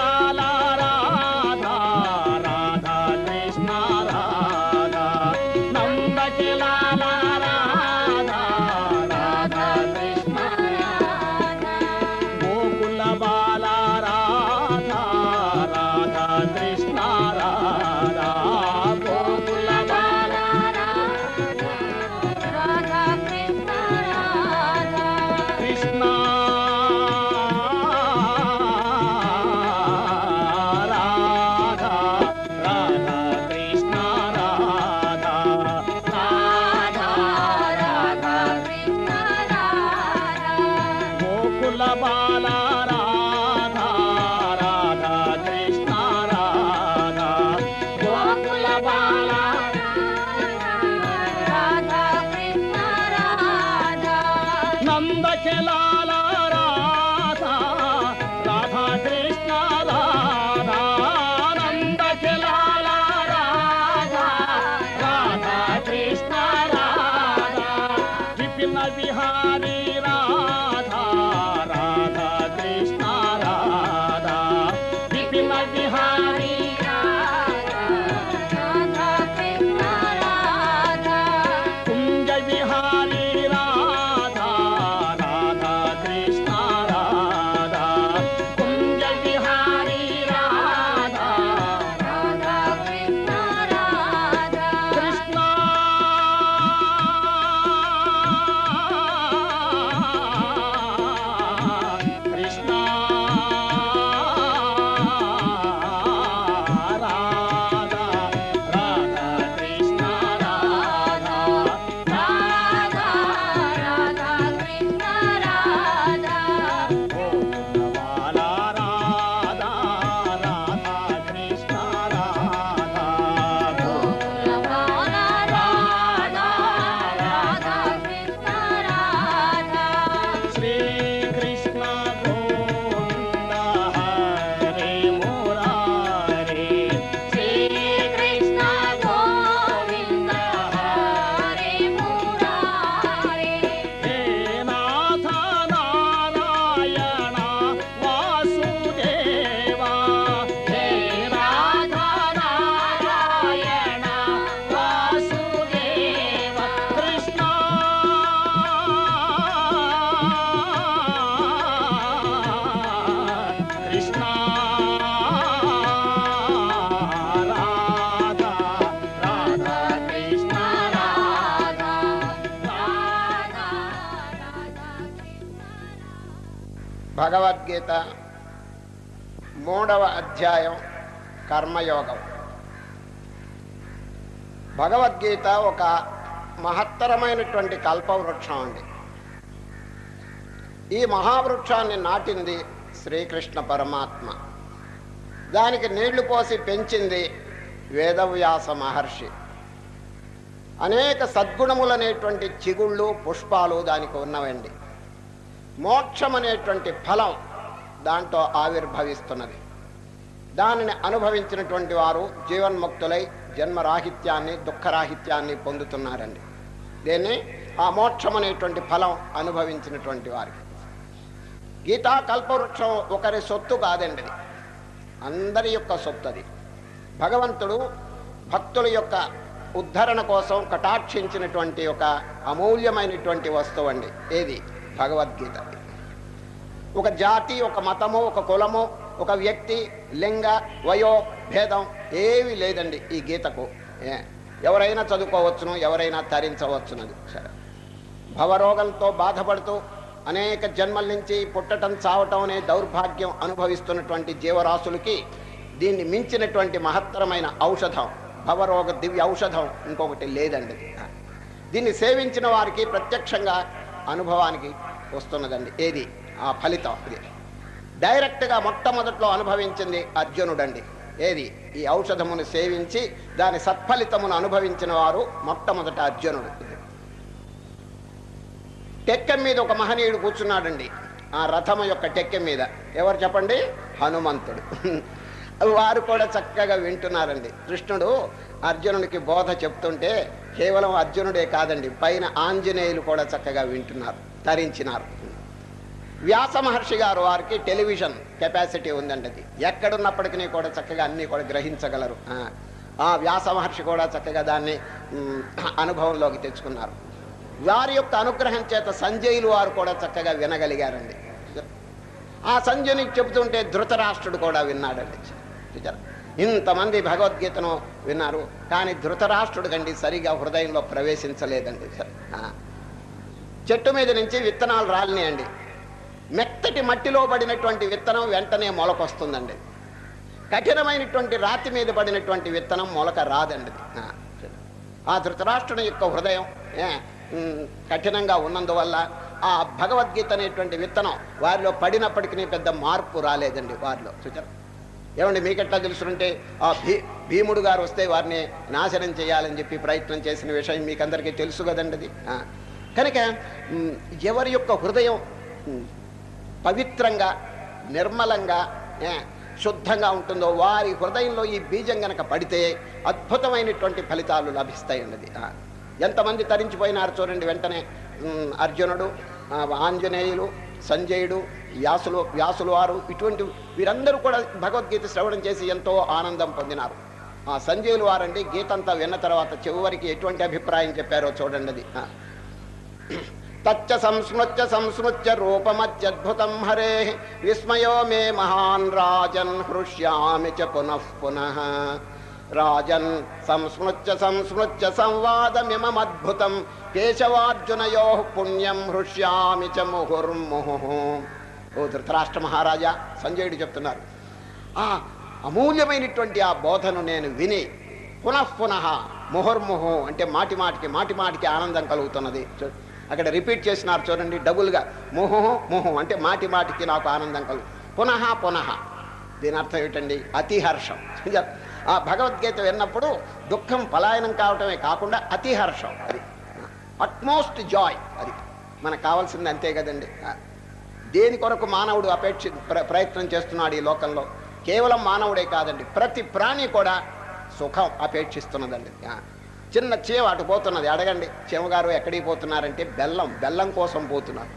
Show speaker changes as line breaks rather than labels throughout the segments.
రాధా రాధా కృష్ణ రాధా నందకిలాల రాధా రాధా కృష్ణ గోకుల బాల రాధా రాధా కృష్ణ రాధా గోకుల బాల కృష్ణ రాధా రాధా కృష్ణ రాధా గోకుల బాల రాధా రాధా కృష్ణ రాధా గోకుల బాల నందకిలాల రాధా రాధా కృష్ణ రాధా నందకిలాల రాధా రాధా కృష్ణ రాధా విపిన విహారీ రాధా రాధా కృష్ణ రాధా విపిన విహారీ కుంజ విహారీ రాధా రాధా కృష్ణ రాధా కుంజ విహారీ రాధా కృష్ణ కృష్ణ రాధా రాధా కృష్ణ రాధా గోకులవాల రాధా రాధా కృష్ణ రాధా శ్రీకృష్ణ గోవింద హరే మురారే శ్రీకృష్ణ గోవింద హే నాథ నారాయణ వాసుదేవా హే నాథ నారాయణ వాసుదేవ కృష్ణ కృష్ణ రాధా రాధా కృష్ణ రాధా
భగవద్గీత మూడవ అధ్యాయం కర్మయోగం భగవద్గీత ఒక మహత్తరమైనటువంటి కల్పవృక్షం అండి ఈ మహావృక్షాన్ని నాటింది శ్రీకృష్ణ పరమాత్మ దానికి నీళ్లు పోసి పెంచింది వేదవ్యాస మహర్షి అనేక సద్గుణములనేటువంటి చిగుళ్ళు పుష్పాలు దానికి ఉన్నవండి మోక్షం అనేటువంటి ఫలం దాంట్లో ఆవిర్భవిస్తున్నది దానిని అనుభవించినటువంటి వారు జీవన్ముక్తులై జన్మరాహిత్యాన్ని దుఃఖరాహిత్యాన్ని పొందుతున్నారండి దీన్ని ఆ మోక్షం అనేటువంటి ఫలం అనుభవించినటువంటి వారికి గీతా కల్పవృక్షం ఒకరి సొత్తు కాదండి అది అందరి యొక్క సొత్తు అది భగవంతుడు భక్తుల యొక్క ఉద్ధరణ కోసం కటాక్షించినటువంటి ఒక అమూల్యమైనటువంటి వస్తువు అండి ఏది భగవద్గీత ఒక జాతి ఒక మతము ఒక కులము ఒక వ్యక్తి లింగ వయో భేదం ఏమీ లేదండి ఈ గీతకు ఏ, ఎవరైనా చదువుకోవచ్చును ఎవరైనా తరించవచ్చునది సరే భవరోగంతో బాధపడుతూ అనేక జన్మల నుంచి పుట్టటం చావటం అనే దౌర్భాగ్యం అనుభవిస్తున్నటువంటి జీవరాశులకి దీన్ని మించినటువంటి మహత్తరమైన ఔషధం భవరోగ దివ్య ఔషధం ఇంకొకటి లేదండి దీన్ని సేవించిన వారికి ప్రత్యక్షంగా అనుభవానికి వస్తున్నదండి ఏది ఆ ఫలితం ఇది డైరెక్ట్గా మొట్టమొదట్లో అనుభవించింది అర్జునుడండి ఏది ఈ ఔషధమును సేవించి దాని సత్ఫలితమును అనుభవించిన వారు మొట్టమొదట అర్జునుడు టెక్కెం మీద ఒక మహనీయుడు కూర్చున్నాడండి ఆ రథము యొక్క టెక్కెం మీద ఎవరు చెప్పండి హనుమంతుడు వారు కూడా చక్కగా వింటున్నారండి కృష్ణుడు అర్జునుడికి బోధ చెప్తుంటే కేవలం అర్జునుడే కాదండి పైన ఆంజనేయులు కూడా చక్కగా వింటున్నారు తరించినారు వ్యాస మహర్షి గారు వారికి టెలివిజన్ కెపాసిటీ ఉందండి అది ఎక్కడున్నప్పటికీ కూడా చక్కగా అన్నీ కూడా గ్రహించగలరు ఆ, ఆ వ్యాస మహర్షి కూడా చక్కగా దాన్ని మ్, అనుభవంలోకి తెచ్చుకున్నారు వారి యొక్క అనుగ్రహం చేత సంజయులు వారు కూడా చక్కగా వినగలిగారండి ఆ సంజయునికి చెబుతుంటే ధృతరాష్ట్రుడు కూడా విన్నాడండి చూచారా ఇంతమంది భగవద్గీతను విన్నారు కానీ ధృతరాష్ట్రుడు కండి సరిగా హృదయంలో ప్రవేశించలేదండి ఆ. చెట్టు మీద నుంచి విత్తనాలు రాలినాయండి మెత్తటి మట్టిలో పడినటువంటి విత్తనం వెంటనే మొలకొస్తుందండి కఠినమైనటువంటి రాతి మీద పడినటువంటి విత్తనం మొలక రాదండి ఆ, ఆ ధృతరాష్ట్రుని యొక్క హృదయం ఏ, ఉమ్, కఠినంగా ఉన్నందువల్ల ఆ భగవద్గీత అనేటువంటి విత్తనం వారిలో పడినప్పటికీ పెద్ద మార్పు రాలేదండి వారిలో చూచారు ఏమండి మీకెట్లా తెలుసుంటే ఆ భీ భీముడు గారు వస్తే వారిని నాశనం చేయాలని చెప్పి ప్రయత్నం చేసిన విషయం మీకు అందరికీ తెలుసు కదండి అది ఆ. కనుక ఉమ్, ఎవరి యొక్క హృదయం ఉమ్, పవిత్రంగా నిర్మలంగా ఏ, శుద్ధంగా ఉంటుందో వారి హృదయంలో ఈ బీజం గనక పడితే అద్భుతమైనటువంటి ఫలితాలు లభిస్తాయి అన్నది ఆ. ఎంతమంది తరించిపోయినారు చూడండి వెంటనే ఉమ్, అర్జునుడు ఆ, ఆంజనేయులు సంజయుడు వ్యాసులు వ్యాసులు వారు ఇటువంటి వీరందరూ కూడా భగవద్గీత శ్రవణం చేసి ఎంతో ఆనందం పొందినారు ఆ సంజయులు వారండి గీత అంతా విన్న తర్వాత చివరికి ఎటువంటి అభిప్రాయం చెప్పారో చూడండి అది ఆ. తచ్చ సంస్మృత్య సంస్మృత్య రూపమత్యద్భుతం హరే విస్మయో మే మహాన్ రాజన్ హృష్యామి చ పునః పునః రాజన్ సంస్మృత్య సంస్మృత్య సంవాదమిమద్భుతం కేశవార్జునయో పుణ్యం హృష్యామి చ ముహుర్ముహు ఓ ధృతరాష్ట్ర మహారాజా సంజయుడు చెప్తున్నారు ఆ అమూల్యమైనటువంటి ఆ బోధను నేను విని పునః పునః ముహుర్ముహు అంటే మాటి మాటికి మాటి మాటికి ఆనందం కలుగుతున్నది చూ- అక్కడ రిపీట్ చేసినారు చూడండి డబుల్గా ముహు ముహు అంటే మాటి మాటికి నాకు ఆనందం కలుగు పునః పునః దీని అర్థం ఏమిటండి అతిహర్షం ఆ భగవద్గీత విన్నప్పుడు దుఃఖం పలాయనం కావటమే కాకుండా అతిహర్షం అది అట్మోస్ట్ జాయ్ అది మనకు కావాల్సింది అంతే కదండి ఆ. దేని కొరకు మానవుడు అపేక్ష ప్ర- ప్రయత్నం చేస్తున్నాడు ఈ లోకంలో కేవలం మానవుడే కాదండి ప్రతి ప్రాణి కూడా సుఖం అపేక్షిస్తున్నదండి ఆ. చిన్న చీమ అటు పోతున్నది అడగండి చీమగారు ఎక్కడికి పోతున్నారంటే బెల్లం బెల్లం కోసం పోతున్నారు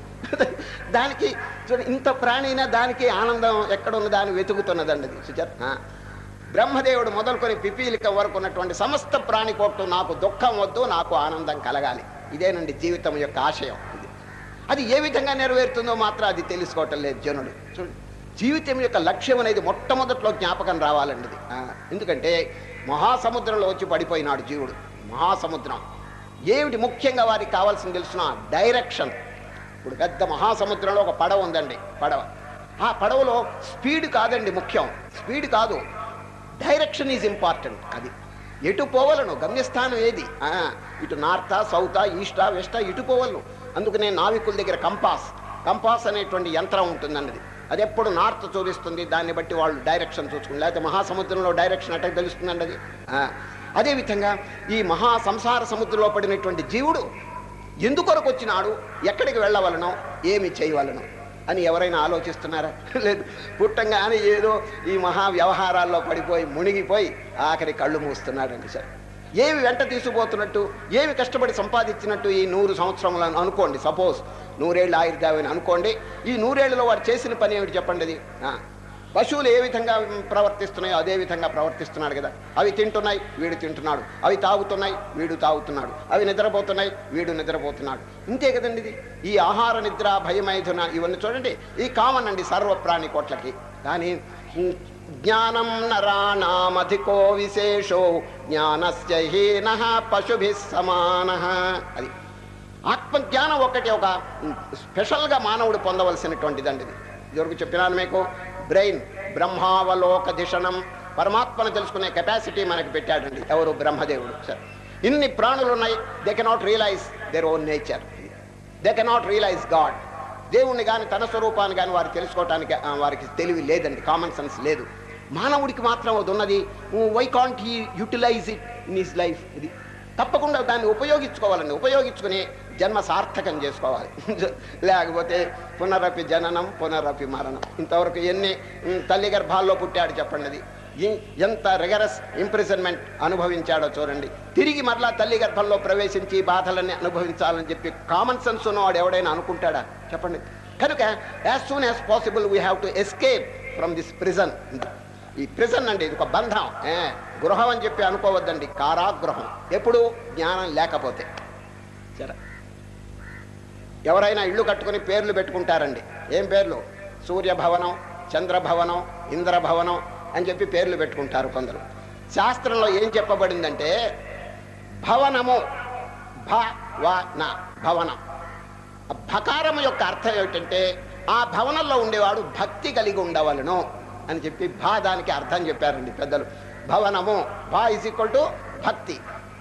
దానికి చూడండి ఇంత ప్రాణినా దానికి ఆనందం ఎక్కడున్న దాన్ని వెతుకుతున్నదండి అది సుచర్ ఆ. బ్రహ్మదేవుడు మొదలుకొని పిపీలిక వరకు ఉన్నటువంటి సమస్త ప్రాణి కోట్టు నాకు దుఃఖం వద్దు నాకు ఆనందం కలగాలి ఇదేనండి జీవితం యొక్క ఆశయం ఇది అది ఏ విధంగా నెరవేరుతుందో మాత్రం అది తెలుసుకోవటం లేదు జనుడు చూడండి జీవితం యొక్క లక్ష్యం అనేది మొట్టమొదట్లో జ్ఞాపకం రావాలండి ఇది ఆ, ఎందుకంటే మహాసముద్రంలో వచ్చి పడిపోయినాడు జీవుడు మహాసముద్రం ఏమిటి ముఖ్యంగా వారికి కావాల్సింది తెలుసిన డైరెక్షన్ ఇప్పుడు పెద్ద మహాసముద్రంలో ఒక పడవ ఉందండి పడవ ఆ పడవలో స్పీడ్ కాదండి ముఖ్యం స్పీడ్ కాదు డైరెక్షన్ ఈజ్ ఇంపార్టెంట్ అది ఎటు పోవలను గమ్యస్థానం ఏది ఆ, ఇటు నార్తా సౌతా ఈస్టా వెస్టా ఇటు పోవలను అందుకనే నావికుల దగ్గర కంపాస్ కంపాస్ అనేటువంటి యంత్రం ఉంటుందన్నది అది ఎప్పుడు నార్త్ చూపిస్తుంది దాన్ని బట్టి వాళ్ళు డైరెక్షన్ చూసుకుని లేకపోతే మహాసముద్రంలో డైరెక్షన్ అట్ట తెలుస్తుందండి అది ఆ, అదేవిధంగా ఈ మహా సంసార సముద్రంలో పడినటువంటి జీవుడు ఎందుకొరకు వచ్చినాడు ఎక్కడికి వెళ్ళవలనో ఏమి చేయవలనో అని ఎవరైనా ఆలోచిస్తున్నారా లేదు పుట్టంగానే ఏదో ఈ మహా వ్యవహారాల్లో పడిపోయి మునిగిపోయి ఆఖరి కళ్ళు మూస్తున్నాడండి సార్ ఏమి వెంట తీసుకుపోతున్నట్టు ఏమి కష్టపడి సంపాదించినట్టు ఈ నూరు సంవత్సరములను అనుకోండి సపోజ్ నూరేళ్ళు ఆయుర్దావని అనుకోండి ఈ నూరేళ్లలో వాడు చేసిన పని ఏమిటి చెప్పండి అది ఆ, పశువులు ఏ విధంగా ప్రవర్తిస్తున్నాయో అదే విధంగా ప్రవర్తిస్తున్నాడు కదా అవి తింటున్నాయి వీడు తింటున్నాడు అవి తాగుతున్నాయి వీడు తాగుతున్నాడు అవి నిద్రపోతున్నాయి వీడు నిద్రపోతున్నాడు ఇంతే కదండి ఇది ఈ ఆహార నిద్ర భయమైథున ఇవన్నీ చూడండి ఈ కామన్ అండి సర్వ ప్రాణి కోట్లకి కానీ ఉమ్, జ్ఞానం నరాణామధికో విశేషో జ్ఞానస్య హీన పశుభి సమాన అది ఆత్మజ్ఞానం ఒకటి ఒక ఉమ్, స్పెషల్గా మానవుడు పొందవలసినటువంటిదండి ఇది ఇదివరకు చెప్పినాను మీకు బ్రెయిన్ బ్రహ్మావలోక దిశనం పరమాత్మను తెలుసుకునే కెపాసిటీ మనకి పెట్టాడండి ఎవరు బ్రహ్మదేవుడు సార్ ఇన్ని ప్రాణులు ఉన్నాయి they cannot realise their own nature they cannot realise God దేవుణ్ణి కానీ తన స్వరూపాన్ని కానీ వారు తెలుసుకోవటానికి ఆ, వారికి తెలివి లేదండి కామన్ సెన్స్ లేదు మానవుడికి మాత్రం అది ఉన్నది why can't he utilise it in his life ఇది తప్పకుండా దాన్ని ఉపయోగించుకోవాలండి ఉపయోగించుకుని జన్మ సార్థకం చేసుకోవాలి లేకపోతే పునరపి జననం పునరపి మరణం ఇంతవరకు ఎన్ని ఉమ్, తల్లి గర్భాల్లో పుట్టాడు చెప్పండి అది ఈ- ఎంత రిగరస్ ఇంప్రిజన్మెంట్ అనుభవించాడో చూడండి తిరిగి మరలా తల్లి గర్భంలో ప్రవేశించి ఈ బాధలన్నీ అనుభవించాలని చెప్పి కామన్ సెన్స్ ఉన్నవాడు ఎవడైనా అనుకుంటాడా చెప్పండి కనుక as soon as possible we have to escape from this prison ఈ ప్రిజన్ అండి ఇది ఒక బంధం ఏ, గృహం అని చెప్పి అనుకోవద్దండి కారాగృహం ఎప్పుడు జ్ఞానం లేకపోతే సరే ఎవరైనా ఇల్లు కట్టుకుని పేర్లు పెట్టుకుంటారండి ఏం పేర్లు సూర్యభవనం చంద్రభవనం ఇంద్రభవనం అని చెప్పి పేర్లు పెట్టుకుంటారు కొందరు శాస్త్రంలో ఏం చెప్పబడిందంటే భవనము భ వ న భవనం ఆ భకారం యొక్క అర్థం ఏమిటంటే ఆ భవనంలో ఉండేవాడు భక్తి కలిగి ఉండవలను అని చెప్పి భా దానికి అర్థం చెప్పారండి పెద్దలు భవనము భా ఇస్ ఈక్వల్ టు భక్తి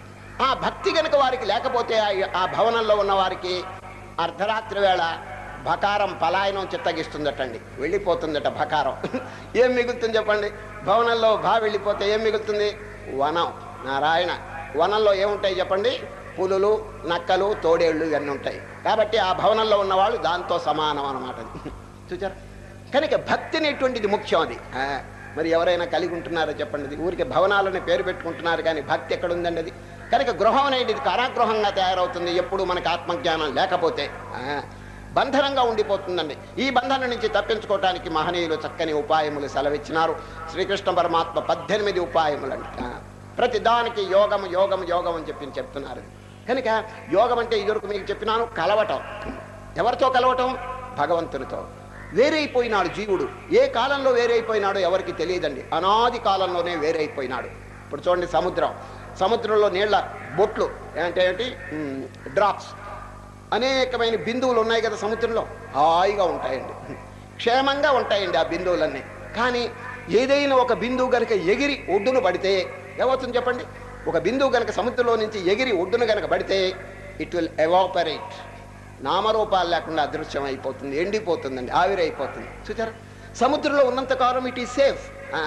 ఆ భక్తి కనుక వారికి లేకపోతే ఆ- ఆ భవనంలో ఉన్న వారికి అర్ధరాత్రి వేళ భకారం పలాయనం చిత్తగిస్తుందటండి వెళ్ళిపోతుందట భకారం ఏం మిగులుతుంది చెప్పండి భవనంలో భా వెళ్ళిపోతే ఏం మిగులుతుంది వనం నారాయణ వనంలో ఏముంటాయి చెప్పండి పులులు నక్కలు తోడేళ్ళు ఇవన్నీ ఉంటాయి కాబట్టి ఆ భవనంలో ఉన్నవాళ్ళు దాంతో సమానం అన్నమాట చూచారా కనుక భక్తి అనేటువంటిది ముఖ్యం అది ఆ, మరి ఎవరైనా కలిగి ఉంటున్నారో చెప్పండి ఇది ఊరికి భవనాలని పేరు పెట్టుకుంటున్నారు కానీ భక్తి ఎక్కడ ఉందండి అది కనుక గృహం అనేది కారాగృహంగా తయారవుతుంది ఎప్పుడు మనకు ఆత్మజ్ఞానం లేకపోతే ఆ, బంధనంగా ఉండిపోతుందండి ఈ బంధనం నుంచి తప్పించుకోవటానికి మహనీయులు చక్కని ఉపాయములు సెలవిచ్చినారు శ్రీకృష్ణ పరమాత్మ పద్దెనిమిది ఉపాయములండి ఆ, ప్రతి దానికి యోగం యోగం యోగం అని చెప్పి చెప్తున్నారు కనుక యోగం అంటే ఇదివరకు మీకు చెప్పినాను కలవటం ఎవరితో కలవటం భగవంతునితో వేరైపోయినాడు జీవుడు ఏ కాలంలో వేరైపోయినాడో ఎవరికి తెలియదండి అనాది కాలంలోనే వేరైపోయినాడు ఇప్పుడు చూడండి సముద్రం సముద్రంలో నీళ్ల బొట్లు అంటే ఏంటి డ్రాప్స్ అనేకమైన బిందువులు ఉన్నాయి కదా సముద్రంలో హాయిగా ఉంటాయండి క్షేమంగా ఉంటాయండి ఆ బిందువులన్నీ కానీ ఏదైనా ఒక బిందువు గనక ఎగిరి ఒడ్డును పడితే ఏమవుతుంది చెప్పండి ఒక బిందువు గనక సముద్రంలో నుంచి ఎగిరి ఒడ్డును గనక పడితే ఇట్ విల్ ఎవాపరేట్ నామరూపాలు లేకుండా అదృశ్యం అయిపోతుంది ఎండిపోతుందండి ఆవిరైపోతుంది చూచారా సముద్రంలో ఉన్నంత కాలం ఇట్ ఈస్ సేఫ్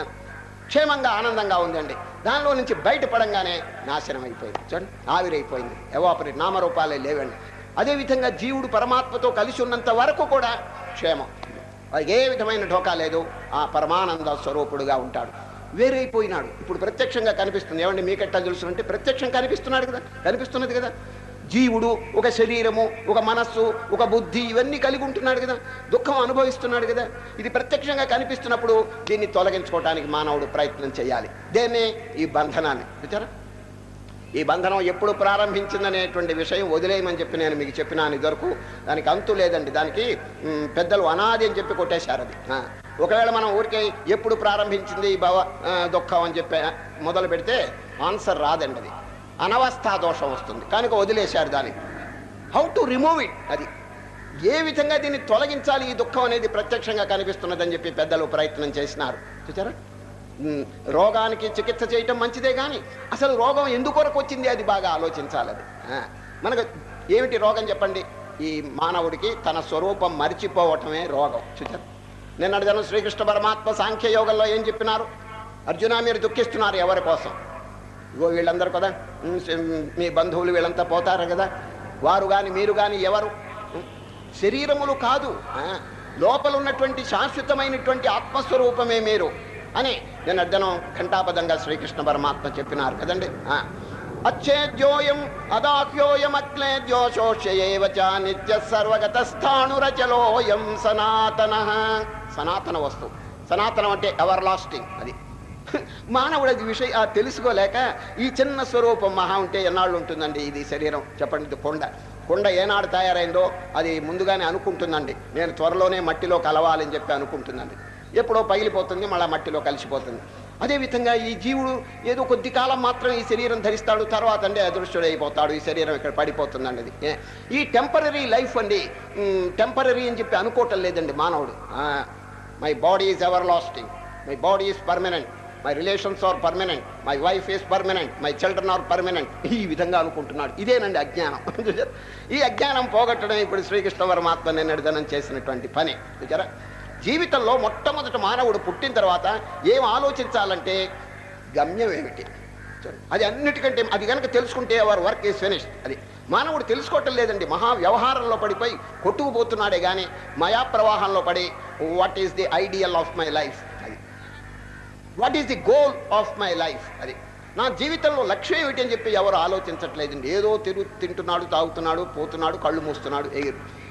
క్షేమంగా ఆనందంగా ఉందండి దానిలో నుంచి బయటపడంగానే నాశనం అయిపోయింది చూడండి ఆవిరైపోయింది ఎవాపరేట్ నామరూపాలే లేవండి అదేవిధంగా జీవుడు పరమాత్మతో కలిసి ఉన్నంత వరకు కూడా క్షేమం వాడికి ఏ విధమైన ఢోకా లేదు ఆ పరమానంద స్వరూపుడుగా ఉంటాడు వేరైపోయినాడు ఇప్పుడు ప్రత్యక్షంగా కనిపిస్తుంది ఏమండి మీకెట్టా తెలుసు అంటే ప్రత్యక్షం కనిపిస్తున్నాడు కదా కనిపిస్తున్నది కదా జీవుడు ఒక శరీరము ఒక మనస్సు ఒక బుద్ధి ఇవన్నీ కలిగి ఉంటున్నాడు కదా దుఃఖం అనుభవిస్తున్నాడు కదా ఇది ప్రత్యక్షంగా కనిపిస్తున్నప్పుడు దీన్ని తొలగించుకోవడానికి మానవుడు ప్రయత్నం చేయాలి దేన్నే ఈ బంధనాన్ని చూచారా ఈ బంధనం ఎప్పుడు ప్రారంభించిందనేటువంటి విషయం వదిలేయమని చెప్పి నేను మీకు చెప్పినాను ఇదివరకు దానికి అంతు లేదండి దానికి మ్, పెద్దలు అనాది అని చెప్పి కొట్టేశారు అది ఆ, ఒకవేళ మనం ఊరికే ఎప్పుడు ప్రారంభించింది ఈ భవ ఆ, దుఃఖం అని చెప్పి మొదలు పెడితే ఆన్సర్ రాదండి అది అనవస్థా దోషం వస్తుంది కనుక వదిలేశారు దాన్ని హౌ టు రిమూవ్ ఇట్ అది ఏ విధంగా దీన్ని తొలగించాలి ఈ దుఃఖం అనేది ప్రత్యక్షంగా కనిపిస్తున్నదని చెప్పి పెద్దలు ప్రయత్నం చేసినారు చూచారా ఉమ్, రోగానికి చికిత్స చేయటం మంచిదే కానీ అసలు రోగం ఎందుకొరకు వచ్చింది అది బాగా ఆలోచించాలి అది ఆ, మనకు ఏమిటి రోగం చెప్పండి ఈ మానవుడికి తన స్వరూపం మరిచిపోవటమే రోగం చూచారు నిన్న జనం శ్రీకృష్ణ పరమాత్మ సాంఖ్య యోగంలో ఏం చెప్పినారు అర్జున మీరు దుఃఖిస్తున్నారు ఎవరి కోసం ఇగో వీళ్ళందరూ కదా ఉమ్, సి- మీ బంధువులు వీళ్ళంతా పోతారు కదా వారు కానీ మీరు కానీ ఎవరు ఉమ్, శరీరములు కాదు ఆ, లోపల ఉన్నటువంటి శాశ్వతమైనటువంటి ఆత్మస్వరూపమే మీరు అని నేను అర్థనం ఘంటాపదంగా శ్రీకృష్ణ పరమాత్మ చెప్పినారు కదండి ఆ. అచ్చేద్యోయం అదాహ్యోయం అక్లేద్యోషోష్యేవ చ నిత్య సర్వగత స్థాణురచలోయం సనాతన సనాతన వస్తువు సనాతనం అంటే ఎవర్ లాస్టింగ్ అది మానవుడు అది విషయం ఆ తెలుసుకోలేక ఈ చిన్న స్వరూపం మహా ఉంటే ఎన్నాళ్ళు ఉంటుందండి ఇది శరీరం చెప్పండి ఇది కొండ కొండ ఏనాడు తయారైందో అది ముందుగానే అనుకుంటుందండి నేను త్వరలోనే మట్టిలో కలవాలని చెప్పి అనుకుంటుందండి ఎప్పుడో పగిలిపోతుంది మళ్ళా మట్టిలో కలిసిపోతుంది అదేవిధంగా ఈ జీవుడు ఏదో కొద్ది కాలం మాత్రం ఈ శరీరం ధరిస్తాడు తర్వాత అంటే అదృష్టుడు అయిపోతాడు ఈ శరీరం ఇక్కడ పడిపోతుందండి అది ఏ, ఈ టెంపరీ లైఫ్ అండి టెంపరీ అని చెప్పి అనుకోవటం లేదండి మానవుడు my body is everlasting my body is permanent my relations are permanent my wife is permanent my children are permanent ఈ విధంగా అనుకుంటున్నాడు ఇదేనండి అజ్ఞానం ఈ అజ్ఞానం పోగొట్టడం ఇప్పుడు శ్రీకృష్ణ పరమాత్మ నిర్ణయం చేసినటువంటి పని చూచారా జీవితంలో మొట్టమొదట మానవుడు పుట్టిన తర్వాత ఏం ఆలోచించాలంటే గమ్యం ఏమిటి చూడండి. అది అన్నిటికంటే అది కనుక తెలుసుకుంటే అవర్ వర్క్ ఈస్ ఫినిష్డ్ అది మానవుడు తెలుసుకోవటం లేదండి మహా వ్యవహారంలో పడిపోయి కొట్టుకుపోతున్నాడే కానీ మయా ప్రవాహంలో పడి what is the ideal of my life అది what is the goal of my life అది నా జీవితంలో లక్ష్యం ఏమిటి అని చెప్పి ఎవరు ఆలోచించట్లేదండి ఏదో తిరు తింటున్నాడు తాగుతున్నాడు పోతున్నాడు కళ్ళు మూస్తున్నాడు ఎగిరి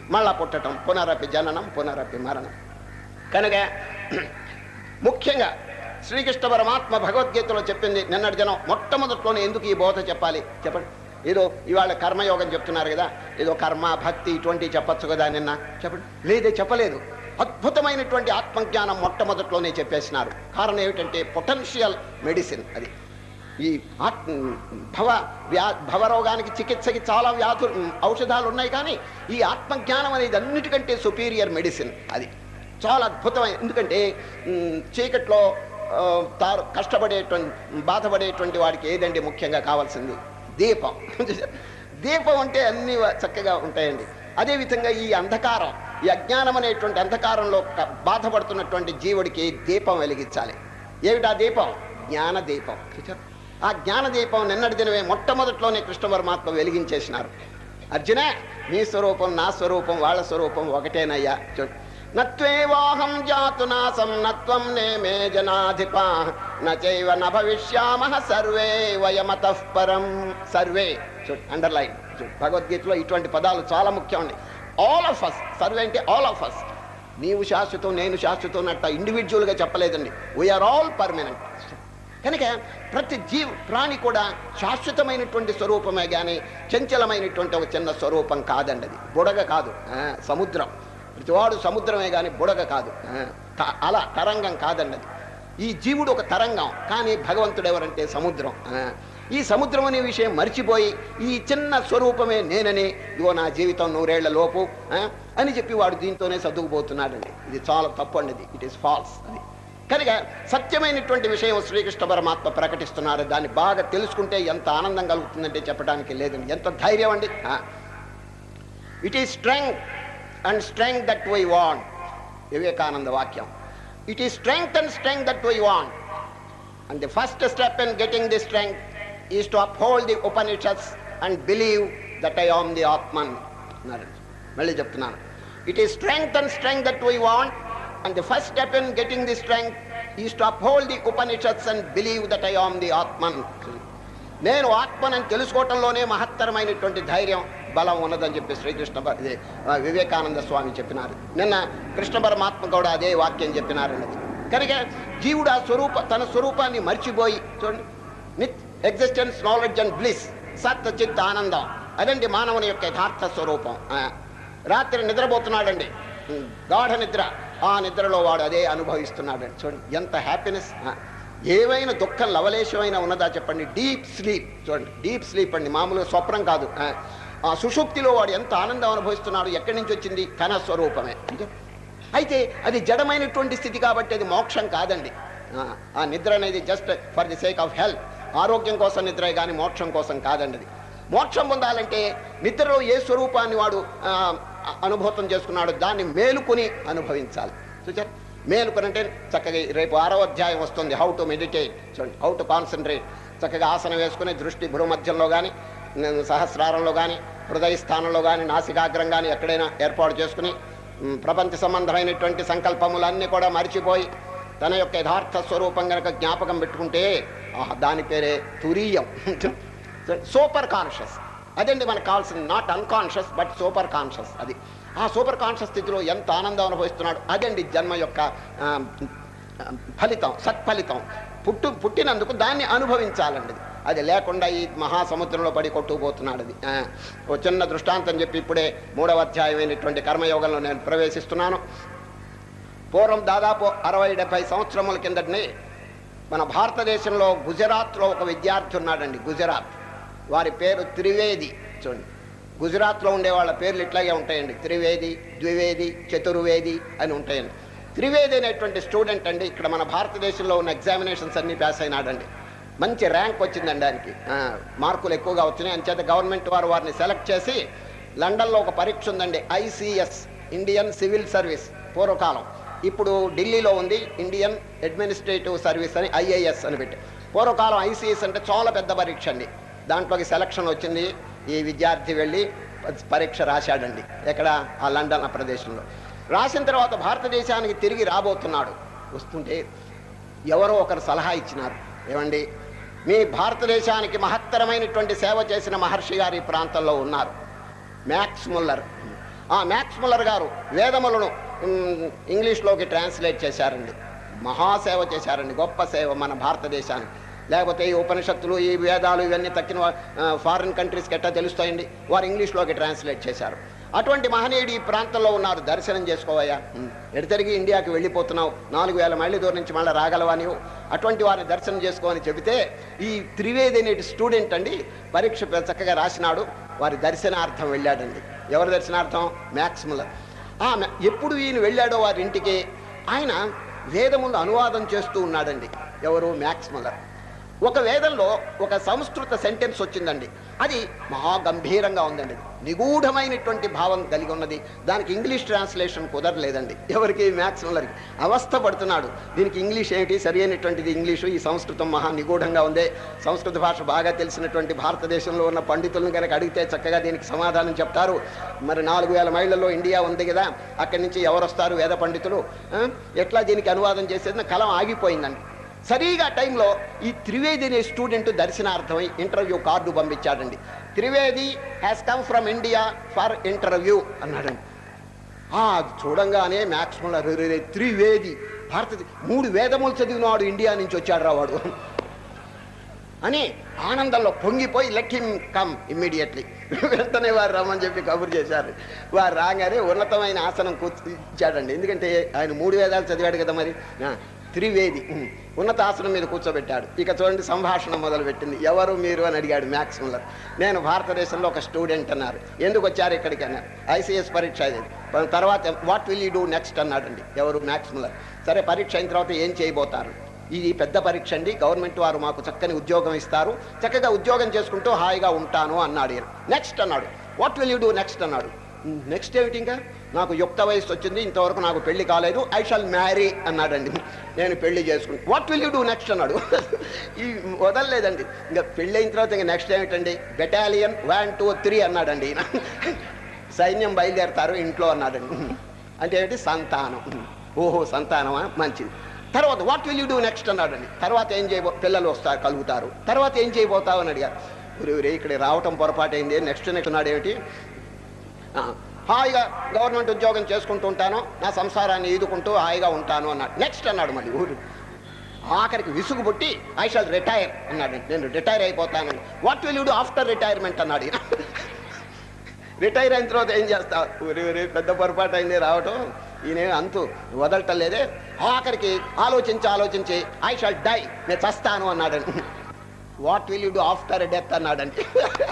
మళ్ళా పుట్టడం పునరపి జననం పునరపి మరణం కనుక ముఖ్యంగా శ్రీకృష్ణ పరమాత్మ భగవద్గీతలో చెప్పింది నిన్నటి జనం మొట్టమొదట్లోనే ఎందుకు ఈ బోధ చెప్పాలి చెప్పండి ఏదో ఇవాళ కర్మయోగం చెప్తున్నారు కదా ఏదో కర్మ భక్తి ఇటువంటి చెప్పొచ్చు కదా నిన్న చెప్పండి లేదే చెప్పలేదు అద్భుతమైనటువంటి ఆత్మజ్ఞానం మొట్టమొదట్లోనే చెప్పేసినారు కారణం ఏమిటంటే పొటెన్షియల్ మెడిసిన్ అది ఈ ఆత్ భవ వ్యా భవరోగానికి చికిత్సకి చాలా వ్యాధులు ఔషధాలు ఉన్నాయి కానీ ఈ ఆత్మజ్ఞానం అనేది అన్నిటికంటే సుపీరియర్ మెడిసిన్ అది చాలా అద్భుతమైన ఎందుకంటే మ్, చీకట్లో ఆ, తారు కష్టపడేటువంటి బాధపడేటువంటి వాడికి ఏదండి ముఖ్యంగా కావాల్సింది దీపం దీపం అంటే అన్ని వ- చక్కగా ఉంటాయండి అదేవిధంగా ఈ అంధకారం ఈ అజ్ఞానం అనేటువంటి అంధకారంలో క- బాధపడుతున్నటువంటి జీవుడికి దీపం వెలిగించాలి ఏమిటా దీపం జ్ఞాన దీపం చూచారా? ఆ జ్ఞాన దీపం నిన్నటి దినమే మొట్టమొదట్లోనే కృష్ణ పరమాత్మ వెలిగించేసినారు అర్జున నీ స్వరూపం నా స్వరూపం వాళ్ళ స్వరూపం ఒకటేనయ్యా చూడు నత్వేవాహం జాతు నాసం నత్వం నేమే జనాధిప నచైవ న భవిష్యామ సర్వే వయమత పరం సర్వే చూడు అండర్లైన్ చూడు భగవద్గీతలో ఇటువంటి పదాలు చాలా ముఖ్యం అండి ఆల్ ఆఫ్ అస్ సర్వే అంటే ఆల్ ఆఫ్ అస్ నీవు శాశ్వతం నేను శాశ్వతం అన్నట్ట ఇండివిజువల్గా చెప్పలేదండి వీఆర్ ఆల్ పర్మనెంట్ కనుక ప్రతి జీవ ప్రాణి కూడా శాశ్వతమైనటువంటి స్వరూపమే కానీ చంచలమైనటువంటి ఒక చిన్న స్వరూపం కాదండి అది బుడగ కాదు ఆ, సముద్రం ప్రతివాడు సముద్రమే కానీ బుడగ కాదు ఆ, త- అలా తరంగం కాదండి అది ఈ జీవుడు ఒక తరంగం కానీ భగవంతుడు ఎవరంటే సముద్రం ఆ, ఈ సముద్రం అనే విషయం మర్చిపోయి ఈ చిన్న స్వరూపమే నేనని ఇదిగో నా జీవితం నూరేళ్ల లోపు ఆ, అని చెప్పి వాడు దీంతోనే చదువుకుపోతున్నాడండి ఇది చాలా తప్పు అండి ఇది ఇట్ ఈస్ ఫాల్స్ అది కనుక సత్యమైనటువంటి విషయం శ్రీకృష్ణ పరమాత్మ ప్రకటిస్తున్నారు దాన్ని బాగా తెలుసుకుంటే ఎంత ఆనందం కలుగుతుందంటే చెప్పడానికి లేదండి ఎంత ధైర్యం అండి it is strength and strength that we want Vivekananda వాక్యం it is strength and strength that we want and the first step in getting the strength is to uphold the Upanishads and believe that I am the Atman అన్నారు మళ్ళీ చెప్తున్నాను it is strength and strength that we want and the first step in getting the strength is to uphold the Upanishads and believe that I am the Atman నేను ఆత్మనని తెలుసుకోవటంలోనే మహత్తరమైనటువంటి ధైర్యం బలం ఉన్నదని చెప్పి శ్రీకృష్ణ ప- ఇది, ఆ, వివేకానంద స్వామి చెప్పినారు నిన్న కృష్ణ పరమాత్మ కూడా అదే వాక్యం చెప్పినారండి కనుక జీవుడు ఆ స్వరూప తన స్వరూపాన్ని మర్చిపోయి చూడండి నిత్ ఎగ్జిస్టెన్స్ నాలెడ్జ్ అండ్ బ్లిస్ సత్ చిత్ ఆనందం అదండి మానవుని యొక్క యథార్థ స్వరూపం ఆ, రాత్రి నిద్రపోతున్నాడండి ఉమ్, గాఢ నిద్ర ఆ నిద్రలో వాడు అదే అనుభవిస్తున్నాడండి చూడండి ఎంత హ్యాపీనెస్ ఏవైనా దుఃఖం లవలేశమైనా ఉన్నదా చెప్పండి డీప్ స్లీప్ చూడండి డీప్ స్లీప్ అండి మామూలుగా స్వప్నం కాదు ఆ, ఆ సుషుప్తిలో వాడు ఎంత ఆనందం అనుభవిస్తున్నాడు ఎక్కడి నుంచి వచ్చింది తన స్వరూపమే అంతే. అయితే అది జడమైనటువంటి స్థితి కాబట్టి అది మోక్షం కాదండి ఆ, ఆ నిద్ర అనేది just for the sake of health ఆరోగ్యం కోసం నిద్ర కానీ మోక్షం కోసం కాదండి అది మోక్షం పొందాలంటే నిద్రలో ఏ స్వరూపాన్ని వాడు ఆ, అనుభూతం చేసుకున్నాడు దాన్ని మేలుకొని అనుభవించాలి చూచారు మేలుకొని అంటే చక్కగా రేపు ఆరో అధ్యాయం వస్తుంది హౌ టు మెడిటేట్ చూడండి హౌ టు కాన్సన్ట్రేట్ చక్కగా ఆసనం వేసుకుని దృష్టి భూమధ్యంలో కానీ సహస్రారంలో కానీ హృదయ స్థానంలో కానీ నాసికాగ్రం కానీ ఎక్కడైనా ఏర్పాటు చేసుకుని ఉమ్, ప్రపంచ సంబంధమైనటువంటి సంకల్పములన్నీ కూడా మరిచిపోయి తన యొక్క యథార్థ స్వరూపం గనక జ్ఞాపకం పెట్టుకుంటే ఆహా, దాని పేరే తురీయం సూపర్ కాన్షియస్ అదండి మనకు కావాల్సింది not unconscious but super conscious అది ఆ సూపర్ కాన్షియస్ స్థితిలో ఎంత ఆనందం అనుభవిస్తున్నాడు అదండి జన్మ యొక్క ఆ, ఆ, ఫలితం సత్ఫలితం పుట్టు పుట్టినందుకు దాన్ని అనుభవించాలండి అది లేకుండా ఈ మహాసముద్రంలో పడి కొట్టుకుపోతున్నాడు అది ఆ, ఓ చిన్న దృష్టాంతం చెప్పి ఇప్పుడే మూడవ అధ్యాయమైనటువంటి కర్మయోగంలో నేను ప్రవేశిస్తున్నాను పూర్వం దాదాపు అరవై డెబ్బై సంవత్సరముల కిందటనే మన భారతదేశంలో గుజరాత్లో ఒక విద్యార్థి ఉన్నాడండి గుజరాత్ వారి పేరు త్రివేది చూడండి గుజరాత్లో ఉండే వాళ్ళ పేర్లు ఇట్లాగే ఉంటాయండి త్రివేది ద్వివేది చతుర్వేది అని ఉంటాయండి త్రివేది అనేటువంటి స్టూడెంట్ అండి ఇక్కడ మన భారతదేశంలో ఉన్న ఎగ్జామినేషన్స్ అన్ని పాస్ అయినాడండి మంచి ర్యాంక్ వచ్చిందండి ఆయనకి ఆ, మార్కులు ఎక్కువగా వచ్చినాయి అంచేత గవర్నమెంట్ వారు వారిని సెలెక్ట్ చేసి లండన్లో ఒక పరీక్ష ఉందండి ఐసిఎస్ ఇండియన్ సివిల్ సర్వీస్ పూర్వకాలం ఇప్పుడు ఢిల్లీలో ఉంది ఇండియన్ అడ్మినిస్ట్రేటివ్ సర్వీస్ అని ఐఏఎస్ అని పెట్టి పూర్వకాలం ఐసీఎస్ అంటే చాలా పెద్ద పరీక్ష అండి దాంట్లోకి సెలక్షన్ వచ్చింది ఈ విద్యార్థి వెళ్ళి పరీక్ష రాశాడండి ఎక్కడ ఆ లండన్ ఆ ప్రదేశంలో రాసిన తర్వాత భారతదేశానికి తిరిగి రాబోతున్నాడు వస్తుంటే ఎవరో ఒకరు సలహా ఇచ్చినారు ఏమండి మీ భారతదేశానికి మహత్తరమైనటువంటి సేవ చేసిన మహర్షి గారు ఈ ప్రాంతంలో ఉన్నారు మ్యాక్స్ ముల్లర్ ఆ మ్యాక్స్ ముల్లర్ గారు వేదములను ఉమ్, ఇంగ్లీష్లోకి ట్రాన్స్లేట్ చేశారండి మహాసేవ చేశారండి గొప్ప సేవ మన భారతదేశానికి లేకపోతే ఈ ఉపనిషత్తులు ఈ వేదాలు ఇవన్నీ తక్కిన ఫారిన్ కంట్రీస్కి ఎట్టా తెలుస్తాయండి వారు ఇంగ్లీష్లోకి ట్రాన్స్లేట్ చేశారు అటువంటి మహనీయుడు ఈ ప్రాంతంలో ఉన్నారు దర్శనం చేసుకోవయ్యా ఉమ్, ఎటు తిరిగి ఇండియాకి వెళ్ళిపోతున్నావు నాలుగు వేల మైళ్ళ దూరం నుంచి మళ్ళీ రాగలవా నీవు అటువంటి వారిని దర్శనం చేసుకోమని చెబితే ఈ త్రివేది అనేటి స్టూడెంట్ అండి పరీక్ష చక్కగా రాసినాడు వారి దర్శనార్థం వెళ్ళాడండి ఎవరి దర్శనార్థం మ్యాక్స్ ముల్లర్ ఆ మ్యా- ఎప్పుడు ఈయన వెళ్ళాడో వారి ఇంటికి ఆయన వేదములు అనువాదం చేస్తూ ఉన్నాడండి ఎవరు మ్యాక్స్ ముల్లర్ ఒక వేదంలో ఒక సంస్కృత సెంటెన్స్ వచ్చిందండి అది మహా గంభీరంగా ఉందండి నిగూఢమైనటువంటి భావం కలిగి ఉన్నది దానికి ఇంగ్లీష్ ట్రాన్స్లేషన్ కుదరలేదండి ఎవరికి మ్యాథ్స్ వాళ్ళకి అవస్థ పడుతున్నాడు దీనికి ఇంగ్లీష్ ఏమిటి సరి అయినటువంటిది ఇంగ్లీషు ఈ సంస్కృతం మహా నిగూఢంగా ఉంది సంస్కృత భాష బాగా తెలిసినటువంటి భారతదేశంలో ఉన్న పండితులను కనుక అడిగితే చక్కగా దీనికి సమాధానం చెప్తారు మరి నాలుగు వేల మైళ్ళలో ఇండియా ఉంది కదా అక్కడి నుంచి ఎవరు వస్తారు వేద పండితులు ఆ? ఎట్లా దీనికి అనువాదం చేసేది కలం ఆగిపోయిందండి సరిగా టైంలో ఈ త్రివేది అనే స్టూడెంట్ దర్శనార్థమై ఇంటర్వ్యూ కార్డు పంపించాడండి Trivedi has come from India for interview అన్నాడండి ఆ, అది చూడంగానే మ్యాక్సిమం త్రివేది భారత మూడు వేదములు చదివినవాడు ఇండియా నుంచి వచ్చాడు రా వాడు అని ఆనందంలో పొంగిపోయి లెట్ హిమ్ కమ్ ఇమ్మీడియట్లీ వెంటనే వారు రమ్మని చెప్పి కబురు చేశారు వారు రాగానే ఉన్నతమైన ఆసనం కూర్చు ఇచ్చాడండి ఎందుకంటే ఆయన మూడు వేదాలు చదివాడు కదా మరి ఆ, త్రివేది ఉమ్, ఉన్నత ఆసనం మీద కూర్చోబెట్టాడు ఇక చూడండి సంభాషణ మొదలు పెట్టింది ఎవరు మీరు అని అడిగాడు మ్యాథ్స్ ముల్లర్ నేను భారతదేశంలో ఒక స్టూడెంట్ అన్నారు ఎందుకు వచ్చారు ఇక్కడికి అన్నారు ఐసీఎస్ పరీక్ష ఇది తర్వాత what will you do next అన్నాడండి ఎవరు మ్యాథ్స్ ముల్లర్ సరే పరీక్ష అయిన తర్వాత ఏం చేయబోతారు ఇది పెద్ద పరీక్ష అండి గవర్నమెంట్ వారు మాకు చక్కని ఉద్యోగం ఇస్తారు చక్కగా ఉద్యోగం చేసుకుంటూ హాయిగా ఉంటాను అన్నాడు ఈయన నెక్స్ట్ అన్నాడు what will you do next అన్నాడు నెక్స్ట్ ఏమిటి ఇంకా నాకు యుక్త వయసు వచ్చింది ఇంతవరకు నాకు పెళ్లి కాలేదు ఐ షాల్ మ్యారీ అన్నాడండి నేను పెళ్లి చేసుకుంటాను what will you do next అన్నాడు ఈ వదలలేదండి ఇంకా పెళ్ళి అయిన తర్వాత ఇంకా నెక్స్ట్ ఏమిటండి బెటాలియన్ వన్ టూ త్రీ అన్నాడండి ఈయన సైన్యం బయలుదేరతారు ఇంట్లో అన్నాడండి అంటే ఏమిటి సంతానం ఓహో సంతానమా మంచిది తర్వాత what will you do next అన్నాడండి తర్వాత ఏం చేయబో పిల్లలు వస్తారు కలుగుతారు తర్వాత ఏం చేయబోతావు అని అడిగారు ఊరే ఇక్కడ రావటం పొరపాటు అయింది నెక్స్ట్ నెక్స్ట్ నాడు ఏమిటి ఆ, హాయిగా గవర్నమెంట్ ఉద్యోగం చేసుకుంటూ ఉంటాను నా సంసారాన్ని ఈదుకుంటూ హాయిగా ఉంటాను అన్నాడు నెక్స్ట్ అన్నాడు మళ్ళీ ఊరు ఆఖరికి విసుగు పుట్టి ఐ షాల్ రిటైర్ అన్నాడు నేను రిటైర్ అయిపోతాను what will you do after retirement అన్నాడు ఈయన. రిటైర్ అయిన తర్వాత ఏం చేస్తావు ఊరి ఊరి పెద్ద పొరపాటు అయింది రావటం ఈయన అంతు వదలటం లేదే ఆఖరికి ఆలోచించి ఆలోచించి ఐ షాల్ డై నేను చస్తాను అన్నాడండి what will you do after death అన్నాడంటే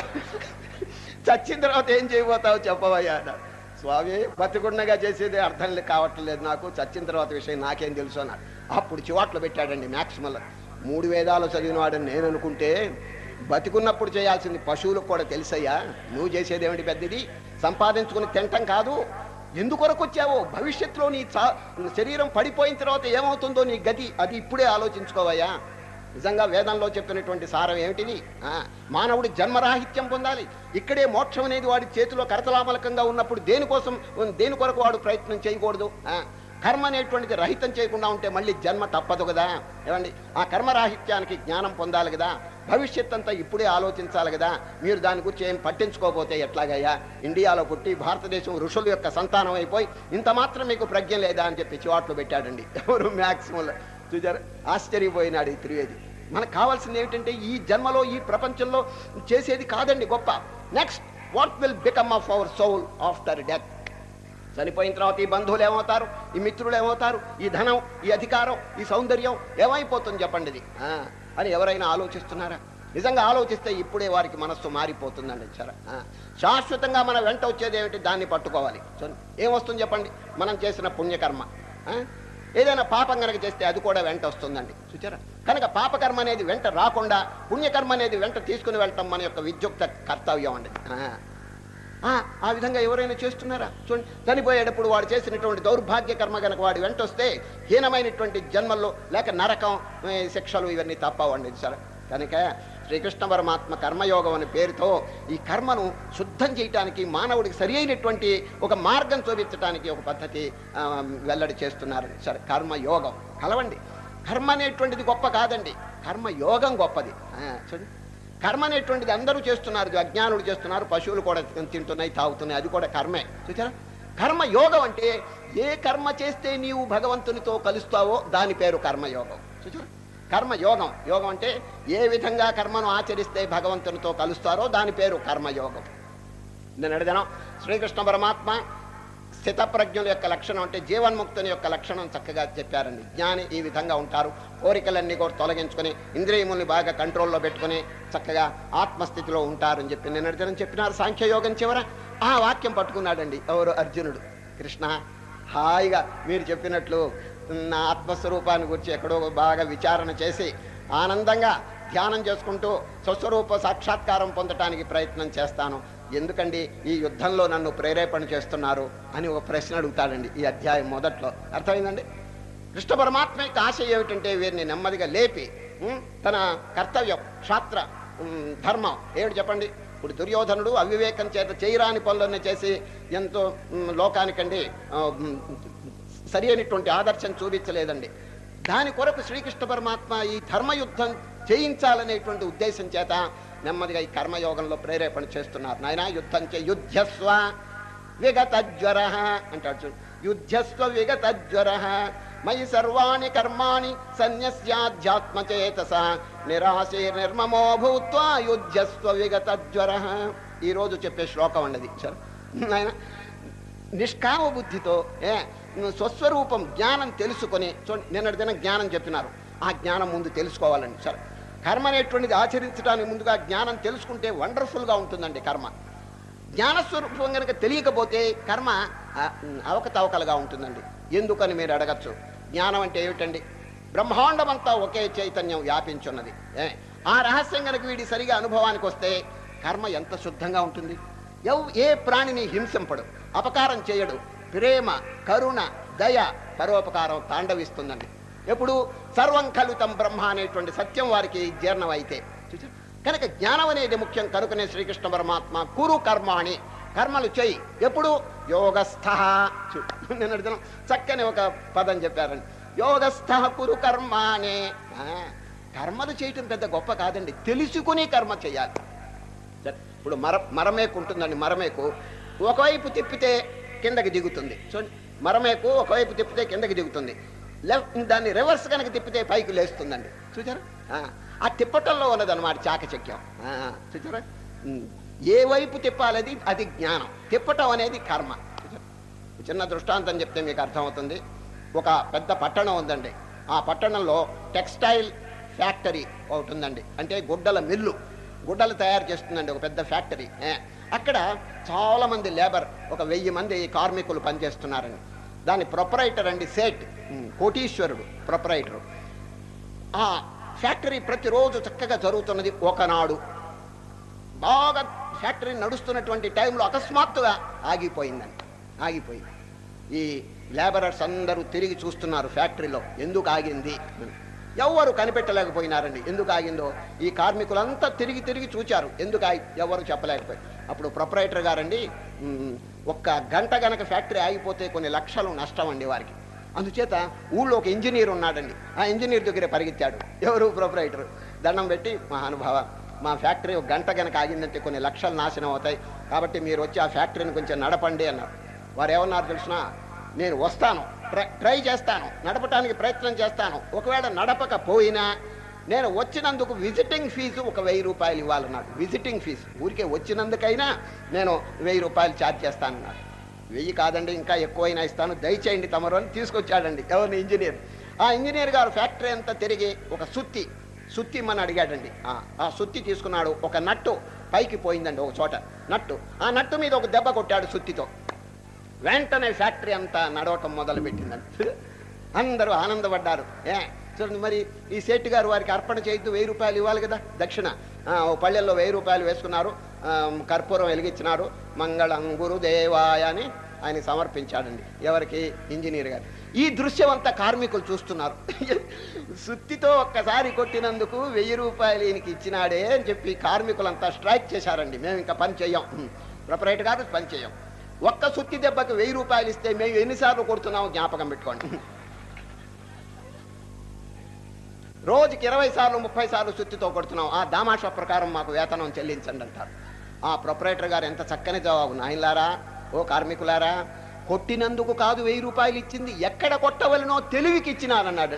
చచ్చిన తర్వాత ఏం చేయబోతావు చెప్పవయ్యా అన్నాడు. స్వామి బతికుండగా చేసేది అర్థం లే- కావట్లేదు నాకు చచ్చిన తర్వాత విషయం నాకేం తెలుసు అన్నాడు అప్పుడు చివాట్లు పెట్టాడండి మ్యాక్సిమల్ మూడు వేదాలు చదివినవాడని నేను అనుకుంటే బతికున్నప్పుడు చేయాల్సింది పశువులకు కూడా తెలుసయ్యా నువ్వు చేసేది ఏమిటి పెద్దది సంపాదించుకుని తింటం కాదు ఎందుకొరకు వచ్చావో భవిష్యత్తులో నీ చా- శరీరం పడిపోయిన తర్వాత ఏమవుతుందో నీ గతి అది ఇప్పుడే ఆలోచించుకోవయ్యా నిజంగా వేదంలో చెప్పినటువంటి సారం ఏమిటిది ఆ, మానవుడి జన్మరాహిత్యం పొందాలి ఇక్కడే మోక్షం అనేది వాడి చేతిలో కరతలామలకంగా ఉన్నప్పుడు దేనికోసం దేని కొరకు వాడు ప్రయత్నం చేయకూడదు ఆ, కర్మ అనేటువంటిది రహితం చేయకుండా ఉంటే మళ్ళీ జన్మ తప్పదు కదా ఏమండి ఆ కర్మరాహిత్యానికి జ్ఞానం పొందాలి కదా భవిష్యత్ అంతా ఇప్పుడే ఆలోచించాలి కదా మీరు దాని గురించి ఏం పట్టించుకోకపోతే ఎట్లాగయ్యా ఇండియాలో పుట్టి భారతదేశం ఋషుల యొక్క సంతానం అయిపోయి ఇంత మాత్రం మీకు ప్రజ్ఞ లేదా అని చెప్పి చివాట్లు పెట్టాడండి ఎవరు మ్యాక్సిమం చూచారు ఆశ్చర్యపోయినాడు ఈ త్రివేది మనకు కావాల్సింది ఏమిటంటే ఈ జన్మలో ఈ ప్రపంచంలో చేసేది కాదండి గొప్ప next what will become of our soul after death చనిపోయిన తర్వాత ఈ బంధువులు ఏమవుతారు ఈ మిత్రులు ఏమవుతారు ఈ ధనం ఈ అధికారం ఈ సౌందర్యం ఏమైపోతుంది చెప్పండి ఇది ఆ, అని ఎవరైనా ఆలోచిస్తున్నారా నిజంగా ఆలోచిస్తే ఇప్పుడే వారికి మనస్సు మారిపోతుందండి సరే ఆ, శాశ్వతంగా మన వెంట వచ్చేది ఏమిటి దాన్ని పట్టుకోవాలి సో ఏమొస్తుంది చెప్పండి మనం చేసిన పుణ్యకర్మ ఆ? ఏదైనా పాపం కనుక చేస్తే అది కూడా వెంట వస్తుందండి చూచారా కనుక పాపకర్మ అనేది వెంట రాకుండా పుణ్యకర్మ అనేది వెంట తీసుకుని వెళ్ళటం మన యొక్క విద్యుక్త కర్తవ్యం అండి ఆ. ఆ, ఆ విధంగా ఎవరైనా చేస్తున్నారా చూడండి చనిపోయేటప్పుడు వాడు చేసినటువంటి దౌర్భాగ్య కర్మ కనుక వాడి వెంట వస్తే హీనమైనటువంటి జన్మల్లో లేక నరకం ఏ, శిక్షలు ఇవన్నీ తప్పవండి సరే కనుక శ్రీకృష్ణ పరమాత్మ కర్మయోగం అనే పేరుతో ఈ కర్మను శుద్ధం చేయటానికి మానవుడికి సరి అయినటువంటి ఒక మార్గం చూపించడానికి ఒక పద్ధతి ఆ, వెల్లడి చేస్తున్నారు సరే కర్మయోగం కలవండి కర్మ అనేటువంటిది గొప్ప కాదండి కర్మ యోగం గొప్పది ఆ, చూడండి కర్మ అనేటువంటిది అందరూ చేస్తున్నారు ఇది అజ్ఞానులు చేస్తున్నారు పశువులు కూడా తింటున్నాయి తాగుతున్నాయి అది కూడా కర్మే చూసారా కర్మ యోగం అంటే ఏ కర్మ చేస్తే నీవు భగవంతునితో కలుస్తావో దాని పేరు కర్మయోగం చూచారా కర్మ యోగం యోగం అంటే ఏ విధంగా కర్మను ఆచరిస్తే భగవంతునితో కలుస్తారో దాని పేరు కర్మయోగం నేను అడిగాను శ్రీకృష్ణ పరమాత్మ స్థితప్రజ్ఞుల యొక్క లక్షణం అంటే జీవన్ముక్తుని యొక్క లక్షణం చక్కగా చెప్పారండి జ్ఞాని ఈ విధంగా ఉంటారు కోరికలన్నీ కూడా తొలగించుకొని ఇంద్రియముల్ని బాగా కంట్రోల్లో పెట్టుకొని చక్కగా ఆత్మస్థితిలో ఉంటారని చెప్పి నేను అడిగిన చెప్పినారు సాంఖ్యయోగం చివర ఆ వాక్యం పట్టుకున్నాడండి ఎవరు అర్జునుడు కృష్ణ హాయిగా మీరు చెప్పినట్లు నా ఆత్మస్వరూపాన్ని గురించి ఎక్కడో బాగా విచారణ చేసి ఆనందంగా ధ్యానం చేసుకుంటూ స్వస్వరూప సాక్షాత్కారం పొందటానికి ప్రయత్నం చేస్తాను ఎందుకండి ఈ యుద్ధంలో నన్ను ప్రేరేపణ చేస్తున్నారు అని ఒక ప్రశ్న అడుగుతాడండి ఈ అధ్యాయం మొదట్లో అర్థమైందండి కృష్ణ పరమాత్మ యొక్క ఆశ ఏమిటంటే వీరిని నెమ్మదిగా లేపి ఉం, తన కర్తవ్యం శాస్త్ర ఉం, ధర్మం ఏమిటి చెప్పండి ఇప్పుడు దుర్యోధనుడు అవివేకం చేత చేయరాని పనులన్నీ చేసి ఎంతో ఉం, లోకానికండి ఆ, ఉం, సరి అయినటువంటి ఆదర్శం చూపించలేదండి దాని కొరకు శ్రీకృష్ణ పరమాత్మ ఈ ధర్మయుద్ధం చేయించాలనేటువంటి ఉద్దేశం చేత నెమ్మదిగా ఈ కర్మయోగంలో ప్రేరేపణ చేస్తున్నారు నాయన యుద్ధం చే యుద్ధస్వ విగత జ్వర అంటాడు చూడు యుద్ధస్వ విగత జ్వర మయి సర్వాణి కర్మాణి సన్యస్యాధ్యాత్మచేతస నిరాశే నిర్మమో భూత్వా యుద్ధస్వ విగత జ్వర ఈ రోజు చెప్పే శ్లోకం అన్నది సరే నాయన నిష్కామ బుద్ధితో ఏ స్వస్వరూపం జ్ఞానం తెలుసుకొని చూడండి నిన్నటి దినం జ్ఞానం చెప్పినారు ఆ జ్ఞానం ముందు తెలుసుకోవాలండి సరే కర్మ అనేటువంటిది ఆచరించడానికి ముందుగా జ్ఞానం తెలుసుకుంటే వండర్ఫుల్గా ఉంటుందండి కర్మ జ్ఞానస్వరూపం కనుక తెలియకపోతే కర్మ ఆ, అవకతవకలుగా ఉంటుందండి ఎందుకని మీరు అడగచ్చు జ్ఞానం అంటే ఏమిటండి బ్రహ్మాండం అంతా ఒకే చైతన్యం వ్యాపించున్నది ఏ ఆ రహస్యం కనుక వీడి సరిగా అనుభవానికి వస్తే కర్మ ఎంత శుద్ధంగా ఉంటుంది ఎవ్ ఏ ప్రాణిని హింసింపడు అపకారం చేయడు ప్రేమ కరుణ దయ పరోపకారం తాండవిస్తుందండి ఎప్పుడు సర్వం కలుతం బ్రహ్మ అనేటువంటి సత్యం వారికి జీర్ణం అయితే చూసారా? కనుక జ్ఞానం అనేది ముఖ్యం కనుకనే శ్రీకృష్ణ పరమాత్మ కురు కర్మాణి కర్మలు చేయి ఎప్పుడు యోగస్థ చూ- నిన్న అడిగిన చక్కని ఒక పదం చెప్పారండి యోగస్థ కురు కర్మానే ఆ, కర్మలు చేయటం పెద్ద గొప్ప కాదండి తెలుసుకుని కర్మ చేయాలి సరే, ఇప్పుడు మర మరమేకు ఉంటుందండి మరమేకు ఒకవైపు తిప్పితే కిందకి దిగుతుంది చూడండి మరమేకు ఒకవైపు తిప్పితే కిందకి దిగుతుంది లెఫ్ట్ దాన్ని రివర్స్ కనుక తిప్పితే పైకి లేస్తుందండి చూచారా ఆ, ఆ తిప్పటంలో ఉన్నదన్నమాట చాకచక్యం ఆ, చూచారా ఉమ్, ఏ వైపు తిప్పాలది అది జ్ఞానం తిప్పటం అనేది కర్మ చూచారా? చిన్న దృష్టాంతం చెప్తే మీకు అర్థమవుతుంది ఒక పెద్ద పట్టణం ఉందండి ఆ పట్టణంలో టెక్స్టైల్ ఫ్యాక్టరీ ఒకటి ఉందండి అంటే గుడ్డల మిల్లు గుడ్డలు తయారు చేస్తుందండి ఒక పెద్ద ఫ్యాక్టరీ ఏ, అక్కడ చాలా మంది లేబర్ ఒక వెయ్యి మంది కార్మికులు పనిచేస్తున్నారండి దాని ప్రొపరైటర్ అండి సేట్ ఉమ్, కోటీశ్వరుడు ప్రొపరైటరు ఆ ఫ్యాక్టరీ ప్రతిరోజు చక్కగా జరుగుతున్నది ఒకనాడు బాగా ఫ్యాక్టరీ నడుస్తున్నటువంటి టైంలో అకస్మాత్తుగా ఆగిపోయిందండి ఆగిపోయింది ఈ లేబరర్స్ అందరూ తిరిగి చూస్తున్నారు ఫ్యాక్టరీలో ఎందుకు ఆగింది అని. ఎవ్వరు కనిపెట్టలేకపోయినారండి ఎందుకు ఆగిందో ఈ కార్మికులంతా తిరిగి తిరిగి చూచారు ఎందుకు ఆగి ఎవరు చెప్పలేకపోయారు అప్పుడు ప్రొపరైటర్ గారండి "ఉమ్, ఒక్క గంట గనక ఫ్యాక్టరీ ఆగిపోతే కొన్ని లక్షలు నష్టం అండి వారికి అందుచేత ఊళ్ళో ఒక ఇంజనీర్ ఉన్నాడండి ఆ ఇంజనీర్ దగ్గరే పరిగెత్తాడు ఎవరు ప్రొపరైటర్ దండం పెట్టి మహానుభావ మా ఫ్యాక్టరీ ఒక గంట గనక ఆగిందంటే కొన్ని లక్షలు నాశనం అవుతాయి కాబట్టి మీరు వచ్చి ఆ ఫ్యాక్టరీని కొంచెం నడపండి అన్నారు వారు ఏమన్నారు తెలిసిన నేను వస్తాను ట్రై ట్రై చేస్తాను నడపడానికి ప్రయత్నం చేస్తాను ఒకవేళ నడపకపోయినా నేను వచ్చినందుకు విజిటింగ్ ఫీజు ఒక వెయ్యి రూపాయలు ఇవ్వాలన్నాడు విజిటింగ్ ఫీజు ఊరికే వచ్చినందుకైనా నేను వెయ్యి రూపాయలు ఛార్జ్ చేస్తానన్నాడు వెయ్యి కాదండి ఇంకా ఎక్కువైనా ఇస్తాను దయచేయండి తమరు అని తీసుకొచ్చాడండి ఎవరిని ఇంజనీర్ ఆ ఇంజనీర్ గారు ఫ్యాక్టరీ అంతా తిరిగి ఒక సుత్తి సుత్తి మన అడిగాడండి ఆ, ఆ సుత్తి తీసుకున్నాడు ఒక నట్టు పైకి పోయిందండి ఒక చోట నట్టు ఆ నట్టు మీద ఒక దెబ్బ కొట్టాడు సుత్తితో వెంటనే ఫ్యాక్టరీ అంతా నడవటం మొదలు పెట్టిందండి అందరూ ఆనందపడ్డారు ఏ చూడండి మరి ఈ సేట్ గారు వారికి అర్పణ చేయొద్దు వెయ్యి రూపాయలు ఇవ్వాలి కదా దక్షిణ ఆ, ఓ పళ్ళెల్లో వెయ్యి రూపాయలు వేసుకున్నారు ఆ, కర్పూరం వెలిగించినారు మంగళం గురుదేవాయ అని ఆయన సమర్పించాడండి ఎవరికి ఇంజనీర్ గారు ఈ దృశ్యం అంతా కార్మికులు చూస్తున్నారు సుత్తితో ఒక్కసారి కొట్టినందుకు వెయ్యి రూపాయలు ఈయనకి ఇచ్చినాడే అని చెప్పి కార్మికులంతా స్ట్రైక్ చేశారండి మేము ఇంకా పని చెయ్యం ప్రొపరేటర్ గారు పని చెయ్యం ఒక్క సుత్తి దెబ్బకి వెయ్యి రూపాయలు ఇస్తే మేము ఎన్నిసార్లు కొడుతున్నామో జ్ఞాపకం పెట్టుకోండి రోజుకి ఇరవై సార్లు ముప్పై సార్లు సుత్తితో కొడుతున్నాం ఆ దామాషా ప్రకారం మాకు వేతనం చెల్లించండి అంటారు ఆ ప్రొపరేటర్ గారు ఎంత చక్కని జవాబు నాయనలారా ఓ కార్మికులారా కొట్టినందుకు కాదు వెయ్యి రూపాయలు ఇచ్చింది ఎక్కడ కొట్టవలనో తెలివికి ఇచ్చినానన్నాడు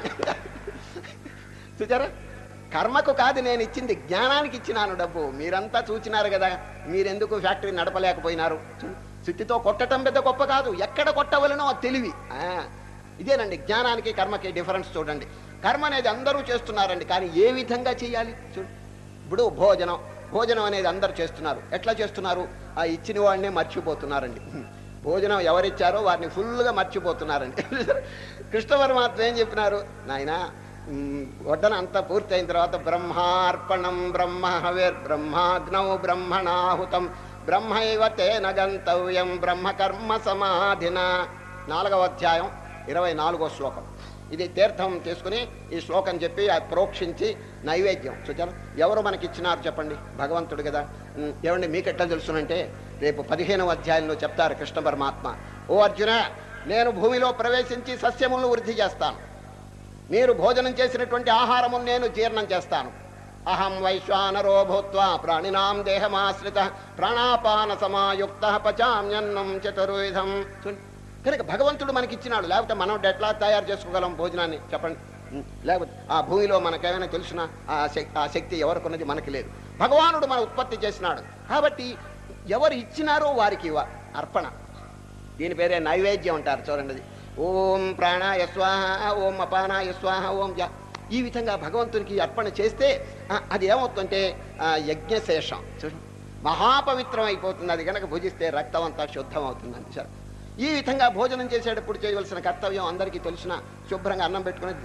చూచారా కర్మకు కాదు నేను ఇచ్చింది జ్ఞానానికి ఇచ్చినాను డబ్బు మీరంతా చూచినారు కదా మీరెందుకు ఫ్యాక్టరీ నడపలేకపోయినారు చూ- సుత్తితో కొట్టటం పెద్ద గొప్ప కాదు ఎక్కడ కొట్టవలనో ఆ తెలివి ఆ, ఇదేనండి జ్ఞానానికి కర్మకి డిఫరెన్స్ చూడండి కర్మ అనేది అందరూ చేస్తున్నారండి కానీ ఏ విధంగా చేయాలి చూడు ఇప్పుడు భోజనం భోజనం అనేది అందరూ చేస్తున్నారు ఎట్లా చేస్తున్నారు ఆ ఇచ్చిన వాడినే మర్చిపోతున్నారండి భోజనం ఎవరిచ్చారో వారిని ఫుల్గా మర్చిపోతున్నారండి కృష్ణ పరమాత్మ ఏం చెప్పినారు నాయనా మ్, వడ్డన అంతా పూర్తయిన తర్వాత బ్రహ్మార్పణం బ్రహ్మ హవేర్ బ్రహ్మాగ్నౌ బ్రహ్మణాహుతం బ్రహ్మైవ తేన గంతవ్యం బ్రహ్మకర్మ సమాధిన నాలుగవ అధ్యాయం ఇరవై నాలుగో శ్లోకం ఇది తీర్థం తీసుకుని ఈ శ్లోకం చెప్పి అది ప్రోక్షించి నైవేద్యం చూచారు ఎవరు మనకి ఇచ్చినారు చెప్పండి భగవంతుడు కదా ఉమ్, ఏమండి మీకు ఎట్లా తెలుసునంటే రేపు పదిహేనవ అధ్యాయంలో చెప్తారు కృష్ణ పరమాత్మ ఓ అర్జున నేను భూమిలో ప్రవేశించి సస్యములను వృద్ధి చేస్తాను మీరు భోజనం చేసినటువంటి ఆహారమును నేను జీర్ణం చేస్తాను అహం వైశ్వానరో భూత్వా ప్రాణినాం దేహమాశ్రిత ప్రాణాపాన సమాయుక్త పచామ్యన్నం చతుర్విధం చూడండి. కనుక భగవంతుడు మనకి ఇచ్చినాడు లేకపోతే మనం ఎట్లా తయారు చేసుకోగలం భోజనాన్ని చెప్పండి ఉం. లేకపోతే ఆ భూమిలో మనకేమైనా తెలిసిన ఆ శక్తి ఆ శక్తి ఎవరికున్నది మనకి లేదు భగవానుడు మన ఉత్పత్తి చేసినాడు కాబట్టి ఎవరు ఇచ్చినారో వారికి ఇవ్వ అర్పణ దీని పేరే నైవేద్యం అంటారు చూడండి అది ఓం ప్రాణాయ స్వాహ ఓం అపానాయ స్వాహ ఓం జ ఈ విధంగా భగవంతునికి అర్పణ చేస్తే ఆ, అది ఏమవుతుందంటే ఆ, యజ్ఞశేషం చూడండి మహాపవిత్రం అయిపోతుంది అది కనుక భుజిస్తే రక్తం అంతా శుద్ధం అవుతుందండి సార్ ఈ విధంగా భోజనం చేసేటప్పుడు చేయవలసిన కర్తవ్యం అందరికీ తెలిసిన శుభ్రంగా అన్నం పెట్టుకుని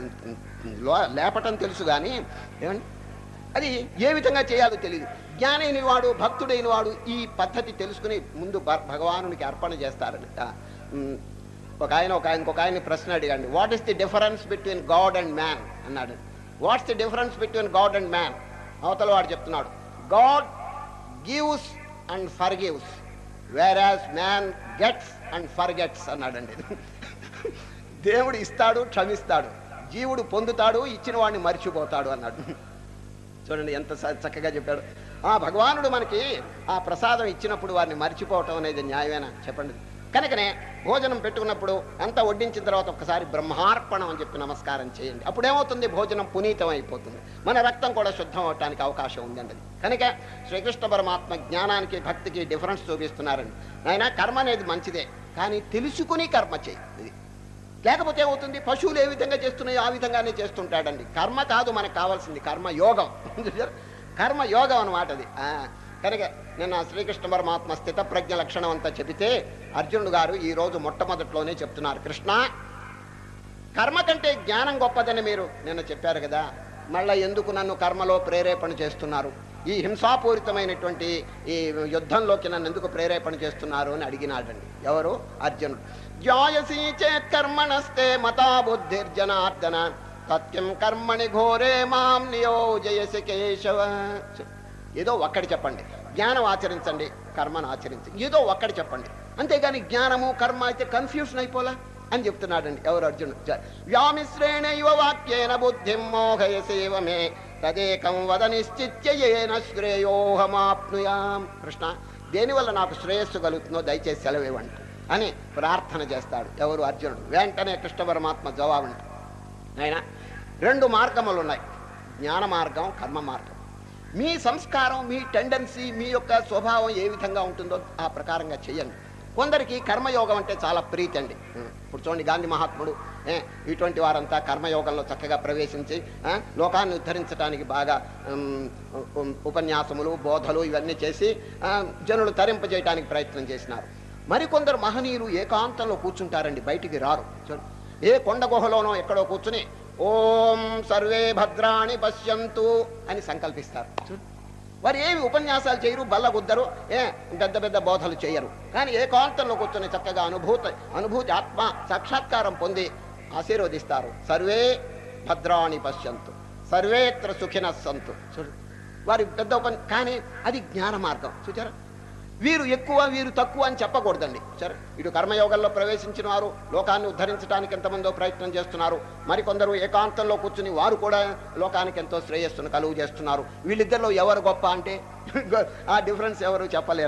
లో- లేపటం తెలుసు కానీ ఏమండి అది ఏ విధంగా చేయాలో తెలియదు జ్ఞానైన వాడు భక్తుడైన వాడు ఈ పద్ధతి తెలుసుకుని ముందు భ- భగవానునికి అర్పణ చేస్తారని ఆ, ఉమ్, ఒక ఆయన ఒక ఆయన ఇంకొక ఆయన ప్రశ్న అడిగాడు what is the difference between God and man అన్నాడు what's the difference between God and man అవతల వాడు చెప్తున్నాడు God gives and forgives whereas man gets and forgets అన్నాడండి దేవుడు ఇస్తాడు క్షమిస్తాడు జీవుడు పొందుతాడు ఇచ్చిన వాడిని మర్చిపోతాడు అన్నాడు చూడండి ఎంత స- చక్కగా చెప్పాడు ఆ భగవానుడు మనకి ఆ ప్రసాదం ఇచ్చినప్పుడు వారిని మర్చిపోవటం అనేది న్యాయమేనా చెప్పండి కనుకనే భోజనం పెట్టుకున్నప్పుడు అంతా వడ్డించిన తర్వాత ఒక్కసారి బ్రహ్మార్పణం అని చెప్పి నమస్కారం చేయండి అప్పుడేమవుతుంది భోజనం పునీతం అయిపోతుంది మన రక్తం కూడా శుద్ధం అవటానికి అవకాశం ఉందండి అది. కనుక శ్రీకృష్ణ పరమాత్మ జ్ఞానానికి భక్తికి డిఫరెన్స్ చూపిస్తున్నారండి ఆయన కర్మ అనేది మంచిదే కానీ తెలుసుకుని కర్మ చేయి ఇది లేకపోతే ఏమవుతుంది పశువులు ఏ విధంగా చేస్తున్నాయో ఆ విధంగానే చేస్తుంటాడండి కర్మ కాదు మనకు కావాల్సింది కర్మ యోగం చూశారా? కర్మ యోగం అనమాట అది ఆ, కనుక నిన్న శ్రీకృష్ణ పరమాత్మ స్థిత ప్రజ్ఞ లక్షణం అంతా చెబితే అర్జునుడు గారు ఈ రోజు మొట్టమొదట్లోనే చెప్తున్నారు కృష్ణ కర్మ కంటే జ్ఞానం గొప్పదని మీరు నిన్న చెప్పారు కదా మళ్ళా ఎందుకు నన్ను కర్మలో ప్రేరేపణ చేస్తున్నారు ఈ హింసాపూరితమైనటువంటి ఈ యుద్ధంలోకి నన్ను ఎందుకు ప్రేరేపణ చేస్తున్నారు అని అడిగినాడండి ఎవరు అర్జునుడు జాయసీ చేత్ కర్మణస్తే మతా బుద్ధిర్జనార్దన సత్యం కర్మణి ఘోరే మాం నియోజయసి కేశవ ఏదో ఒక్కటి చెప్పండి జ్ఞానం ఆచరించండి కర్మను ఆచరించండి ఏదో ఒక్కటి చెప్పండి అంతేగాని జ్ఞానము కర్మ అయితే కన్ఫ్యూషన్ అయిపోలా అని చెప్తున్నాడండి ఎవరు అర్జునుడు జ- వ్యామిశ్రేణ యువ వాక్యేన బుద్ధిం మోహయసేవ మే తదేకం వద నిశ్చిత్యేన శ్రేయోహమాప్నుయాం కృష్ణ దేనివల్ల నాకు శ్రేయస్సు కలుగుతుందో దయచేసి సెలవివ్వండి అని ప్రార్థన చేస్తాడు ఎవరు అర్జునుడు వెంటనే కృష్ణ పరమాత్మ జవాబు ఆయన రెండు మార్గములు ఉన్నాయి జ్ఞాన మార్గం కర్మ మార్గం మీ సంస్కారం మీ టెండెన్సీ మీ యొక్క స్వభావం ఏ విధంగా ఉంటుందో ఆ ప్రకారంగా చేయండి కొందరికి కర్మయోగం అంటే చాలా ప్రీతి అండి ఇప్పుడు చూడండి గాంధీ మహాత్ముడు ఏ, ఇటువంటి వారంతా కర్మయోగంలో చక్కగా ప్రవేశించి ఆ, లోకాన్ని ఉద్ధరించడానికి బాగా ఉమ్, ఉమ్, ఉపన్యాసములు బోధలు ఇవన్నీ చేసి ఆ, జనులు తరింపజేయడానికి ప్రయత్నం చేసినారు మరికొందరు మహనీయులు ఏకాంతంలో కూర్చుంటారండి బయటికి రారు చూడు ఏ కొండ గుహలోనో ఎక్కడో కూర్చుని ఓం సర్వే భద్రాణి పశ్యంతు అని సంకల్పిస్తారు చూడు వారు ఏమి ఉపన్యాసాలు చేయరు బల్లగుద్దరు ఏ పెద్ద పెద్ద బోధలు చేయరు కానీ ఏకాంతంలో కూర్చొని చక్కగా అనుభూతి అనుభూతి ఆత్మ సాక్షాత్కారం పొంది ఆశీర్వదిస్తారు సర్వే భద్రాణి పశ్యంతు సర్వేత్ర సుఖిన సంతు చూడు వారి పెద్ద ఉపన్ కానీ అది జ్ఞాన మార్గం చూచారా వీరు ఎక్కువ వీరు తక్కువ అని చెప్పకూడదండి సరే ఇటు కర్మయోగంలో ప్రవేశించిన వారు లోకాన్ని ఉద్ధరించడానికి ఎంతమందో ప్రయత్నం చేస్తున్నారు మరికొందరు ఏకాంతంలో కూర్చుని వారు కూడా లోకానికి ఎంతో శ్రేయస్సును కలుగు చేస్తున్నారు వీళ్ళిద్దరిలో ఎవరు గొప్ప అంటే ఆ డిఫరెన్స్ ఎవరు చెప్పలేరండి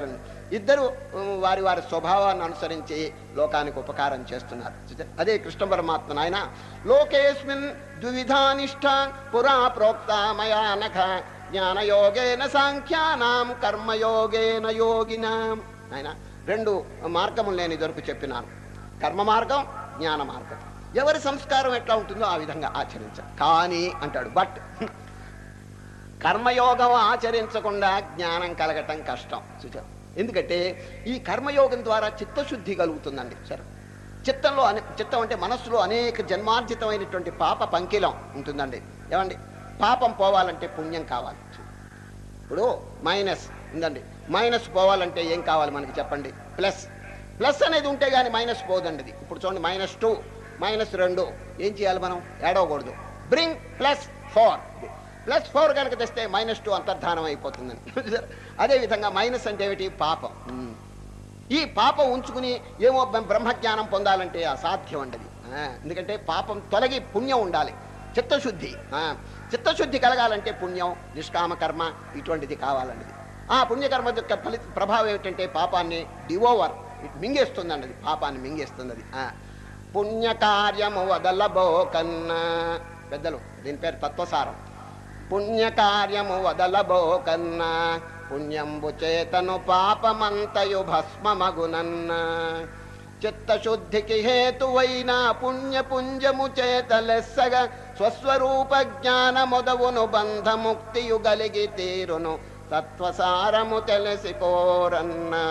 ఇద్దరు ఉమ్, వారి వారి స్వభావాన్ని అనుసరించి లోకానికి ఉపకారం చేస్తున్నారు చూసారా? అదే కృష్ణ పరమాత్మ నాయన లోకేస్మిన్ ద్విధానిష్ట పురా ప్రోక్త మయా నఖ జ్ఞానయోగేన సాంఖ్యానాం కర్మయోగేన యోగినాం ఆయన రెండు మార్గములు నేను ఇదివరకు చెప్పినాను కర్మ మార్గం జ్ఞాన మార్గం ఎవరి సంస్కారం ఎట్లా ఉంటుందో ఆ విధంగా ఆచరించాలి కానీ అంటాడు బట్ కర్మయోగం ఆచరించకుండా జ్ఞానం కలగటం కష్టం చూచారు ఎందుకంటే ఈ కర్మయోగం ద్వారా చిత్తశుద్ధి కలుగుతుందండి సరే చిత్తంలో అనే చిత్తం అంటే మనస్సులో అనేక జన్మార్జితమైనటువంటి పాప పంకిలం ఉంటుందండి ఏమండి పాపం పోవాలంటే పుణ్యం కావాలి ఇప్పుడు మైనస్ ఉందండి మైనస్ పోవాలంటే ఏం కావాలి మనకి చెప్పండి ప్లస్ ప్లస్ అనేది ఉంటే కానీ మైనస్ పోదండి ఇది ఇప్పుడు చూడండి మైనస్ టూ మైనస్ రెండు ఏం చేయాలి మనం ఏడవకూడదు bring plus four plus four కనుక తెస్తే మైనస్ టూ అంతర్ధానం అయిపోతుందండి అదేవిధంగా మైనస్ అంటే ఏమిటి పాపం ఉమ్. ఈ పాపం ఉంచుకుని ఏమో బ్ర- బ్రహ్మజ్ఞానం పొందాలంటే అసాధ్యం అండి అది. ఆ, ఎందుకంటే పాపం తొలగి పుణ్యం ఉండాలి చిత్తశుద్ధి ఆ, చిత్తశుద్ధి కలగాలంటే పుణ్యం నిష్కామ కర్మ ఇటువంటిది కావాలండి ఆ పుణ్యకర్మ యొక్క ఫలిత ప్రభావం ఏమిటంటే పాపాన్ని డివోవర్ మింగేస్తుందండి అది పాపాన్ని మింగేస్తుంది అది ఆ, పుణ్యకార్యము వదలబోకన్నా పెద్దలు దీని పేరు తత్వసారం పుణ్యకార్యము వదలబోకన్నా పుణ్యంబు చేతను పాపమంతయు భస్మమగునన్న చిత్తశుద్ధికి హేతువైన పుణ్యపుంజము చేత లెస్సగా స్వస్వరూప జ్ఞాన మొదవును బంధముక్తియు గలిగి తీరును తత్వసారము తెలిసిపోరన్నా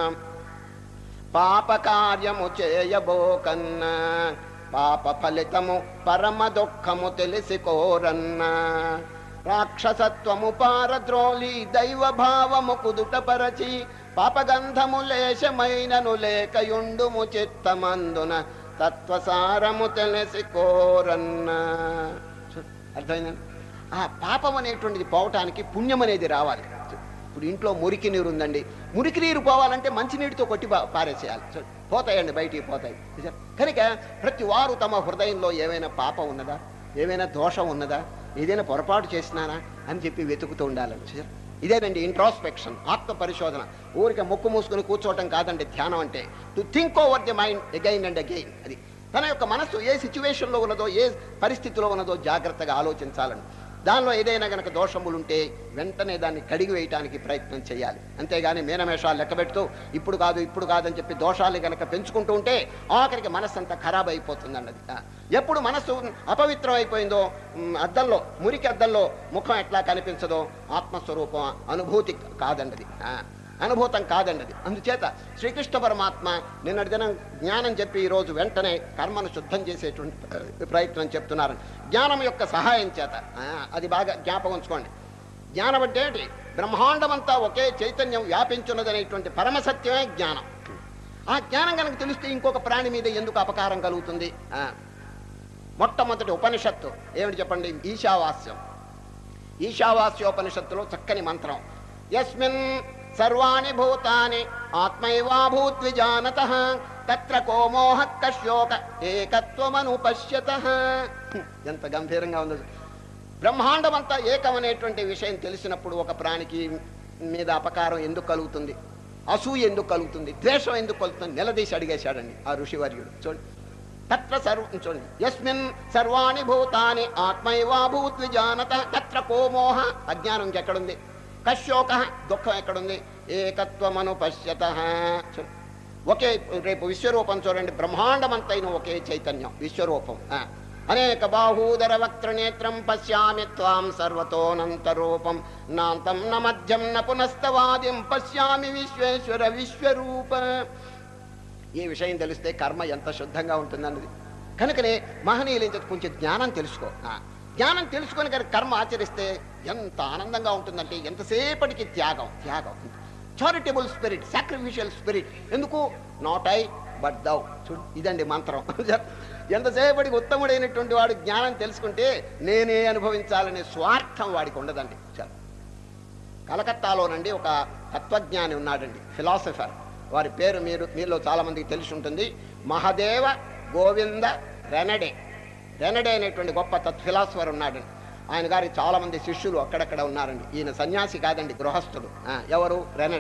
పాప కార్యము చేయబోకన్న పాప ఫలితము పరమ దుఃఖము తెలిసికోరన్న రాక్షసత్వము పారద్రోలి దైవ భావము కుదుటపరచి పాపగంధము లేశమైనను లేకయుండుము చిత్తమందున తత్వసారము తెలిసికోరన్న చూ- అర్థమైందండి ఆ పాపం అనేటువంటిది పోవటానికి పుణ్యం అనేది రావాలి ఇప్పుడు ఇంట్లో మురికి నీరు ఉందండి మురికి నీరు పోవాలంటే మంచినీటితో కొట్టి పా- పారేసేయాలి చూ- పోతాయండి బయటికి పోతాయి చూశారా? కనుక ప్రతి వారు తమ హృదయంలో ఏమైనా పాపం ఉన్నదా ఏమైనా దోషం ఉన్నదా ఏదైనా పొరపాటు చేసినానా అని చెప్పి వెతుకుతూ ఉండాలని చూశారా? ఇదేనండి ఇంట్రాస్పెక్షన్ ఆత్మ పరిశోధన ఊరికే ముక్కు మూసుకుని కూర్చోవటం కాదండి ధ్యానం అంటే to think over the mind again and again అది తన యొక్క మనస్సు ఏ సిచ్యువేషన్లో ఉన్నదో ఏ పరిస్థితిలో ఉన్నదో జాగ్రత్తగా ఆలోచించాలని దానిలో ఏదైనా గనక దోషములు ఉంటే వెంటనే దాన్ని కడిగి వేయటానికి ప్రయత్నం చేయాలి అంతేగాని మేనమేషాలు లెక్క పెడుతూ ఇప్పుడు కాదు ఇప్పుడు కాదని చెప్పి దోషాలు గనక పెంచుకుంటూ ఉంటే ఆఖరికి మనస్సు అంతా ఖరాబ్ అయిపోతుంది అన్నది ఆ, ఎప్పుడు మనస్సు అపవిత్రం అయిపోయిందో మ్, అద్దంలో మురికి అద్దంలో ముఖం ఎట్లా కనిపించదో ఆత్మస్వరూపం అనుభూతి కాదండి ఆ, అనుభూతం కాదండి అది అందుచేత శ్రీకృష్ణ పరమాత్మ నిన్నటి దినం జ్ఞానం చెప్పి ఈరోజు వెంటనే కర్మను శుద్ధం చేసేటువంటి ప్రయత్నం చెప్తున్నారు జ్ఞానం యొక్క సహాయం చేత ఆ, అది బాగా జ్ఞాపకం ఉంచుకోండి జ్ఞానం అంటే ఏంటి బ్రహ్మాండమంతా ఒకే చైతన్యం వ్యాపించున్నదనేటువంటి పరమసత్యమే జ్ఞానం ఆ జ్ఞానం కనుక తెలిస్తే ఇంకొక ప్రాణి మీద ఎందుకు అపకారం కలుగుతుంది ఆ, మొట్టమొదటి ఉపనిషత్తు ఏమిటి చెప్పండి ఈశావాస్యం ఈశావాస్యోపనిషత్తులో చక్కని మంత్రం యస్మిన్ సర్వాణి భూతాని ఆత్మైవాభూద్విజానత తత్ర కోమోహ కశ్యోక ఏకత్వమను పశ్యత ఎంత గంభీరంగా ఉందో బ్రహ్మాండమంతా ఏకమనేటువంటి విషయం తెలిసినప్పుడు ఒక ప్రాణికి మీద అపకారం ఎందుకు కలుగుతుంది అసూయ ఎందుకు కలుగుతుంది ద్వేషం ఎందుకు కలుగుతుంది నిలదీసి అడిగేశాడండి ఆ ఋషివర్యుడు చూడండి తత్ర సర్వ చూడండి యస్మిన్ సర్వాణి భూతాని ఆత్మైవాభూద్విజానత తత్ర కోమోహ అజ్ఞానం ఇంకెక్కడుంది కశ్యోక దుఃఖం ఎక్కడుంది ఏకత్వమను పశ్యత చూడండి. ఒకే రేపు విశ్వరూపం చూడండి బ్రహ్మాండమంతైన ఒకే చైతన్యం విశ్వరూపం ఆ. అనేక బాహూదర వక్త్ర నేత్రం పశ్యామి త్వాం సర్వతోనంతరూపం నాంతం న మధ్యం న పునస్తవాదిం పశ్యామి విశ్వేశ్వర విశ్వరూప ఈ విషయం తెలిస్తే కర్మ ఎంత శుద్ధంగా ఉంటుందన్నది కనుకనే మహనీయులు ఏం చెప్తారు? కొంచెం జ్ఞానం తెలుసుకో ఆ, జ్ఞానం తెలుసుకొని కనుక కర్మ ఆచరిస్తే ఎంత ఆనందంగా ఉంటుందంటే ఎంతసేపటికి త్యాగం త్యాగం చారిటబుల్ స్పిరిట్ సాక్రిఫిషియల్ స్పిరిట్ ఎందుకు నాట్ ఐ బట్ దౌ చూడు ఇదండి మంత్రం ఎంతసేపటికి ఉత్తముడైనటువంటి వాడు జ్ఞానం తెలుసుకుంటే నేనే అనుభవించాలనే స్వార్థం వాడికి ఉండదండి చాలు కలకత్తాలోనండి ఒక తత్వజ్ఞాని ఉన్నాడండి ఫిలాసఫర్ వారి పేరు మీరు మీలో చాలా మందికి తెలిసి ఉంటుంది మహదేవ గోవింద రెనడే రెనడే అనేటువంటి గొప్ప తత్ ఫిలాసఫర్ ఉన్నాడండి ఆయన గారికి చాలా మంది శిష్యులు అక్కడక్కడ ఉన్నారండి ఈయన సన్యాసి కాదండి గృహస్థుడు ఆ, ఎవరు రెనడే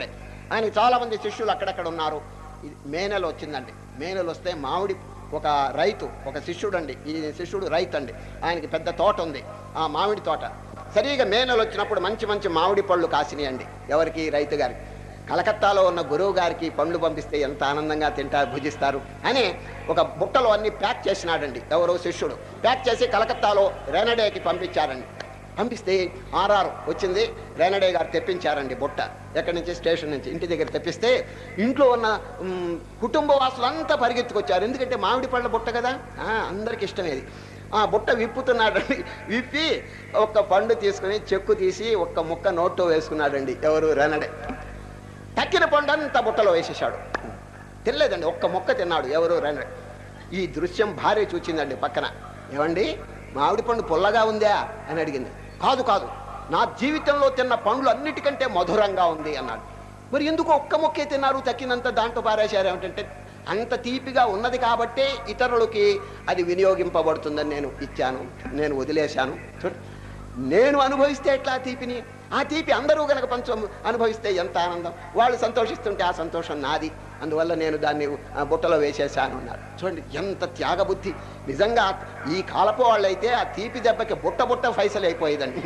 ఆయనకి చాలా మంది శిష్యులు అక్కడక్కడ ఉన్నారు ఇది మే నెల వచ్చిందండి మే నెల వస్తే మామిడి ఒక రైతు ఒక శిష్యుడు అండి ఈ శిష్యుడు రైతు అండి ఆయనకి పెద్ద తోట ఉంది ఆ మామిడి తోట సరిగా మే నెల వచ్చినప్పుడు మంచి మంచి మామిడి పళ్ళు కాసినాయండి ఎవరికి రైతు గారికి కలకత్తాలో ఉన్న గురువు గారికి పండ్లు పంపిస్తే ఎంత ఆనందంగా తింటారు భుజిస్తారు అని ఒక బుట్టలో అన్ని ప్యాక్ చేసినాడండి ఎవరో శిష్యుడు ప్యాక్ చేసి కలకత్తాలో రెనడేకి పంపించారండి పంపిస్తే ఆర్ఆర్ వచ్చింది రేనడే గారు తెప్పించారండి బుట్ట ఎక్కడి నుంచి స్టేషన్ నుంచి ఇంటి దగ్గర తెప్పిస్తే ఇంట్లో ఉన్న మ్, కుటుంబ వాసులంతా పరిగెత్తుకొచ్చారు ఎందుకంటే మామిడి పళ్ళ బుట్ట కదా ఆ, అందరికి ఇష్టమేది ఆ బుట్ట విప్పుతున్నాడండి విప్పి ఒక్క పండు తీసుకుని చెక్కు తీసి ఒక్క ముక్క నోట్లో వేసుకున్నాడండి ఎవరు రేనడే తక్కిన పండు అంతా బుట్టలో వేసేసాడు తినలేదండి ఒక్క మొక్క తిన్నాడు ఎవరు రండి ఈ దృశ్యం భార్య చూచిందండి పక్కన ఏమండి మామిడి పండు పుల్లగా ఉందా అని అడిగింది కాదు కాదు నా జీవితంలో తిన్న పండ్లు అన్నిటికంటే మధురంగా ఉంది అన్నాడు మరి ఎందుకు ఒక్క మొక్కే తిన్నారు తక్కినంత దాంట్లో పారేశారు ఏమిటంటే అంత తీపిగా ఉన్నది కాబట్టే ఇతరులకి అది వినియోగింపబడుతుందని నేను ఇచ్చాను నేను వదిలేశాను చూడు నేను అనుభవిస్తే ఎట్లా ఆ తీపిని ఆ తీపి అందరూ గనక పంచం అనుభవిస్తే ఎంత ఆనందం వాళ్ళు సంతోషిస్తుంటే ఆ సంతోషం నాది అందువల్ల నేను దాన్ని ఆ బుట్టలో వేసేసాను అన్నారు చూడండి ఎంత త్యాగబుద్ధి నిజంగా ఈ కాలపు వాళ్ళైతే ఆ తీపి దెబ్బకి బుట్ట బుట్ట ఫైసలు అయిపోయేదండి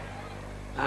ఆ,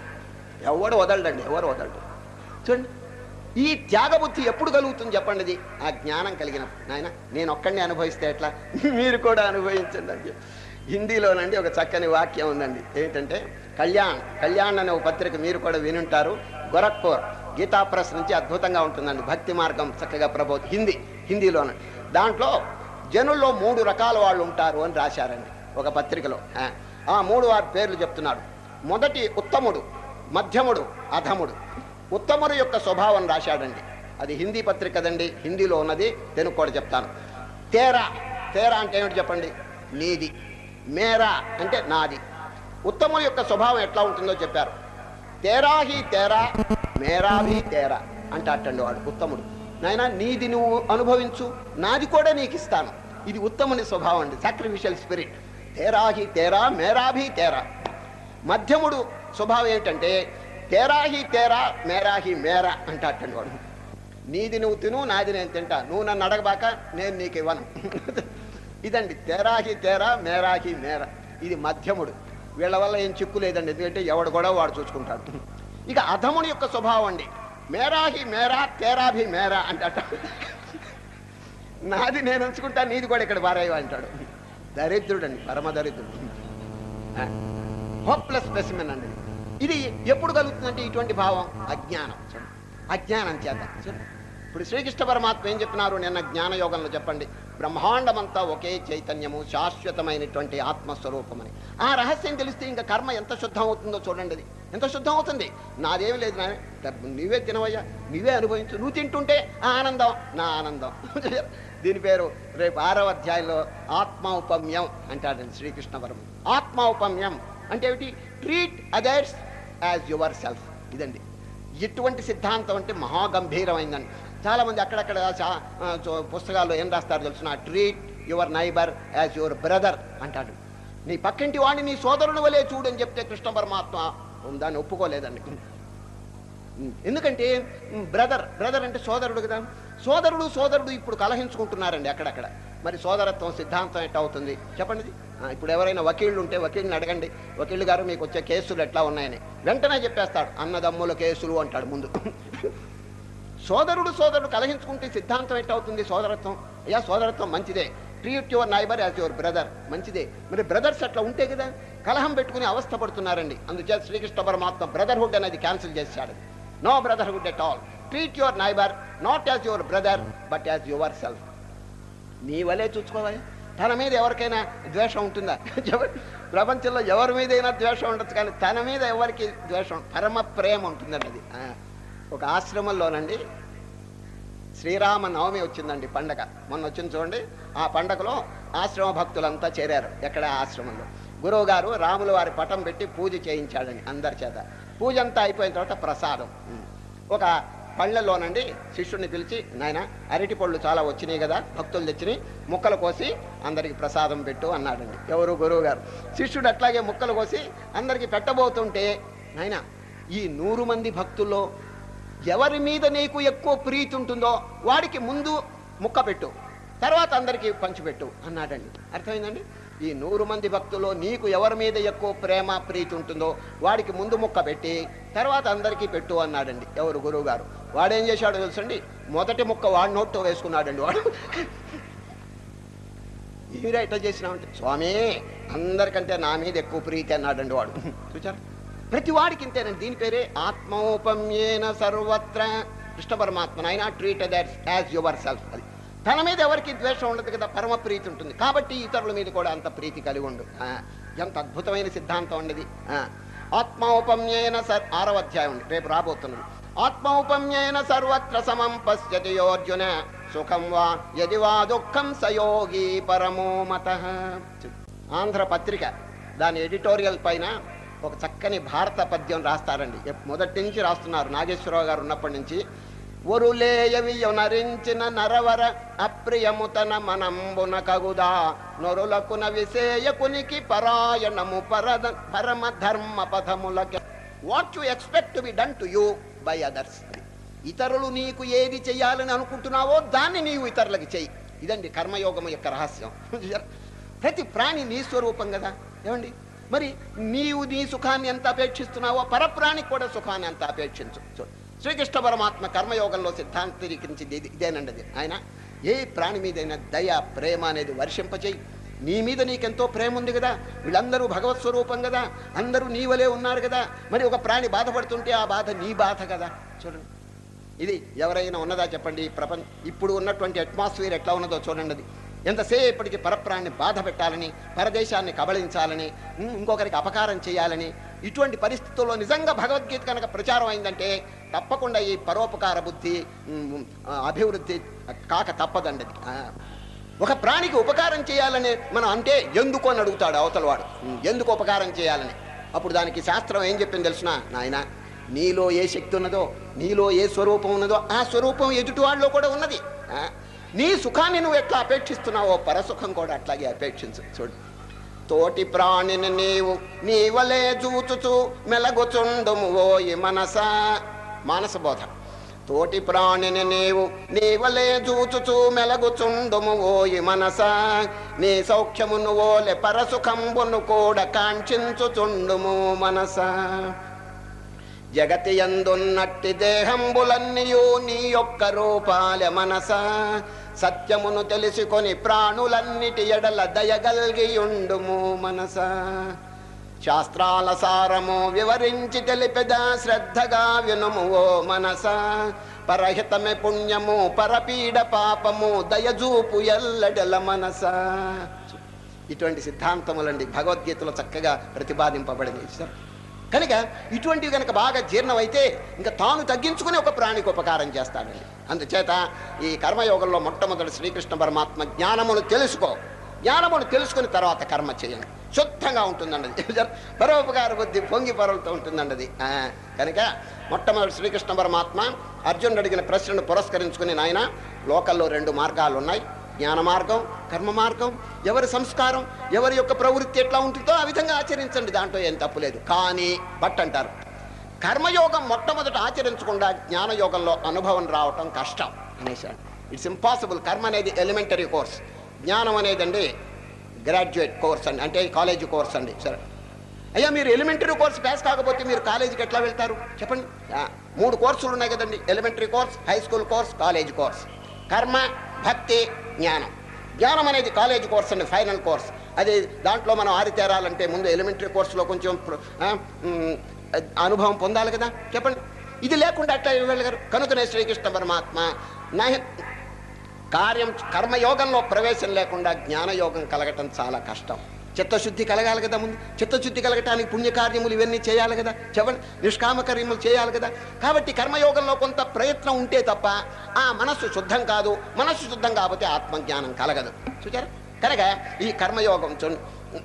ఎవడు వదలడండి ఎవరు వదలడు చూడండి ఈ త్యాగబుద్ధి ఎప్పుడు కలుగుతుంది చెప్పండి ఇది ఆ జ్ఞానం కలిగినప్పుడు నాయన నేను ఒక్కడిని అనుభవిస్తే ఎట్లా మీరు కూడా అనుభవించండి అని చెప్పి హిందీలోనండి ఒక చక్కని వాక్యం ఉందండి ఏంటంటే కళ్యాణ్ కళ్యాణ్ అనే ఒక పత్రిక మీరు కూడా వినుంటారు గోరఖ్పూర్ గీతా ప్రెస్ నుంచి అద్భుతంగా ఉంటుందండి భక్తి మార్గం చక్కగా ప్రభో హిందీ హిందీలోన దాంట్లో జనుల్లో మూడు రకాల వాళ్ళు ఉంటారు అని రాశారండి ఒక పత్రికలో ఆ, ఆ మూడు వారి పేర్లు చెప్తున్నాడు మొదటి ఉత్తముడు మధ్యముడు అధముడు ఉత్తముడు యొక్క స్వభావం రాశాడండి అది హిందీ పత్రిక కదండి హిందీలో ఉన్నది తెలుగు కూడా చెప్తాను తేరా తేరా అంటే ఏమిటి చెప్పండి నీది మేరా అంటే నాది ఉత్తముడు యొక్క స్వభావం ఎట్లా ఉంటుందో చెప్పారు తేరా హీ తేరా మేరా భీ తేరా అంటాటండి వాడు ఉత్తముడు నాయన నీది నువ్వు అనుభవించు నాది కూడా నీకు ఇస్తాను ఇది ఉత్తముని స్వభావం అండి సాక్రిఫిషియల్ స్పిరిట్ తేరా హీ తేరా మేరా భీ తేరా మధ్యముడు స్వభావం ఏంటంటే తేరాహి తేరా మేరాహి మేరా అంటాటండి వాడు నీది నువ్వు తిను నాది నేను తింటా నువ్వు నన్ను అడగబాక నేను నీకు ఇవ్వను ఇదండి తేరాహి తేరా మేరాహి మేరా ఇది మధ్యముడు వీళ్ళ వల్ల ఏం చిక్కు లేదండి ఎందుకంటే ఎవడు కూడా వాడు చూసుకుంటాడు ఇక అధముని యొక్క స్వభావం అండి మేరాహి మేరా తేరాభి మేరా అంటట నాది నేను ఉంచుకుంటా నీది కూడా ఇక్కడ బారాయి అంటాడు దరిద్రుడండి పరమ దరిద్రుడు హోప్లెస్ స్పెసిమెన్ అండి ఇది ఎప్పుడు కలుగుతుందంటే ఇటువంటి భావం అజ్ఞానం చూడండి అజ్ఞానం చేత చూడండి ఇప్పుడు శ్రీకృష్ణ పరమాత్మ ఏం చెప్పినారు నిన్న జ్ఞానయోగంలో చెప్పండి బ్రహ్మాండమంతా ఒకే చైతన్యము శాశ్వతమైనటువంటి ఆత్మస్వరూపమని ఆ రహస్యం తెలిస్తే ఇంకా కర్మ ఎంత శుద్ధం అవుతుందో చూడండి అది ఎంత శుద్ధం అవుతుంది నాదేమి లేదు నా నువ్వే తినవయ్యా నువ్వే అనుభవించు నువ్వు తింటుంటే ఆ ఆనందం నా ఆనందం దీని పేరు రేపు ఆరవ అధ్యాయంలో ఆత్మౌపమ్యం అంటాడండి శ్రీకృష్ణ పరమ ఆత్మౌపమ్యం అంటే ఏమిటి treat others as yourself ఇదండి ఇటువంటి సిద్ధాంతం అంటే మహాగంభీరమైందండి చాలా మంది అక్కడక్కడ చా- ఆ, చో- పుస్తకాల్లో ఏం రాస్తారు తెలుసిన treat your neighbour as your brother అంటాడు నీ పక్కింటి వాడిని నీ సోదరుని వలె చూడు అని చెప్తే కృష్ణ పరమాత్మ దాన్ని ఒప్పుకోలేదండి ఎందుకంటే బ్రదర్ బ్రదర్ అంటే సోదరుడు కదా సోదరుడు సోదరుడు ఇప్పుడు కలహించుకుంటున్నారండి అక్కడక్కడ మరి సోదరత్వం సిద్ధాంతం ఎట్లా అవుతుంది చెప్పండి ఇది. ఆ, ఇప్పుడు ఎవరైనా వకీళ్ళు ఉంటే వకీల్ని అడగండి వకీళ్ళు గారు మీకు వచ్చే కేసులు ఎట్లా ఉన్నాయని వెంటనే చెప్పేస్తాడు అన్నదమ్ముల కేసులు అంటాడు ముందు సోదరుడు సోదరుడు కలహించుకుంటే సిద్ధాంతం ఎట్లా అవుతుంది సోదరత్వం అయ్యా సోదరత్వం మంచిదే treat your neighbour as your brother మంచిదే మరి బ్రదర్స్ అట్లా ఉంటే కదా కలహం పెట్టుకుని అవస్థ పడుతున్నారండి అందుచేత శ్రీకృష్ణ పరమాత్మ బ్రదర్హుడ్ అనేది క్యాన్సిల్ చేశాడు no brotherhood at all treat your neighbour not as your brother but as yourself నీ వలే చూసుకోవాలి తన మీద ఎవరికైనా ద్వేషం ఉంటుందా చెప్పండి. ప్రపంచంలో ఎవరి మీదైనా ద్వేషం ఉండొచ్చు కానీ తన మీద ఎవరికి ద్వేషం పరమ ప్రేమ ఉంటుందండి అది ఆ, ఒక ఆశ్రమంలోనండి శ్రీరామ నవమి వచ్చిందండి పండగ మొన్న వచ్చింది చూడండి ఆ పండగలో ఆశ్రమ భక్తులంతా చేరారు ఎక్కడ ఆ ఆశ్రమంలో గురువు గారు రాముల వారి పటం పెట్టి పూజ చేయించాడండి అందరి చేత పూజ అంతా అయిపోయిన తర్వాత ప్రసాదం ఉమ్. ఒక పళ్ళల్లోనండి శిష్యుడిని పిలిచి నాయన అరటి పళ్ళు చాలా వచ్చినాయి కదా భక్తులు తెచ్చినాయి ముక్కలు కోసి అందరికి ప్రసాదం పెట్టు అన్నాడండి ఎవరు గురువు గారు శిష్యుడు అట్లాగే ముక్కలు కోసి అందరికి పెట్టబోతుంటే నాయన ఈ నూరు మంది భక్తుల్లో ఎవరి మీద నీకు ఎక్కువ ప్రీతి ఉంటుందో వాడికి ముందు ముక్క పెట్టు తర్వాత అందరికీ పంచిపెట్టు అన్నాడండి అర్థమైందండి ఈ నూరు మంది భక్తుల్లో నీకు ఎవరి మీద ఎక్కువ ప్రేమ ప్రీతి ఉంటుందో వాడికి ముందు ముక్క పెట్టి తర్వాత అందరికీ పెట్టు అన్నాడండి ఎవరు గురువు గారు వాడేం చేశాడో తెలుసండి మొదటి ముక్క వాడి నోట్లో వేసుకున్నాడండి వాడు ఈవిడ ఎట్లా చేసినామంటే స్వామి అందరికంటే నా మీద ఎక్కువ ప్రీతి అన్నాడండి వాడు చూచారు ప్రతి వాడికి ఇంతేనండి దీని పేరే ఆత్మోపమ్యేన సర్వత్ర కృష్ణ పరమాత్మ అయినా treat that as yourself అది తన మీద ఎవరికి ద్వేషం ఉండదు కదా పరమ ప్రీతి ఉంటుంది కాబట్టి ఇతరుల మీద కూడా అంత ప్రీతి కలిగి ఉండు ఆ, ఎంత అద్భుతమైన సిద్ధాంతం ఉండేది ఆత్మౌపమ్యేన సర్ ఆరవ అధ్యాయం ఉంది రేపు రాబోతున్నది ఆత్మౌపమ్యేన సర్వత్ర సమం పశ్యతి యోర్జున సుఖం వా యది వా దుఃఖం సయోగి పరమో మత ఆంధ్ర పత్రిక దాని ఎడిటోరియల్ పైన ఒక చక్కని భారత పద్యం రాస్తారండి ఎప్- మొదటి నుంచి రాస్తున్నారు నాగేశ్వరరావు గారు ఉన్నప్పటి నుంచి ఒరులేయవియు నరించిన నరవర అప్రియము తన మనంబున కగుదా నొరులకున విసేయకునికి పరాయణము పరద పరమ ధర్మ పదములకి what you expect to be done to you by others ఇతరులు నీకు ఏది చేయాలని అనుకుంటున్నావో దాన్ని నీవు ఇతరులకి చెయ్యి ఇదండి కర్మయోగం యొక్క రహస్యం చూశారా? ప్రతి ప్రాణి నీ స్వరూపం కదా ఏమండి మరి నీవు నీ సుఖాన్ని ఎంత అపేక్షిస్తున్నావో పరప్రాణికి కూడా సుఖాన్ని అంత అపేక్షించు చూడు. శ్రీకృష్ణ పరమాత్మ కర్మయోగంలో సిద్ధాంతీకరించింది ఇది ఇదేనండి అది ఆయన ఏ ప్రాణి మీదైనా దయ ప్రేమ అనేది వర్షింపచేయి నీ మీద నీకెంతో ప్రేమ ఉంది కదా వీళ్ళందరూ భగవత్ స్వరూపం కదా అందరూ నీ వలే ఉన్నారు కదా మరి ఒక ప్రాణి బాధపడుతుంటే ఆ బాధ నీ బాధ కదా చూడండి ఇది ఎవరైనా ఉన్నదా చెప్పండి ఈ ప్రపంచ ఇప్పుడు ఉన్నటువంటి అట్మాస్ఫియర్ ఎట్లా ఉన్నదో చూడండి అది ఎంతసేపటికి పరప్రాణ్ణి బాధ పెట్టాలని పరదేశాన్ని కబళించాలని ఉం, ఇంకొకరికి అపకారం చేయాలని ఇటువంటి పరిస్థితుల్లో నిజంగా భగవద్గీత కనుక ప్రచారం అయిందంటే తప్పకుండా ఈ పరోపకార బుద్ధి ఉం, ఆ, అభివృద్ధి కాక తప్పదండి అది. ఆ. ఒక ప్రాణికి ఉపకారం చేయాలని మనం అంటే ఎందుకు అని అడుగుతాడు అవతల వాడు ఉం, ఎందుకు ఉపకారం చేయాలని అప్పుడు దానికి శాస్త్రం ఏం చెప్పింది తెలుసిన నాయన నీలో ఏ శక్తి ఉన్నదో నీలో ఏ స్వరూపం ఉన్నదో ఆ స్వరూపం ఎదుటి వాళ్ళలో కూడా ఉన్నది ఆ? నీ సుఖాన్ని నువ్వు ఎట్లా అపేక్షిస్తున్నావో పరసుఖం కూడా అట్లాగే అపేక్షించు చూడు తోటి ప్రాణిని నీవు నీవలే చూచుచు మెలగుచుండుము ఓయి మనస మానస బోధ తోటి ప్రాణిని నీవు నీవలే చూచుచు మెలగుచుండుము ఓయి మనస నీ సౌఖ్యమును ఓలె పరసుఖంబును కూడా కాంక్షించుచుండుము మనస జగతి ఎందున్నట్టి దేహంబులన్నీయు నీ యొక్క రూపాలె మనస సత్యమును తెలుసుకొని ప్రాణులన్నిటి ఎడల దయగల్గియుండుము మనస శాస్త్రాల సారము వివరించి తెలిపెద శ్రద్ధగా వినుము ఓ మనస పరహితమే పుణ్యము పరపీడ పాపము దయజూపు ఎల్లడల మనస ఇటువంటి సిద్ధాంతములండి భగవద్గీతలో చక్కగా ప్రతిపాదింపబడింది సార్ కనుక ఇటువంటివి కనుక బాగా జీర్ణమైతే ఇంకా తాను తగ్గించుకుని ఒక ప్రాణికి ఉపకారం చేస్తాడండి అందుచేత ఈ కర్మయోగంలో మొట్టమొదటి శ్రీకృష్ణ పరమాత్మ జ్ఞానమును తెలుసుకో జ్ఞానమును తెలుసుకుని తర్వాత కర్మ చేయండి శుద్ధంగా ఉంటుందండి అది పరోపకార బుద్ధి పొంగి పరులతో ఉంటుందండి అది ఆ, కనుక మొట్టమొదటి శ్రీకృష్ణ పరమాత్మ అర్జునుడు అడిగిన ప్రశ్నను పురస్కరించుకుని నాయన లోకల్లో రెండు మార్గాలు ఉన్నాయి జ్ఞాన మార్గం కర్మ మార్గం ఎవరి సంస్కారం ఎవరి యొక్క ప్రవృత్తి ఎట్లా ఉంటుందో ఆ విధంగా ఆచరించండి దాంట్లో ఏం తప్పులేదు కానీ బట్ అంటారు కర్మయోగం మొట్టమొదట ఆచరించకుండా జ్ఞానయోగంలో అనుభవం రావటం కష్టం అనేసాడు ఇట్స్ ఇంపాసిబుల్ కర్మ అనేది ఎలిమెంటరీ కోర్స్ జ్ఞానం అనేదండి గ్రాడ్యుయేట్ కోర్స్ అండి అంటే కాలేజీ కోర్స్ అండి సరే అయ్యా మీరు ఎలిమెంటరీ కోర్స్ పాస్ కాకపోతే మీరు కాలేజీకి ఎట్లా వెళ్తారు చెప్పండి ఆ, మూడు కోర్సులు ఉన్నాయి కదండి elementary course high school course college course కర్మ భక్తి జ్ఞానం జ్ఞానం అనేది కాలేజ్ కోర్స్ అండి ఫైనల్ కోర్స్ అది దాంట్లో మనం ఆరితేరాలంటే ముందు ఎలిమెంటరీ కోర్సులో కొంచెం ప్ర- ఆ, మ్, అనుభవం పొందాలి కదా చెప్పండి ఇది లేకుండా అట్లా వెళ్ళగారు కనుకనే శ్రీకృష్ణ పరమాత్మ నహి కార్యం కర్మయోగంలో ప్రవేశం లేకుండా జ్ఞానయోగం కలగటం చాలా కష్టం చిత్తశుద్ధి కలగాలి కదా ముందు చిత్తశుద్ధి కలగటానికి పుణ్యకార్యములు ఇవన్నీ చేయాలి కదా చెప్పండి నిష్కామ కార్యములు చేయాలి కదా కాబట్టి కర్మయోగంలో కొంత ప్రయత్నం ఉంటే తప్ప ఆ మనస్సు శుద్ధం కాదు మనస్సు శుద్ధం కాకపోతే ఆత్మజ్ఞానం కలగదు చూచారా కనుక ఈ కర్మయోగం చూ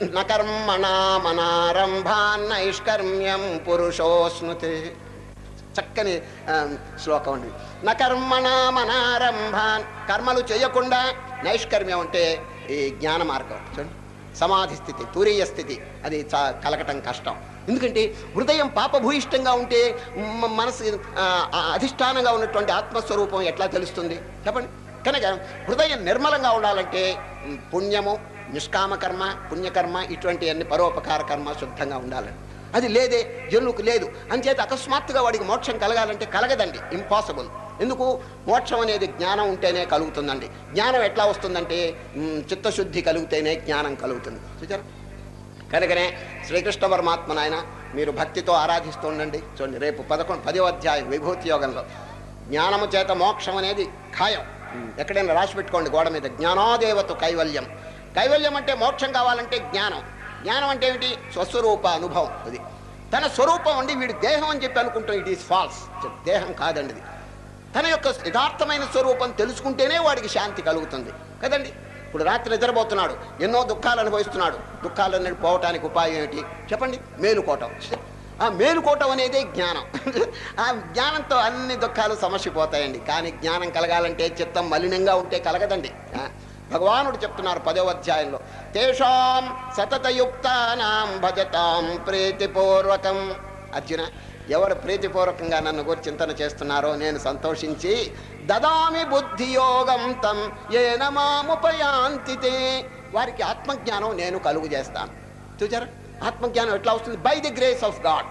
నకర్మణామనారంభాన్నైష్కర్మ్యం పురుషోస్నుతే చక్కని ఆ, శ్లోకం అండి నకర్మణామనారంభాన్ కర్మలు చేయకుండా నైష్కర్మ్యం అంటే ఈ జ్ఞాన మార్గం చూడండి సమాధి స్థితి తురీయ స్థితి అది చా కలగటం కష్టం ఎందుకంటే హృదయం పాపభూయిష్టంగా ఉంటే మ- మనసు ఆ, ఆ అధిష్టానంగా ఉన్నటువంటి ఆత్మస్వరూపం ఎట్లా తెలుస్తుంది చెప్పండి కనుక హృదయం నిర్మలంగా ఉండాలంటే మ్, పుణ్యము నిష్కామ కర్మ పుణ్యకర్మ ఇటువంటి అన్ని పరోపకార కర్మ శుద్ధంగా ఉండాలని అది లేదే జనులకు లేదు అంచేత అకస్మాత్తుగా వాడికి మోక్షం కలగాలంటే కలగదండి ఇంపాసిబుల్ ఎందుకు మోక్షం అనేది జ్ఞానం ఉంటేనే కలుగుతుందండి జ్ఞానం ఎట్లా వస్తుందంటే మ్, చిత్తశుద్ధి కలిగితేనే జ్ఞానం కలుగుతుంది చూచారా కనుకనే శ్రీకృష్ణ పరమాత్మ నాయన మీరు భక్తితో ఆరాధిస్తూ ఉండండి చూడండి రేపు పదకొండు పదో అధ్యాయం విభూతి యోగంలో జ్ఞానము చేత మోక్షం అనేది ఖాయం ఎక్కడైనా రాసి పెట్టుకోండి గోడ మీద జ్ఞానోదేవత కైవల్యం కైవల్యం అంటే మోక్షం కావాలంటే జ్ఞానం జ్ఞానం అంటే ఏమిటి స్వస్వరూప అనుభవం అది తన స్వరూపం అండి వీడి దేహం అని చెప్పి అనుకుంటాం ఇట్ ఈస్ ఫాల్స్ దేహం కాదండి ఇది తన యొక్క యథార్థమైన స్వరూపం తెలుసుకుంటేనే వాడికి శాంతి కలుగుతుంది కదండి ఇప్పుడు రాత్రి నిద్రపోతున్నాడు ఎన్నో దుఃఖాలు అనుభవిస్తున్నాడు దుఃఖాలన్నీ పోవటానికి ఉపాయం ఏమిటి చెప్పండి మేలుకోవటం ఆ మేలుకోవటం అనేదే జ్ఞానం ఆ జ్ఞానంతో అన్ని దుఃఖాలు సమస్యపోతాయండి కానీ జ్ఞానం కలగాలంటే చిత్తం మలినంగా ఉంటే కలగదండి ఆ, భగవానుడు చెప్తున్నారు పదవ అధ్యాయంలో తేషాం సతతయుక్తానాం భజతాం ప్రీతిపూర్వకం అర్జున ఎవరు ప్రీతిపూర్వకంగా నన్ను గురించి చింతన చేస్తున్నారో నేను సంతోషించి దదామి బుద్ధియోగం తం ఏన మాముపయాంతి తే. వారికి ఆత్మజ్ఞానం నేను కలుగు చేస్తాను చూచారా ఆత్మజ్ఞానం ఎట్లా వస్తుంది by the grace of God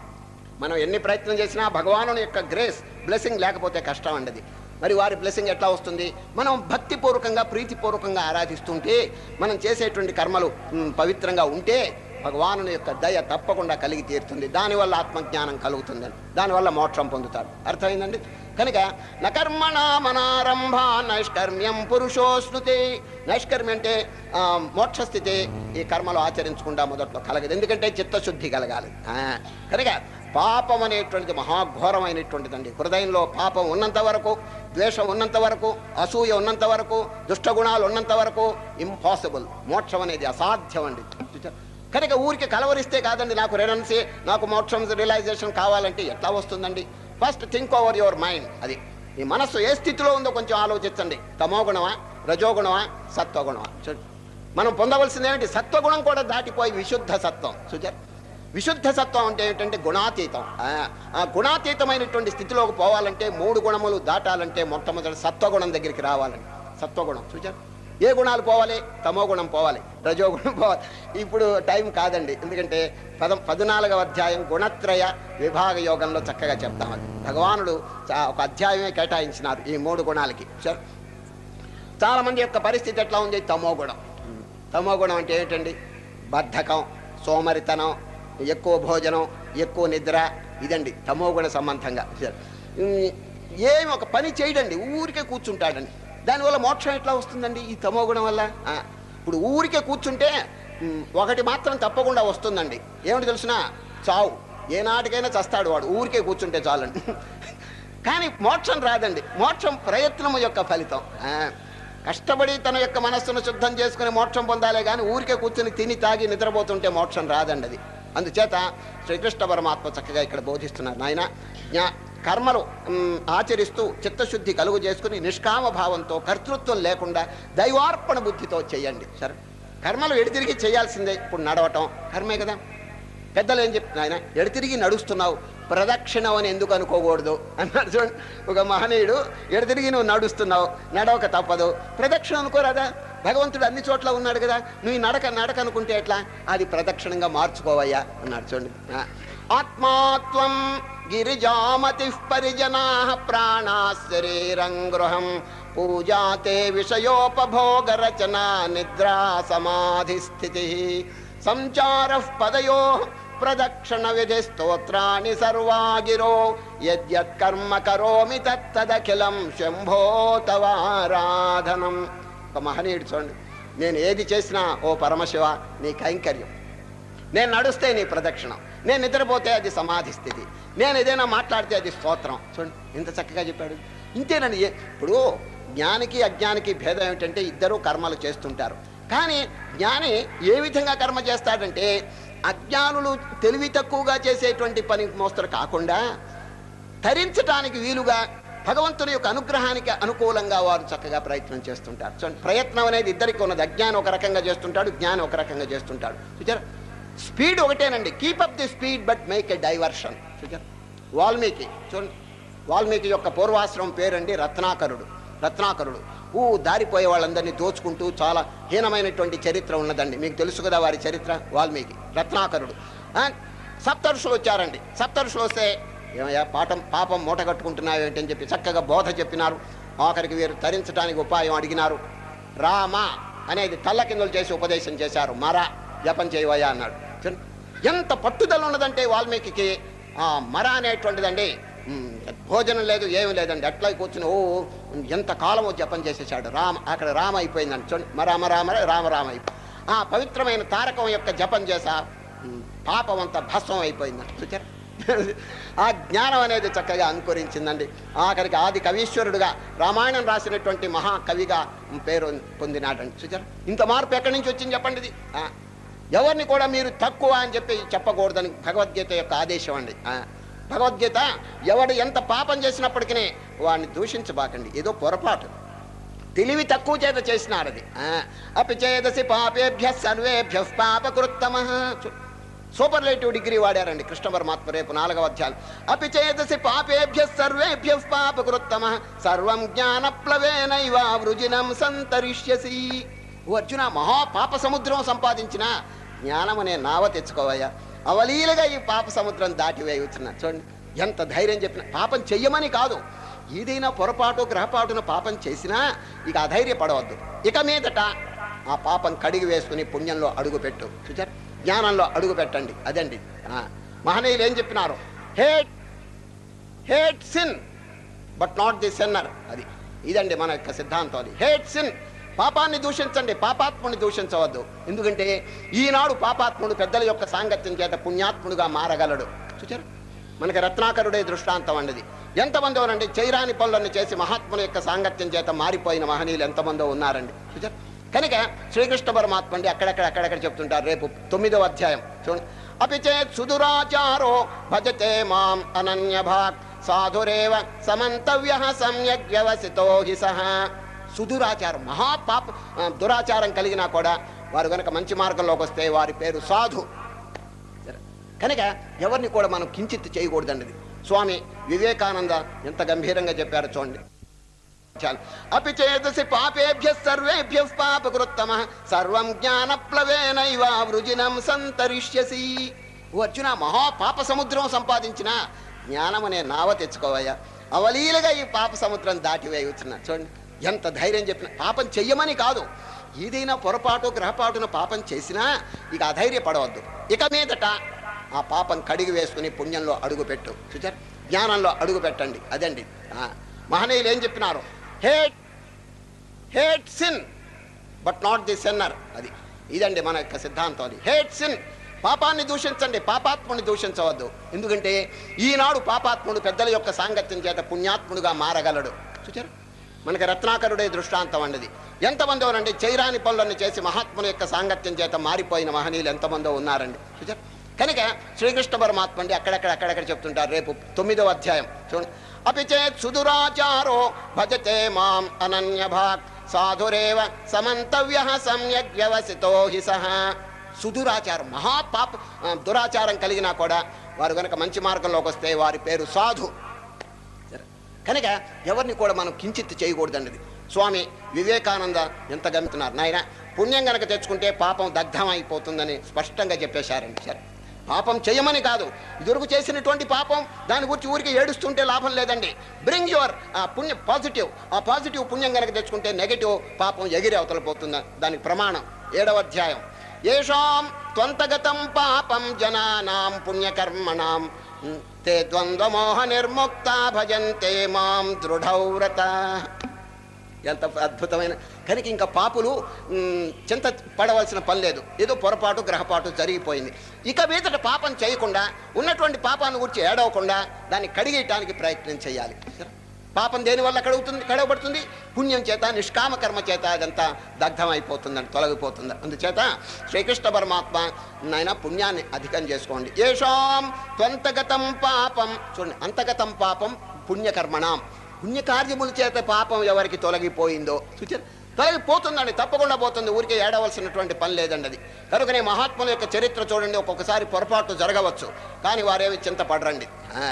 మనం ఎన్ని ప్రయత్నం చేసినా భగవాను యొక్క గ్రేస్ బ్లెస్సింగ్ లేకపోతే కష్టం అండి అది మరి వారి బ్లెస్సింగ్ ఎట్లా వస్తుంది మనం భక్తిపూర్వకంగా ప్రీతిపూర్వకంగా ఆరాధిస్తుంటే మనం చేసేటువంటి కర్మలు మ్, పవిత్రంగా ఉంటే భగవాను యొక్క దయ తప్పకుండా కలిగి తీరుతుంది దానివల్ల ఆత్మజ్ఞానం కలుగుతుందని దానివల్ల మోక్షం పొందుతారు అర్థమైందండి కనుక నకర్మణామనారంభ నైష్కర్మ్యం పురుషోస్నుతే నైష్కర్మ్యం అంటే ఆ, మోక్షస్థితి ఈ కర్మలు ఆచరించకుండా మొదట్లో కలగదు ఎందుకంటే చిత్తశుద్ధి కలగాలి ఆ, కనుక పాపం అనేటువంటిది మహాఘోరమైనటువంటిదండి హృదయంలో పాపం ఉన్నంత వరకు ద్వేషం ఉన్నంత వరకు అసూయ ఉన్నంత వరకు దుష్టగుణాలు ఉన్నంత వరకు ఇంపాసిబుల్ మోక్షం అనేది అసాధ్యం అండి చూచారా? కనుక ఊరికి కలవరిస్తే కాదండి నాకు రెనన్సీ నాకు మోక్షం రియలైజేషన్ కావాలంటే ఎట్లా వస్తుందండి first think over your mind అది ఈ మనస్సు ఏ స్థితిలో ఉందో కొంచెం ఆలోచించండి తమోగుణమా రజోగుణమా సత్వగుణమా చూడండి మనం పొందవలసింది ఏమిటి సత్వగుణం కూడా దాటిపోయి విశుద్ధ సత్వం చూచారు విశుద్ధ సత్వం అంటే ఏంటంటే గుణాతీతం ఆ, ఆ గుణాతీతమైనటువంటి స్థితిలోకి పోవాలంటే మూడు గుణములు దాటాలంటే మొట్టమొదటి సత్వగుణం దగ్గరికి రావాలండి సత్వగుణం చూచారు ఏ గుణాలు పోవాలి తమో గుణం పోవాలి రజోగుణం పోవాలి ఇప్పుడు టైం కాదండి ఎందుకంటే పదం పద్నాలుగవ అధ్యాయం గుణత్రయ విభాగ యోగంలో చక్కగా చెప్తామని భగవానుడు చా- ఒక అధ్యాయమే కేటాయించినారు ఈ మూడు గుణాలకి సరే చాలా మంది యొక్క పరిస్థితి ఎట్లా ఉంది తమో గుణం తమో గుణం అంటే ఏంటండి బద్ధకం సోమరితనం ఎక్కువ భోజనం ఎక్కువ నిద్ర ఇదండి తమో గుణ సంబంధంగా ఉమ్, ఏమి ఒక పని చేయడండి ఊరికే కూర్చుంటాడండి దానివల్ల మోక్షం ఎట్లా వస్తుందండి ఈ తమో గుణం వల్ల ఆ, ఇప్పుడు ఊరికే కూర్చుంటే ఉమ్, ఒకటి మాత్రం తప్పకుండా వస్తుందండి ఏమిటి తెలిసిన చావు ఏనాటికైనా చస్తాడు వాడు ఊరికే కూర్చుంటే చాలండి కానీ మోక్షం రాదండి మోక్షం ప్రయత్నము యొక్క ఫలితం ఆ, కష్టపడి తన యొక్క మనస్సును శుద్ధం చేసుకుని మోక్షం పొందాలే కానీ ఊరికే కూర్చుని తిని తాగి నిద్రపోతుంటే మోక్షం రాదండి అది అందుచేత శ్రీకృష్ణ పరమాత్మ చక్కగా ఇక్కడ బోధిస్తున్నారు నాయన జ్ఞా కర్మలు మ్, ఆచరిస్తూ చిత్తశుద్ధి కలుగు చేసుకుని నిష్కామ భావంతో కర్తృత్వం లేకుండా దైవార్పణ బుద్ధితో చేయండి సరే కర్మలు ఎడితిరిగి చేయాల్సిందే ఇప్పుడు నడవటం కర్మే కదా పెద్దలు ఏం చెప్తున్నా ఆయన ఎడతిరిగి నడుస్తున్నావు ప్రదక్షిణం అని ఎందుకు అనుకోకూడదు అన్నాడు చూడండి ఒక మహనీయుడు ఎడతిరిగి నువ్వు నడుస్తున్నావు నడవక తప్పదు ప్రదక్షిణ అనుకోరాదా భగవంతుడు అన్ని చోట్ల ఉన్నాడు కదా నువ్వు ఈ నడక నడక అనుకుంటే ఎట్లా అది ప్రదక్షిణంగా మార్చుకోవయ్యా అన్నాడు చూడండి ఆ. ఆత్మాత్వం గిరిజామతి పరిజనా ప్రాణా శరీరం గృహం పూజాతే విషయోపభోగ రచన నిద్రా సమాధి స్థితి సంచార పదయో ప్రదక్షిణ విధి స్తోత్రాన్ని సర్వాగిరో యద్యత్ కర్మ కరోమి తత్తదఖిలం శంభో తవారాధనం ఒక మహనీయుడు చూడండి నేను ఏది చేసినా ఓ పరమశివ నీ కైంకర్యం నేను నడుస్తే నీ ప్రదక్షిణం నేను నిద్రపోతే అది సమాధి స్థితి నేను ఏదైనా మాట్లాడితే అది స్తోత్రం చూడండి ఇంత చక్కగా చెప్పాడు ఇంతేనండి ఏ- ఇప్పుడు జ్ఞానికి అజ్ఞానికి భేదం ఏమిటంటే ఇద్దరూ కర్మలు చేస్తుంటారు కానీ జ్ఞాని ఏ విధంగా కర్మ చేస్తాడంటే అజ్ఞానులు తెలివి తక్కువగా చేసేటువంటి పని మోస్తరు కాకుండా తరించటానికి వీలుగా భగవంతుని యొక్క అనుగ్రహానికి అనుకూలంగా వారు చక్కగా ప్రయత్నం చేస్తుంటారు చూడండి ప్రయత్నం అనేది ఇద్దరికి ఉన్నది అజ్ఞానం ఒక రకంగా చేస్తుంటాడు జ్ఞానం ఒక రకంగా చేస్తుంటాడు చూచారా స్పీడ్ ఒకటేనండి keep up the speed but make a diversion చూచారు వాల్మీకి చూడండి వాల్మీకి యొక్క పూర్వాశ్రమం పేరండి రత్నాకరుడు రత్నాకరుడు ఊ దారిపోయే వాళ్ళందరినీ దోచుకుంటూ చాలా హీనమైనటువంటి చరిత్ర ఉన్నదండి మీకు తెలుసు కదా వారి చరిత్ర వాల్మీకి రత్నాకరుడు ఆ, సప్తరుషులు వచ్చారండి సప్తరుషులు వస్తే ఏమయ్యా పాఠం పాపం మూట కట్టుకుంటున్నావు ఏంటని చెప్పి చక్కగా బోధ చెప్పినారు ఆఖరికి వీరు తరించడానికి ఉపాయం అడిగినారు రామ అనేది తల్ల కిందలు చేసి ఉపదేశం చేశారు మర జపం చేయవయ్యా అన్నాడు చూడండి, ఎంత పట్టుదల ఉన్నదంటే వాల్మీకి ఆ మర అనేటువంటిదండి ఉమ్, భోజనం లేదు ఏమీ లేదండి అట్లా కూర్చుని ఓ ఎంత కాలమో జపం చేసేసాడు రామ అక్కడ రామ అయిపోయిందండి చూడండి మరామ రామ రామ రామ అయిపోయి ఆ పవిత్రమైన తారకం యొక్క జపం చేసా ఉమ్, పాపం అంతా భస్మం అయిపోయిందండి చూచారు ఆ జ్ఞానం అనేది చక్కగా అనుకరించిందండి ఆఖరికి ఆది కవీశ్వరుడుగా రామాయణం రాసినటువంటి మహాకవిగా పేరు పొందినాడండి చూచారు ఇంత మార్పు ఎక్కడి నుంచి వచ్చింది చెప్పండి ఇది ఆ, ఎవరిని కూడా మీరు తక్కువ అని చెప్పి చెప్పకూడదని భగవద్గీత యొక్క ఆదేశం అండి ఆ, భగవద్గీత ఎవడు ఎంత పాపం చేసినప్పటికీ వాడిని దూషించబాకండి ఏదో పొరపాటు తెలివి తక్కువ చేత చేసినాడు అది ఆ, అపి చేదసి పాపేభ్య సర్వేభ్య పాపకృత్తమ సూపర్లేటివ్ డిగ్రీ వాడారండి కృష్ణ పరమాత్మ రేపు నాలుగవ అధ్యాయం అపి చేదసి పాపేభ్య సర్వేభ్య పాపకృత్తమ సర్వం జ్ఞానప్లవేనైవ వృజినం సంతరిష్యసి ఓ అర్జున మహా పాప సముద్రం సంపాదించిన జ్ఞానం అనే నావ తెచ్చుకోవయ్యా అవలీలగా ఈ పాప సముద్రం దాటి వేయుచున్నా చూడండి ఎంత ధైర్యం చెప్పిన పాపం చెయ్యమని కాదు ఏదైనా పొరపాటు గ్రహపాటున పాపం చేసినా ఇక అధైర్యపడవద్దు ఇక మీదట ఆ పాపం కడిగి వేసుకుని పుణ్యంలో అడుగు పెట్టు చూచారు జ్ఞానంలో అడుగు పెట్టండి అదండి ఆ, మహనీయులు ఏం చెప్పినారు hate hate sin but not the sinner అది ఇదండి మన యొక్క సిద్ధాంతం అది హేట్ సిన్ పాపాన్ని దూషించండి పాపాత్ముని దూషించవద్దు ఎందుకంటే ఈనాడు పాపాత్ముడు పెద్దల యొక్క సాంగత్యం చేత పుణ్యాత్ముడుగా మారగలడు చూచారు మనకి రత్నాకరుడే దృష్టాంతం అండిది ఎంతమంది ఉన్నారండి చైరాని పనులన్నీ చేసి మహాత్ముల యొక్క సాంగత్యం చేత మారిపోయిన మహనీయులు ఎంతమందో ఉన్నారండి చూచారు కనుక శ్రీకృష్ణ పరమాత్మ అండి అక్కడక్కడ అక్కడక్కడ చెప్తుంటారు రేపు తొమ్మిదవ అధ్యాయం చూడండి అపి చేత్ సుదురాచారో భజతే మాం అనన్య భాగ్ సాధురేవ సమంతవ్య సమ్యక్ వ్యవసితో హి సహ సుదురాచారం మహాపాప ఆ, దురాచారం కలిగినా కూడా వారు కనుక మంచి మార్గంలోకి వస్తే వారి పేరు సాధు సరే. కనుక ఎవరిని కూడా మనం కించిత్ చేయకూడదండి ఇది. స్వామి వివేకానంద ఎంత గంభీరంగా చెప్పారు చూడండి చాలు అపి చేదసి పాపేభ్య సర్వేభ్య పాపకృత్తమ సర్వం జ్ఞానప్లవేనైవ వృజినం సంతరిష్యసి ఓ అర్జున మహా పాప సముద్రం సంపాదించిన జ్ఞానం అనే నావ తెచ్చుకోవయ్యా అవలీలగా ఈ పాప సముద్రం దాటి వేయవచ్చున్నా చూడండి ఎంత ధైర్యం చెప్పిన పాపం చెయ్యమని కాదు ఏదైనా పొరపాటు గ్రహపాటున పాపం చేసినా ఇక అధైర్యపడవద్దు ఇక మీదట ఆ పాపం కడిగి వేసుకుని పుణ్యంలో అడుగు పెట్టు చూచారు జ్ఞానంలో అడుగు పెట్టండి అదండి ఆ, మహనీయులు ఏం చెప్పినారు hate hate sin but not the sinner అది ఇదండి మన యొక్క సిద్ధాంతం అది హేట్ సిన్ పాపాన్ని దూషించండి పాపాత్ముని దూషించవద్దు ఎందుకంటే ఈనాడు పాపాత్ముడు పెద్దల యొక్క సాంగత్యం చేత పుణ్యాత్ముడుగా మారగలడు చూచారు మనకి రత్నాకరుడే దృష్టాంతం అండిది ఎంతమందో రండి చైరాని పనులన్నీ చేసి మహాత్ముల యొక్క సాంగత్యం చేత మారిపోయిన మహనీయులు ఎంతమందో ఉన్నారండి చూచారు కనుక శ్రీకృష్ణ పరమాత్మ అండి అక్కడక్కడ అక్కడక్కడ చెప్తుంటారు రేపు తొమ్మిదవ అధ్యాయం చూడండి అపి చేత్ సుదురాచారో భజతే మాం అనన్య భాగ్ సాధురేవ సమంతవ్య సమ్యక్ వ్యవసితో హి సహ సుదురాచారం మహాపాప ఆ, దురాచారం కలిగినా కూడా వారు కనుక మంచి మార్గంలోకి వస్తే వారి పేరు సాధు సరే. కనుక ఎవరిని కూడా మనం కించిత్ చేయకూడదండి ఇది. స్వామి వివేకానంద ఎంత గమ్ముతున్నారు నాయన పుణ్యం గనక తెచ్చుకుంటే పాపం దగ్ధం అయిపోతుందని స్పష్టంగా చెప్పేశారండి సరే పాపం చేయమని కాదు ఇదివరకు చేసినటువంటి పాపం దాని గురించి ఊరికి ఏడుస్తుంటే లాభం లేదండి బ్రింగ్ యువర్ ఆ పుణ్య పాజిటివ్ ఆ పాజిటివ్ పుణ్యం కనుక తెచ్చుకుంటే నెగటివ్ పాపం ఎగిరి అవతల పోతుంది దానికి ప్రమాణం ఏడవ అధ్యాయం ఏషాం త్వంతగతం పాపం జనానాం పుణ్యకర్మణాం ఉమ్, తే ద్వంద్వమోహ నిర్ముక్త భజంతే మాం దృఢవ్రత ఎంత అద్భుతమైన కనుక ఇంకా పాపులు ఉమ్, చింత పడవలసిన పని లేదు ఏదో పొరపాటు గ్రహపాటు జరిగిపోయింది ఇక మీదట పాపం చేయకుండా ఉన్నటువంటి పాపాన్ని గురించి ఏడవకుండా దాన్ని కడిగేయటానికి ప్రయత్నం చేయాలి పాపం దేనివల్ల కడుగుతుంది కడగబడుతుంది పుణ్యం చేత నిష్కామ కర్మ చేత అదంతా దగ్ధం అయిపోతుందని తొలగిపోతుంది అందుచేత శ్రీకృష్ణ పరమాత్మ నాయన పుణ్యాన్ని అధికం చేసుకోండి ఏషాం త్వంతగతం పాపం చూడండి అంతగతం పాపం పుణ్యకర్మణం పుణ్యకార్యముల చేత పాపం ఎవరికి తొలగిపోయిందో చూచారు తొలగిపోతుందండి తప్పకుండా పోతుంది ఊరికే ఏడవలసినటువంటి పని లేదండి అది కనుకనే మహాత్ముల యొక్క చరిత్ర చూడండి ఒక్కొక్కసారి పొరపాటు జరగవచ్చు కానీ వారేమి చింతపడరండి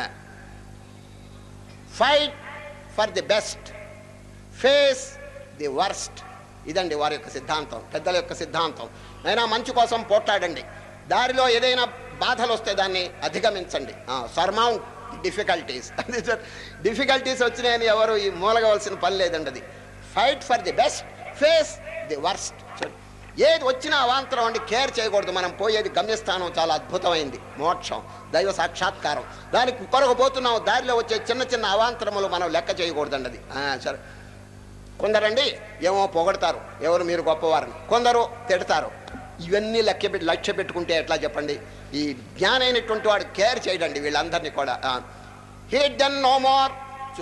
fight for the best face the worst ఇదండి వారి యొక్క సిద్ధాంతం పెద్దల యొక్క సిద్ధాంతం అయినా మంచి కోసం పోట్లాడండి దారిలో ఏదైనా బాధలు వస్తే దాన్ని అధిగమించండి సర్మౌంట్ డిఫికల్టీస్ డిఫికల్టీస్ వచ్చినాయని ఎవరు ఈ మూలగవలసిన పని లేదండి అది fight for the best face the worst ఏది వచ్చినా అవాంతరం అండి కేర్ చేయకూడదు మనం పోయేది గమ్యస్థానం చాలా అద్భుతమైంది మోక్షం దైవ సాక్షాత్కారం దానికి కొరకు పోతున్నాం దారిలో వచ్చే చిన్న చిన్న అవాంతరములు మనం లెక్క చేయకూడదండి అది ఆ, సరే కొందరండి ఏమో పొగడతారు ఎవరు మీరు గొప్పవారని కొందరు తిడతారు ఇవన్నీ లెక్క పెట్టి లక్ష్య పెట్టుకుంటే ఎట్లా చెప్పండి ఈ జ్ఞానైనటువంటి వాడు కేర్ చేయడండి వీళ్ళందరినీ కూడా heed then no more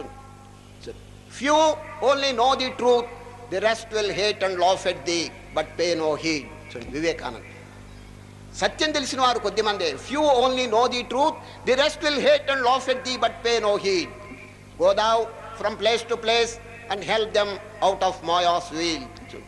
few only know the truth the rest will hate and laugh at thee but pay no heed చూడండి వివేకానంద్ సత్యం తెలిసిన వారు కొద్దిమంది few only know the truth the rest will hate and laugh at thee but pay no heed go thou from place to place and help them out of maya's veil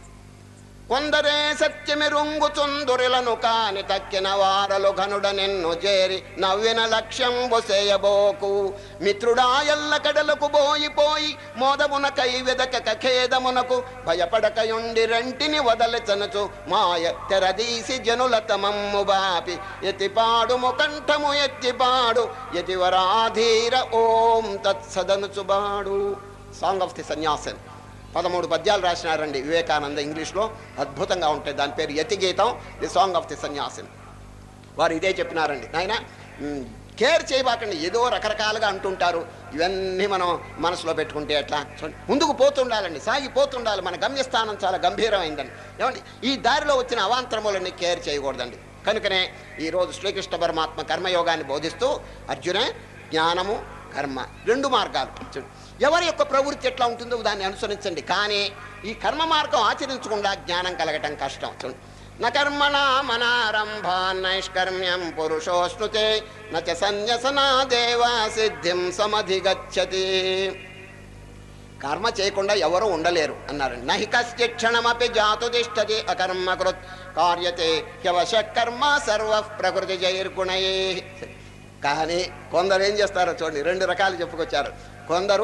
కొందరే సత్యమెరుంగుచుందురిలను కాని తక్కిన వారలు ఘనుడ నిన్ను చేరి నవ్విన లక్ష్యం బొసేయబోకు మిత్రుడా ఎల్ల కడలకు బోయిపోయి మోదమున కై వెదకక ఖేదమునకు భయపడకయుండి రెంటిని వదలచనుచు మాయ తెరదీసి జనుల తమమ్ము బాపి ఎతిపాడుము కంఠము ఎత్తిపాడు యతివరాధీర ఓం తత్సదనుచుబాడు సాంగ్ ఆఫ్ ది సన్యాసన్ పదమూడు పద్యాలు రాసినారండి వివేకానంద ఇంగ్లీష్లో అద్భుతంగా ఉంటాయి దాని పేరు యతిగీతం the song of the Sannyasin వారు ఇదే చెప్పినారండి నాయన మ్, కేర్ చేయబాకండి ఏదో రకరకాలుగా అంటుంటారు ఇవన్నీ మనం మనసులో పెట్టుకుంటే ఎట్లా చూడండి ముందుకు పోతుండాలండి సాగిపోతుండాలి మన గమ్యస్థానం చాలా గంభీరమైందండి ఏమండి ఈ దారిలో వచ్చిన అవాంతరములన్నీ కేర్ చేయకూడదండి కనుకనే ఈరోజు శ్రీకృష్ణ పరమాత్మ కర్మయోగాన్ని బోధిస్తూ అర్జున జ్ఞానము కర్మ రెండు మార్గాలు చూడు ఎవరి యొక్క ప్రవృత్తి ఎట్లా ఉంటుందో దాన్ని అనుసరించండి కానీ ఈ కర్మ మార్గం ఆచరించకుండా జ్ఞానం కలగటం కష్టం చూడు నకర్మణ మనారంభ నైష్కర్మ్యం పురుషోస్నుతే నచ సన్యసనా దేవా సిద్ధిం సమధిగచ్చతి కర్మ చేయకుండా ఎవరు ఉండలేరు అన్నారు నహి కశ్చిత్ క్షణమపి జాతు తిష్టతి అకర్మ కృత్ కార్యతే హ్యవశ కర్మ సర్వ ప్రకృతి జైర్గుణై కానీ కొందరు ఏం చేస్తారో చూడండి రెండు రకాలు చెప్పుకొచ్చారు కొందరు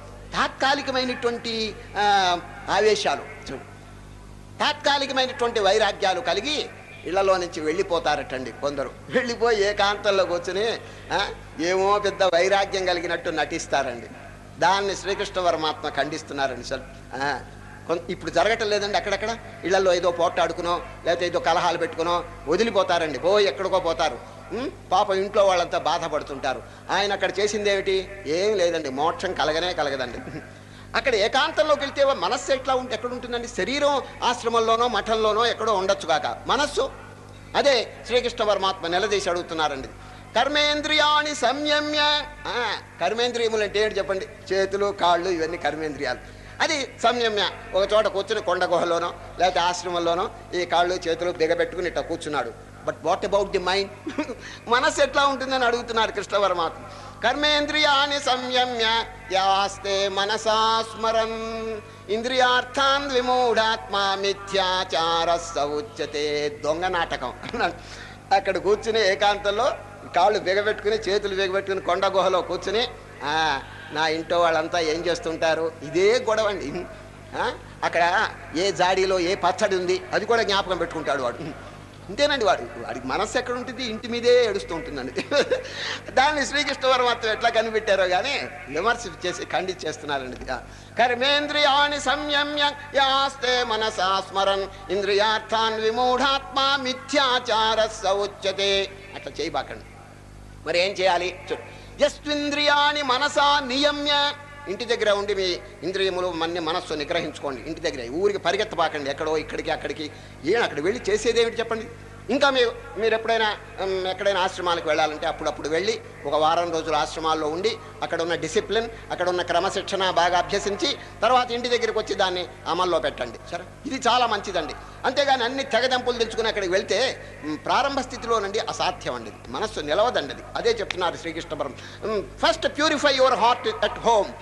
తాత్కాలికమైనటువంటి ఆ, ఆవేశాలు చూడు తాత్కాలికమైనటువంటి వైరాగ్యాలు కలిగి ఇళ్లలో నుంచి వెళ్ళిపోతారటండి కొందరు వెళ్ళిపోయి ఏకాంతంలో కూర్చుని ఆ, ఏమో పెద్ద వైరాగ్యం కలిగినట్టు నటిస్తారండి దాన్ని శ్రీకృష్ణ పరమాత్మ ఖండిస్తున్నారండి సార్ ఆ, కొన్- ఇప్పుడు జరగటం లేదండి అక్కడక్కడ ఇళ్లలో ఏదో పోట్లాడుకునో లేకపోతే ఏదో కలహాలు పెట్టుకునో వదిలిపోతారండి పోయి ఎక్కడికో పోతారు ఉం? పాపం ఇంట్లో వాళ్ళంతా బాధపడుతుంటారు ఆయన అక్కడ చేసింది ఏమిటి ఏం లేదండి మోక్షం కలగనే కలగదండి అక్కడ ఏకాంతంలోకి వెళ్తే మనస్సు ఎట్లా ఉంటే ఎక్కడ ఉంటుందండి శరీరం ఆశ్రమంలోనో మఠంలోనో ఎక్కడో ఉండొచ్చు కాక మనస్సు అదే శ్రీకృష్ణ పరమాత్మ నిలదీసి అడుగుతున్నారండి కర్మేంద్రియాణి సంయమ్య ఆ, కర్మేంద్రియములు అంటే ఏంటి చెప్పండి చేతులు కాళ్ళు ఇవన్నీ కర్మేంద్రియాలు అది సంయమ్య ఒక చోట కూర్చుని కొండ గుహలోనో లేకపోతే ఆశ్రమంలోనో ఈ కాళ్ళు చేతులు బిగబెట్టుకుని ఇట్లా కూర్చున్నాడు but what about the mind మనస్సు ఎట్లా ఉంటుందని అడుగుతున్నారు కృష్ణ పరమాత్మ కర్మేంద్రియాన్ని సంయమ్య యాస్తే మనసా స్మరన్ ఇంద్రియార్థాన్ విమూఢాత్మ మిథ్యాచార సౌచ్యతే దొంగ నాటకం అన్నాడు అక్కడ కూర్చుని ఏకాంతంలో కాళ్ళు బిగబెట్టుకుని చేతులు బిగబెట్టుకుని కొండ గుహలో కూర్చుని "ఆ, నా ఇంట్లో వాళ్ళంతా ఏం చేస్తుంటారు ఇదే గొడవ అండి ఆ, అక్కడ ఏ జాడీలో ఏ పచ్చడి ఉంది అది కూడా జ్ఞాపకం పెట్టుకుంటాడు వాడు అంతేనండి వాడు వాడికి మనస్సు ఎక్కడ ఉంటుంది ఇంటి మీదే ఏడుస్తూ ఉంటుందండి దాన్ని శ్రీకృష్ణ పరమాత్మ ఎట్లా కనిపెట్టారో కానీ విమర్శ చేసి ఖండించేస్తున్నారండి ఆ, కర్మేంద్రియాణి సంయమ్య యాస్తే మనసా స్మరన్ ఇంద్రియార్థాన్ విమూఢాత్మ మిథ్యాచార సౌచ్యతే అట్లా చేయబాకండి మరి ఏం చేయాలి చూడు యస్వింద్రియాణి మనసా నియమ్య ఇంటి దగ్గర ఉండి మీ ఇంద్రియములు మన్ని మనస్సు నిగ్రహించుకోండి ఇంటి దగ్గర ఊరికి పరిగెత్తబాకండి ఎక్కడో ఇక్కడికి అక్కడికి ఏం అక్కడ వెళ్ళి చేసేది ఏమిటి చెప్పండి ఇంకా మీరు మీరు ఎప్పుడైనా ఉమ్, ఎక్కడైనా ఆశ్రమాలకు వెళ్ళాలంటే అప్పుడప్పుడు వెళ్ళి ఒక వారం రోజులు ఆశ్రమాల్లో ఉండి అక్కడ ఉన్న డిసిప్లిన్ అక్కడ ఉన్న క్రమశిక్షణ బాగా అభ్యసించి తర్వాత ఇంటి దగ్గరికి వచ్చి దాన్ని అమల్లో పెట్టండి సరే ఇది చాలా మంచిదండి అంతేగాని అన్ని తెగదెంపులు తెచ్చుకుని అక్కడికి వెళ్తే ఉమ్, ప్రారంభ స్థితిలోనండి అసాధ్యం అండి ఇది. మనస్సు నిలవదండి అది అదే చెప్తున్నారు శ్రీకృష్ణ పరం first purify your heart at home అది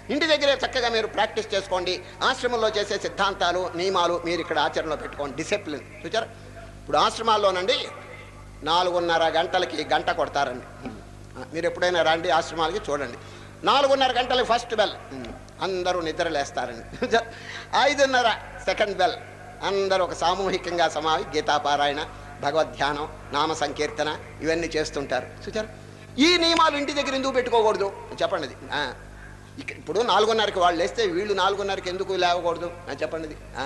ఇంటి దగ్గరే చక్కగా మీరు ప్రాక్టీస్ చేసుకోండి ఆశ్రమంలో చేసే సిద్ధాంతాలు నియమాలు మీరు ఇక్కడ ఆచరణలో పెట్టుకోండి డిసిప్లిన్ చూచారా ఇప్పుడు ఆశ్రమాల్లోనండి నాలుగున్నర గంటలకి గంట కొడతారండి ఆ, మీరు ఎప్పుడైనా రండి ఆశ్రమాలకి చూడండి నాలుగున్నర గంటలకి ఫస్ట్ బెల్ అందరూ నిద్ర లేస్తారండి ఐదున్నర సెకండ్ బెల్ అందరూ ఒక సామూహికంగా సమావి గీతాపారాయణ భగవద్ధ్యానం నామ సంకీర్తన ఇవన్నీ చేస్తుంటారు చూచారు ఈ నియమాలు ఇంటి దగ్గర ఎందుకు పెట్టుకోకూడదు చెప్పండి ఇది. ఆ. ఇక- ఇప్పుడు నాలుగున్నరకి వాళ్ళు లేస్తే వీళ్ళు నాలుగున్నరకి ఎందుకు లేవకూడదు ఆ, చెప్పండి ఇది. ఆ.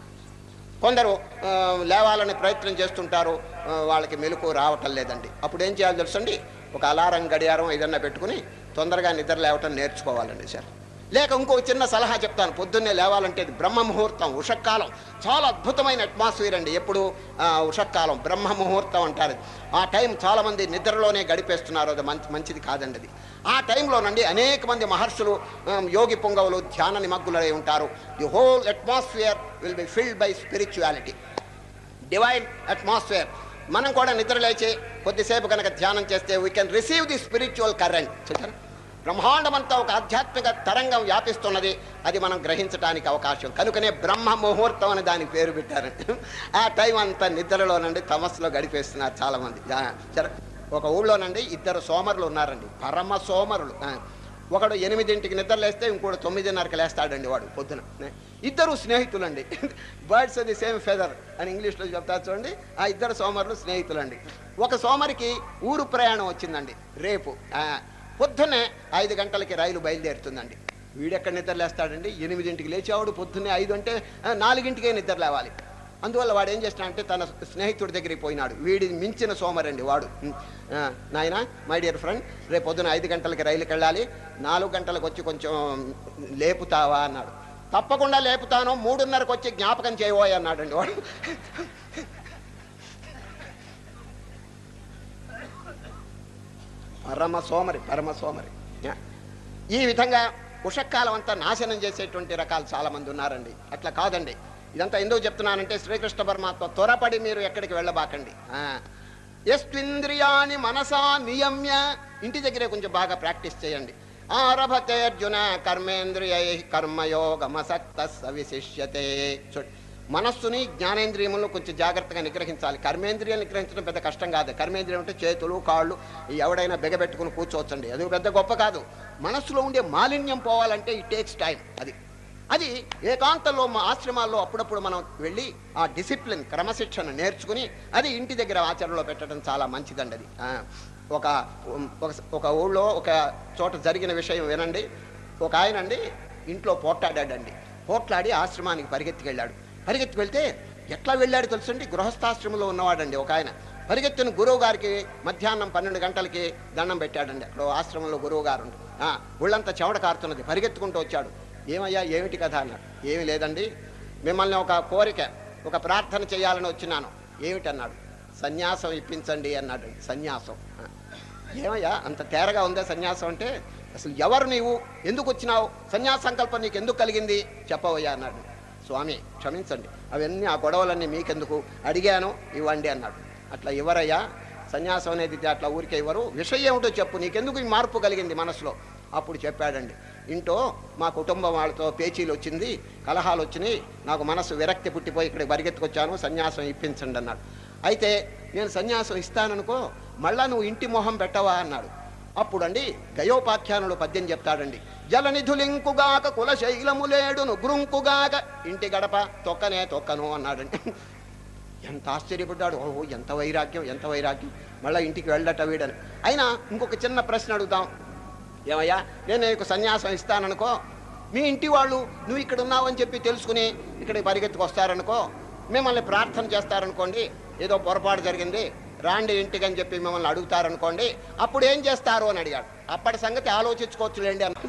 కొందరు ఆ, లేవాలని ప్రయత్నం చేస్తుంటారు ఆ, వాళ్ళకి మెలకు రావటం లేదండి అప్పుడు ఏం చేయాలి తెలుసండి ఒక అలారం గడియారం ఏదన్నా పెట్టుకుని తొందరగా నిద్ర లేవటం నేర్చుకోవాలండి సార్ లేక ఇంకో చిన్న సలహా చెప్తాను పొద్దున్నే లేవాలంటే ఇది బ్రహ్మ ముహూర్తం ఉషక్కాలం చాలా అద్భుతమైన అట్మాస్ఫియర్ అండి ఎప్పుడు ఆ, ఉషక్కాలం బ్రహ్మ ముహూర్తం అంటారు ఆ టైం చాలామంది నిద్రలోనే గడిపేస్తున్నారు అది మంచి మంచిది కాదండి అది ఆ టైంలోనండి అనేక మంది మహర్షులు ఆ, యోగి పొంగవులు ధ్యాన నిమగ్గులై ఉంటారు the whole atmosphere will be filled by spirituality divine atmosphere మనం కూడా నిద్ర లేచి కొద్దిసేపు కనుక ధ్యానం చేస్తే we can receive the spiritual current చూసారా బ్రహ్మాండమంతా ఒక ఆధ్యాత్మిక తరంగం వ్యాపిస్తున్నది అది మనం గ్రహించడానికి అవకాశం కనుకనే బ్రహ్మ ముహూర్తం అని దానికి పేరు పెట్టారు ఆ టైం అంతా నిద్రలోనండి తమస్సులో గడిపేస్తున్నారు చాలామంది ఆ, సరే ఒక ఊళ్ళోనండి ఇద్దరు సోమరులు ఉన్నారండి పరమ సోమరులు ఆ. ఒకడు ఎనిమిదింటికి నిద్ర లేస్తే ఇంకోటి తొమ్మిదిన్నరకి లేస్తాడండి వాడు పొద్దున ఇద్దరు స్నేహితులండి బర్డ్స్ ది సేమ్ ఫెదర్ అని ఇంగ్లీష్లో చెప్తారు చూడండి ఆ ఇద్దరు సోమరులు స్నేహితులండి ఒక సోమరికి ఊరు ప్రయాణం వచ్చిందండి రేపు ఆ, పొద్దున్నే ఐదు గంటలకి రైలు బయలుదేరుతుందండి వీడెక్కడ నిద్ర లేస్తాడండి ఎనిమిదింటికి లేచేవాడు పొద్దున్నే ఐదు అంటే ఆ, నాలుగింటికే నిద్ర లేవాలి అందువల్ల వాడు ఏం చేస్తాడంటే తన స్నేహితుడి దగ్గరికి పోయినాడు వీడి మించిన సోమరండి వాడు ఆ, నాయన మై డియర్ ఫ్రెండ్ రేపు పొద్దున ఐదు గంటలకి రైలుకి వెళ్ళాలి నాలుగు గంటలకు వచ్చి కొంచెం లేపుతావా అన్నాడు తప్పకుండా లేపుతాను మూడున్నరకు వచ్చి జ్ఞాపకం చేయబోయ్ అన్నాడండి వాడు పరమ సోమరి పరమ సోమరి యా. ఈ విధంగా ఉషక్కాలం అంతా నాశనం చేసేటువంటి రకాలు చాలా మంది ఉన్నారండి అట్లా కాదండి ఇదంతా ఎందుకు చెప్తున్నానంటే శ్రీకృష్ణ పరమాత్మ త్వరపడి మీరు ఎక్కడికి వెళ్ళబాకండి ఆ. ఎస్వింద్రియాని మనసా నియమ్య ఇంటి దగ్గరే కొంచెం బాగా ప్రాక్టీస్ చేయండి ఆరభతే అర్జున కర్మేంద్రియై కర్మయోగమసక్త సవిశిష్యతే చూడు మనస్సుని జ్ఞానేంద్రియములను కొంచెం జాగ్రత్తగా నిగ్రహించాలి కర్మేంద్రియాలు నిగ్రహించడం పెద్ద కష్టం కాదు కర్మేంద్రియం అంటే చేతులు కాళ్ళు ఎవడైనా బెగబెట్టుకుని కూర్చోవచ్చండి అది పెద్ద గొప్ప కాదు మనస్సులో ఉండే మాలిన్యం పోవాలంటే ఇట్ టేక్స్ టైం అది అది ఏకాంతంలో మా ఆశ్రమాల్లో అప్పుడప్పుడు మనం వెళ్ళి ఆ డిసిప్లిన్ క్రమశిక్షణ నేర్చుకుని అది ఇంటి దగ్గర ఆచరణలో పెట్టడం చాలా మంచిదండి అది ఆ, ఒక ఒక- ఒక ఊళ్ళో ఒక చోట జరిగిన విషయం వినండి ఒక ఆయన అండి ఇంట్లో పోట్లాడాడండి పోట్లాడి ఆశ్రమానికి పరిగెత్తికి వెళ్ళాడు పరిగెత్తికి వెళ్తే ఎట్లా వెళ్ళాడు తెలుసండి గృహస్థాశ్రమంలో ఉన్నవాడండి ఒక ఆయన పరిగెత్తిన గురువు గారికి మధ్యాహ్నం పన్నెండు గంటలకి దండం పెట్టాడండి అక్కడ ఓ ఆశ్రమంలో గురువు గారు ఉండి. ఆ, ఒళ్ళంతా చెమట కారుతున్నది పరిగెత్తుకుంటూ వచ్చాడు ఏమయ్యా ఏమిటి కథ అన్నాడు ఏమి లేదండి మిమ్మల్ని ఒక కోరిక ఒక ప్రార్థన చేయాలని వచ్చినాను ఏమిటన్నాడు సన్యాసం ఇప్పించండి అన్నాడు సన్యాసం ఆ. ఏమయ్యా అంత తేరగా ఉందా సన్యాసం అంటే అసలు ఎవరు నీవు ఎందుకు వచ్చినావు సన్యాస సంకల్పం నీకు ఎందుకు కలిగింది చెప్పవయ్యా అన్నాడు స్వామి క్షమించండి అవన్నీ ఆ గొడవలన్నీ మీకెందుకు అడిగాను ఇవ్వండి అన్నాడు అట్లా ఇవ్వరయ్యా సన్యాసం అనేది అట్లా ఊరికే ఇవ్వరు విషయం ఏమిటో చెప్పు నీకెందుకు ఈ మార్పు కలిగింది మనసులో అప్పుడు చెప్పాడండి ఇంట్లో మా కుటుంబం వాళ్ళతో పేచీలు వచ్చింది కలహాలు వచ్చినాయి నాకు మనసు విరక్తి పుట్టిపోయి ఇక్కడికి పరిగెత్తుకొచ్చాను సన్యాసం ఇప్పించండి అన్నాడు అయితే నేను సన్యాసం ఇస్తాననుకో మళ్ళా నువ్వు ఇంటి మొహం పెట్టవా అన్నాడు అప్పుడండి గయోపాఖ్యానుడు పద్యం చెప్తాడండి జలనిధులింకుగాక కులశైలములేడును గురుంకుగాక ఇంటి గడప తొక్కనే తొక్కను అన్నాడండి ఎంత ఆశ్చర్యపడ్డాడు ఓహో ఎంత వైరాగ్యం ఎంత వైరాగ్యం మళ్ళీ ఇంటికి వెళ్ళట వీడని అయినా ఇంకొక చిన్న ప్రశ్న అడుగుతాం ఏమయ్యా నేను నీకు సన్యాసం ఇస్తాననుకో మీ ఇంటి వాళ్ళు నువ్వు ఇక్కడ ఉన్నావని చెప్పి తెలుసుకుని ఇక్కడికి పరిగెత్తుకు వస్తారనుకో మిమ్మల్ని ప్రార్థన చేస్తారనుకోండి ఏదో పొరపాటు జరిగింది రాండి ఇంటికి అని చెప్పి మిమ్మల్ని అడుగుతారనుకోండి అప్పుడు ఏం చేస్తారు అని అడిగాడు అప్పటి సంగతి ఆలోచించుకోవచ్చులేండి అన్న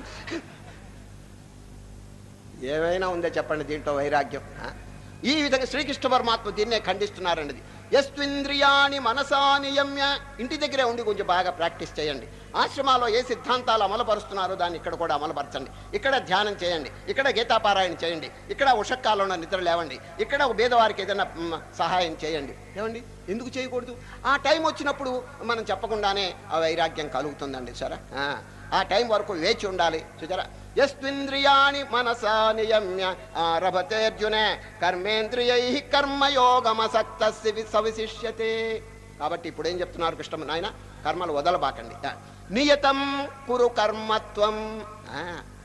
ఏమైనా ఉందో చెప్పండి దీంట్లో వైరాగ్యం ఆ? ఈ విధంగా శ్రీకృష్ణ పరమాత్మ దీన్నే ఖండిస్తున్నారండి ఎస్వింద్రియాని మనసా నియమ్య ఇంటి దగ్గరే ఉండి కొంచెం బాగా ప్రాక్టీస్ చేయండి ఆశ్రమాల్లో ఏ సిద్ధాంతాలు అమలుపరుస్తున్నారో దాన్ని ఇక్కడ కూడా అమలుపరచండి ఇక్కడ ధ్యానం చేయండి ఇక్కడ గీతాపారాయణ చేయండి ఇక్కడ ఉషక్కాలంలో నిద్ర లేవండి ఇక్కడ ఒక పేదవారికి ఏదైనా మ్, సహాయం చేయండి ఏమండి ఎందుకు చేయకూడదు ఆ టైం వచ్చినప్పుడు మనం చెప్పకుండానే ఆ వైరాగ్యం కలుగుతుందండి సరే ఆ టైం వరకు వేచి ఉండాలి చూచారా యస్వింద్రియాణి మనసా నియమ్య ఆరభతేర్జున కర్మేంద్రియై కర్మయోగమసక్త సవిశిష్యతే కాబట్టి ఇప్పుడు ఏం చెప్తున్నారు కృష్ణ నాయన కర్మలు వదలబాకండి ఆ, నియతం కురు కర్మత్వం ఆ,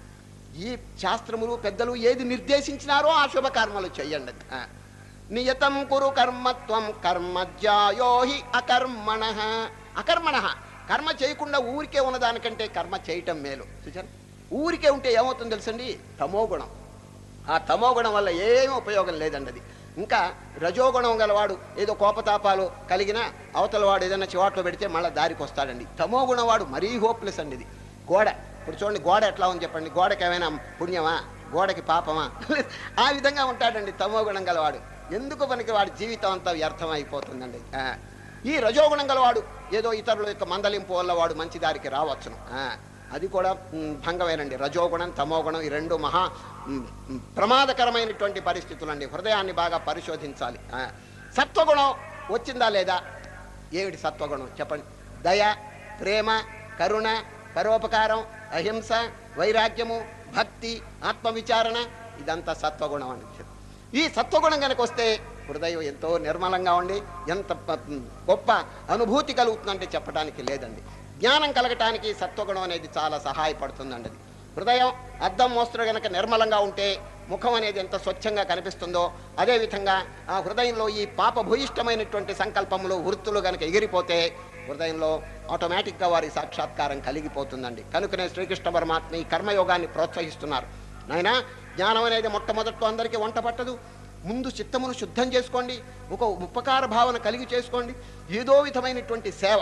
ఈ శాస్త్రములు పెద్దలు ఏది నిర్దేశించినారో ఆ శుభ కర్మలు చెయ్యండి ఆ. నియతం కురు కర్మత్వం కర్మజ్యాయో హి అకర్మణ అకర్మణ కర్మ చేయకుండా ఊరికే ఉన్నదానికంటే కర్మ చేయటం మేలు చూచారు ఊరికే ఉంటే ఏమవుతుందో తెలుసండి తమోగుణం ఆ తమోగుణం వల్ల ఏమీ ఉపయోగం లేదండి అది ఇంకా రజోగుణం గలవాడు ఏదో కోపతాపాలు కలిగిన అవతల వాడు ఏదైనా చివాట్లో పెడితే మళ్ళీ దారికి వస్తాడండి తమోగుణం వాడు మరీ హోప్లెస్ అండి ఇది గోడ ఇప్పుడు చూడండి గోడ ఎట్లా ఉంది చెప్పండి గోడకి ఏమైనా పుణ్యమా గోడకి పాపమా ఆ విధంగా ఉంటాడండి తమోగుణం గలవాడు ఎందుకు మనకి వాడి జీవితం అంతా వ్యర్థం అయిపోతుందండి ఆ. ఈ రజోగుణం గలవాడు ఏదో ఇతరుల యొక్క మందలింపు వల్ల వాడు మంచి దారికి రావచ్చును ఆ. అది కూడా మ్, భంగమేనండి రజోగుణం తమోగుణం ఈ రెండు మహా మ్, మ్, ప్రమాదకరమైనటువంటి పరిస్థితులు అండి హృదయాన్ని బాగా పరిశోధించాలి ఆ. సత్వగుణం వచ్చిందా లేదా ఏమిటి సత్వగుణం చెప్పండి దయ ప్రేమ కరుణ పరోపకారం అహింస వైరాగ్యము భక్తి ఆత్మవిచారణ ఇదంతా సత్వగుణం అని ఈ సత్వగుణం కనుక వస్తే హృదయం ఎంతో నిర్మలంగా ఉండి ఎంత ప- గొప్ప అనుభూతి కలుగుతుందంటే చెప్పడానికి లేదండి జ్ఞానం కలగటానికి సత్వగుణం అనేది చాలా సహాయపడుతుందండి అది హృదయం అద్దం మోస్తులు గనక నిర్మలంగా ఉంటే ముఖం అనేది ఎంత స్వచ్ఛంగా కనిపిస్తుందో అదేవిధంగా ఆ హృదయంలో ఈ పాప భూయిష్టమైనటువంటి సంకల్పములు వృత్తులు గనక ఎగిరిపోతే హృదయంలో ఆటోమేటిక్గా వారి సాక్షాత్కారం కలిగిపోతుందండి కనుకనే శ్రీకృష్ణ పరమాత్మ ఈ కర్మయోగాన్ని ప్రోత్సహిస్తున్నారు నాయనా జ్ఞానం అనేది మొట్టమొదట్లో అందరికీ వంట పట్టదు ముందు చిత్తమును శుద్ధం చేసుకోండి ఒక ఉపకార భావన కలిగి చేసుకోండి ఏదో విధమైనటువంటి సేవ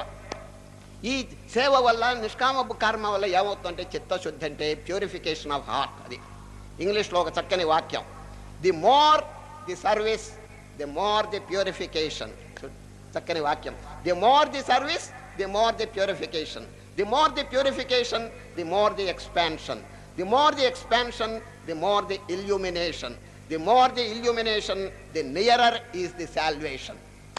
ఈ సేవ వల్ల నిష్కామ కర్మ వల్ల ఏమవుతుందంటే చిత్తశుద్ధి అంటే ప్యూరిఫికేషన్ ఆఫ్ హార్ట్ అది ఇంగ్లీష్లో ఒక చక్కని వాక్యం the more the service the more the purification చక్కని వాక్యం the more the service the more the purification the more the purification the more the expansion the more the expansion the more the illumination the more the illumination the nearer is the salvation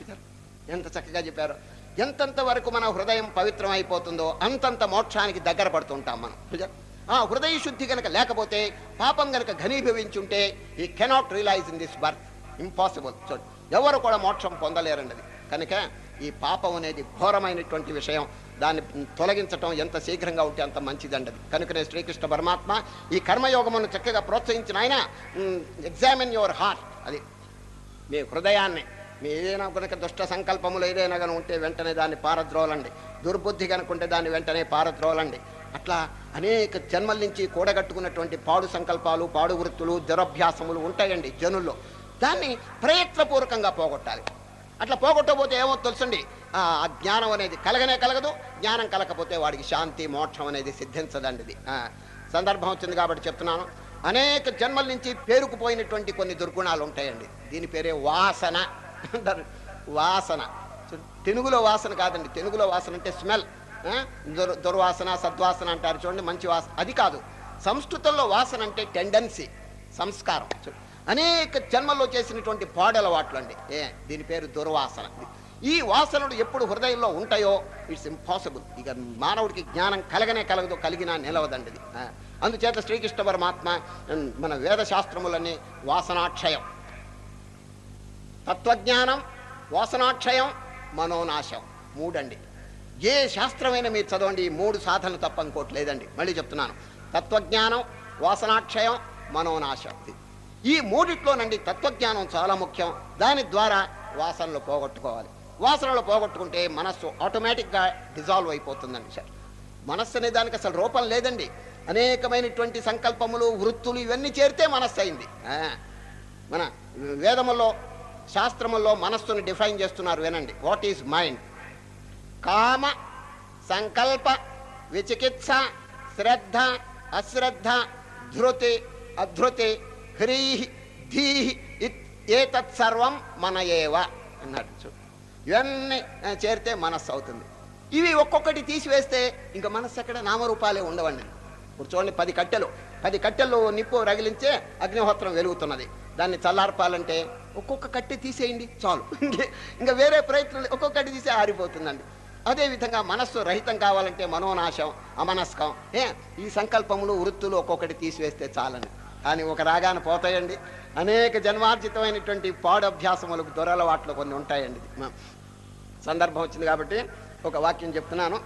ఎంత చక్కగా చెప్పారు ఎంతంత వరకు మన హృదయం పవిత్రం అయిపోతుందో అంతంత మోక్షానికి దగ్గర పడుతుంటాం మనం నిజం? ఆ హృదయ శుద్ధి కనుక లేకపోతే పాపం కనుక ఘనీభవించుంటే ఈ cannot realise in this birth impossible చూడు ఎవరు కూడా మోక్షం పొందలేరండి అది కనుక ఈ పాపం అనేది ఘోరమైనటువంటి విషయం దాన్ని తొలగించటం ఎంత శీఘ్రంగా ఉంటే అంత మంచిదండి అది కనుకనే శ్రీకృష్ణ పరమాత్మ ఈ కర్మయోగమును చక్కగా ప్రోత్సహించిన ఆయన ఎగ్జామిన్ యువర్ హార్ట్ అది మీ హృదయాన్ని మీ ఏదైనా కనుక దుష్ట సంకల్పములు ఏదైనా కనుక ఉంటే వెంటనే దాన్ని పారద్రోలండి దుర్బుద్ధి కనుకుంటే దాన్ని వెంటనే పారద్రోలండి అట్లా అనేక జన్మల నుంచి కూడగట్టుకున్నటువంటి పాడు సంకల్పాలు పాడు వృత్తులు దురభ్యాసములు ఉంటాయండి జనుల్లో దాన్ని ప్రయత్నపూర్వకంగా పోగొట్టాలి అట్లా పోగొట్టకపోతే ఏమో తెలుసండి ఆ ఆ జ్ఞానం అనేది కలగనే కలగదు జ్ఞానం కలగకపోతే వాడికి శాంతి మోక్షం అనేది సిద్ధించదండి ఇది ఆ, సందర్భం వచ్చింది కాబట్టి చెప్తున్నాను అనేక జన్మల నుంచి పేరుకుపోయినటువంటి కొన్ని దుర్గుణాలు ఉంటాయండి దీని పేరే వాసన అంటారు వాసన చూ- తెలుగులో వాసన కాదండి తెలుగులో వాసన అంటే స్మెల్ దుర్ దుర్వాసన సద్వాసన అంటారు చూడండి మంచి వాసన అది కాదు సంస్కృతంలో వాసన అంటే టెండెన్సీ సంస్కారం చూ- అనేక జన్మల్లో చేసినటువంటి పాడలవాట్లు అండి ఏ దీని పేరు దుర్వాసన ఈ వాసనలు ఎప్పుడు హృదయంలో ఉంటాయో ఇట్స్ ఇంపాసిబుల్ ఇక మానవుడికి జ్ఞానం కలగనే కలగదు కలిగినా నిలవదండి ఇది. ఆ, అందుచేత శ్రీకృష్ణ పరమాత్మ ఉమ్, మన వేద శాస్త్రములన్నీ వాసనాక్షయం తత్వజ్ఞానం వాసనాక్షయం మనోనాశం మూడండి ఏ శాస్త్రమైనా మీరు చదవండి ఈ మూడు సాధనలు తప్ప ఇంకోటి లేదండి మళ్ళీ చెప్తున్నాను తత్వజ్ఞానం వాసనాక్షయం మనోనాశం ఈ మూడిట్లోనండి తత్వజ్ఞానం చాలా ముఖ్యం దాని ద్వారా వాసనలు పోగొట్టుకోవాలి వాసనలు పోగొట్టుకుంటే మనస్సు ఆటోమేటిక్గా డిజాల్వ్ అయిపోతుందండి సార్ మనస్సు అనే దానికి అసలు రూపం లేదండి అనేకమైనటువంటి సంకల్పములు వృత్తులు ఇవన్నీ చేరితే మనస్సు అయింది ఆ, మన వేదముల్లో శాస్త్రముల్లో మనస్సును డిఫైన్ చేస్తున్నారు వినండి వాట్ ఈజ్ మైండ్ కామ సంకల్ప విచికిత్స శ్రద్ధ అశ్రద్ధ ధృతి అధృతి హ్రీహి ధీహి ఇత్- ఏతత్ సర్వం మన ఏవ అన్నాడు చూడు ఇవన్నీ ఆ, చేరితే మనస్సు అవుతుంది ఇవి ఒక్కొక్కటి తీసివేస్తే ఇంకా మనస్సు ఎక్కడ నామరూపాలే ఉండవండి ఇప్పుడు చూడండి పది కట్టెలు పది కట్టెలు నిప్పు రగిలించే అగ్నిహోత్రం వెలుగుతున్నది దాన్ని చల్లార్పాలంటే ఒక్కొక్క కట్టె తీసేయండి చాలు ఇంకే- ఇంకా వేరే ప్రయత్నం లేదు. ఒక్కొక్కటి తీసే ఆరిపోతుందండి అదేవిధంగా మనస్సు రహితం కావాలంటే మనోనాశం అమనస్కం ఏ ఈ సంకల్పములు వృత్తులు ఒక్కొక్కటి తీసివేస్తే చాలని కానీ ఒక రాగాన పోతాయండి అనేక జన్మార్జితమైనటువంటి పాడు అభ్యాసములకు దొరలవాట్లు కొన్ని ఉంటాయండి మ- సందర్భం వచ్చింది కాబట్టి ఒక వాక్యం చెప్తున్నాను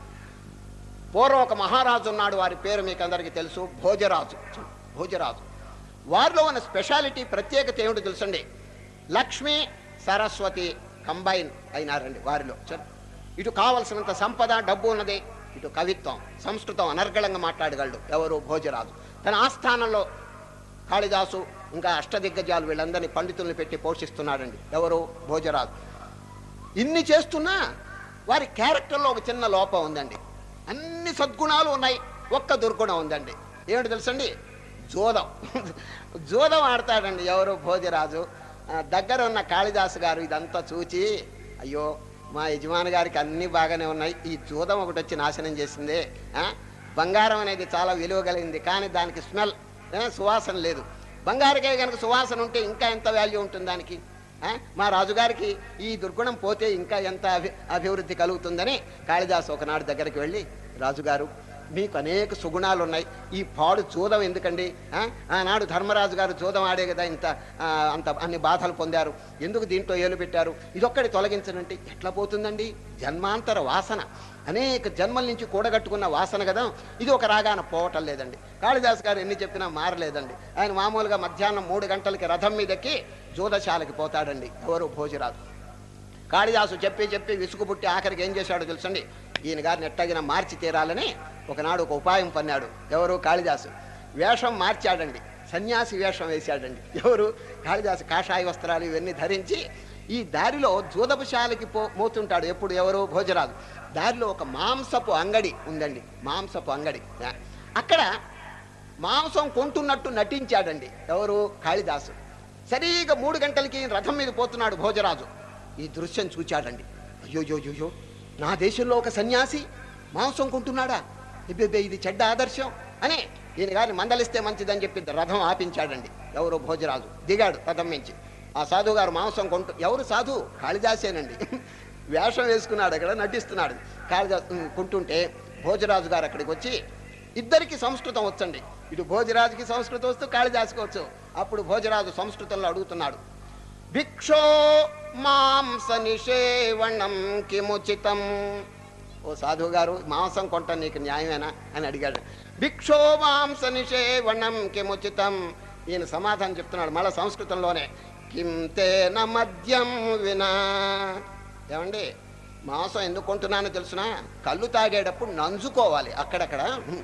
పూర్వం ఒక మహారాజు ఉన్నాడు వారి పేరు మీకు అందరికీ తెలుసు భోజరాజు భోజరాజు వారిలో ఉన్న స్పెషాలిటీ ప్రత్యేకత ఏమిటో తెలుసండి లక్ష్మి సరస్వతి కంబైన్ అయినారండి వారిలో చ- ఇటు కావలసినంత సంపద డబ్బు ఉన్నది ఇటు కవిత్వం సంస్కృతం అనర్గళంగా మాట్లాడగలడు ఎవరు భోజరాజు తన ఆస్థానంలో కాళిదాసు ఇంకా అష్టదిగ్గజాలు వీళ్ళందరినీ పండితుల్ని పెట్టి పోషిస్తున్నాడండి ఎవరు భోజరాజు ఇన్ని చేస్తున్నా వారి క్యారెక్టర్లో ఒక చిన్న లోపం ఉందండి అన్ని సద్గుణాలు ఉన్నాయి ఒక్క దుర్గుణం ఉందండి ఏమిటి తెలుసండి జోదం జోదం ఆడతాడండి ఎవరు భోజరాజు ఆ, దగ్గర ఉన్న కాళిదాసు గారు ఇదంతా చూచి అయ్యో మా యజమాని గారికి అన్నీ బాగానే ఉన్నాయి ఈ జూదం ఒకటి వచ్చి నాశనం చేసిందే ఆ? బంగారం అనేది చాలా విలువ కలిగింది కానీ దానికి స్మెల్ సువాసన లేదు బంగారుకే కనుక సువాసన ఉంటే ఇంకా ఎంత వాల్యూ ఉంటుంది దానికి ఆ? మా రాజుగారికి ఈ దుర్గుణం పోతే ఇంకా ఎంత అభి అభివృద్ధి కలుగుతుందని కాళిదాసు ఒకనాడు దగ్గరికి వెళ్ళి రాజుగారు మీకు అనేక సుగుణాలు ఉన్నాయి ఈ పాడు జూదం ఎందుకండి ఆ? ఆనాడు ధర్మరాజు గారు జూదం ఆడే కదా ఇంత ఆ, అంత అన్ని బాధలు పొందారు ఎందుకు దీంట్లో ఏలు పెట్టారు ఇదొక్కడి తొలగించనంటే ఎట్లా పోతుందండి జన్మాంతర వాసన అనేక జన్మల నుంచి కూడగట్టుకున్న వాసన కదా ఇది ఒక రాగాన పోవటం లేదండి కాళిదాస్ గారు ఎన్ని చెప్పినా మారలేదండి ఆయన మామూలుగా మధ్యాహ్నం మూడు గంటలకి రథం మీదకి జూదశాలకి పోతాడండి ఎవరు భోజరాజు కాళిదాసు చెప్పి చెప్పి విసుగు పుట్టి ఆఖరికి ఏం చేశాడో తెలుసండి ఈయన గారిని ఎట్టగిన మార్చి తీరాలని ఒకనాడు ఒక ఉపాయం పన్నాడు ఎవరు కాళిదాసు వేషం మార్చాడండి సన్యాసి వేషం వేశాడండి ఎవరు కాళిదాసు కాషాయ వస్త్రాలు ఇవన్నీ ధరించి ఈ దారిలో జూదపుశాలకి పో మోతుంటాడు ఎప్పుడు ఎవరు భోజరాజు దారిలో ఒక మాంసపు అంగడి ఉందండి మాంసపు అంగడి అక్కడ మాంసం కొంటున్నట్టు నటించాడండి ఎవరు కాళిదాసు సరిగా మూడు గంటలకి రథం మీద పోతున్నాడు భోజరాజు ఈ దృశ్యం చూచాడండి అయ్యోయ్యోయ్యో నా దేశంలో ఒక సన్యాసి మాంసం కొంటున్నాడా ఇబ్బే ఇది చెడ్డ ఆదర్శం అని ఈయన గారిని మందలిస్తే మంచిదని చెప్పి రథం ఆపించాడండి ఎవరు భోజరాజు దిగాడు రథం నుంచి ఆ సాధువు గారు మాంసం కొంటు ఎవరు సాధు కాళిదాసేనండి వేషం వేసుకున్నాడు అక్కడ నటిస్తున్నాడు కాళిదాసు ఉమ్, కొంటుంటే భోజరాజు గారు అక్కడికి వచ్చి ఇద్దరికి సంస్కృతం వచ్చండి ఇటు భోజరాజుకి సంస్కృతం వస్తూ కాళిదాసుకి వచ్చు అప్పుడు భోజరాజు సంస్కృతంలో అడుగుతున్నాడు భిక్షో మాంస నిషేవణం కిముచితం ఓ సాధువు గారు మాంసం కొంట నీకు న్యాయమేనా అని అడిగాడు భిక్షో మాంస నిషేవణం కిముచితం ఈయన సమాధానం చెప్తున్నాడు మళ్ళీ సంస్కృతంలోనే కిం తేన మద్యం వినా ఏమండి మాంసం ఎందుకు కొంటున్నానో తెలుసునా కళ్ళు తాగేటప్పుడు నంజుకోవాలి అక్కడక్కడ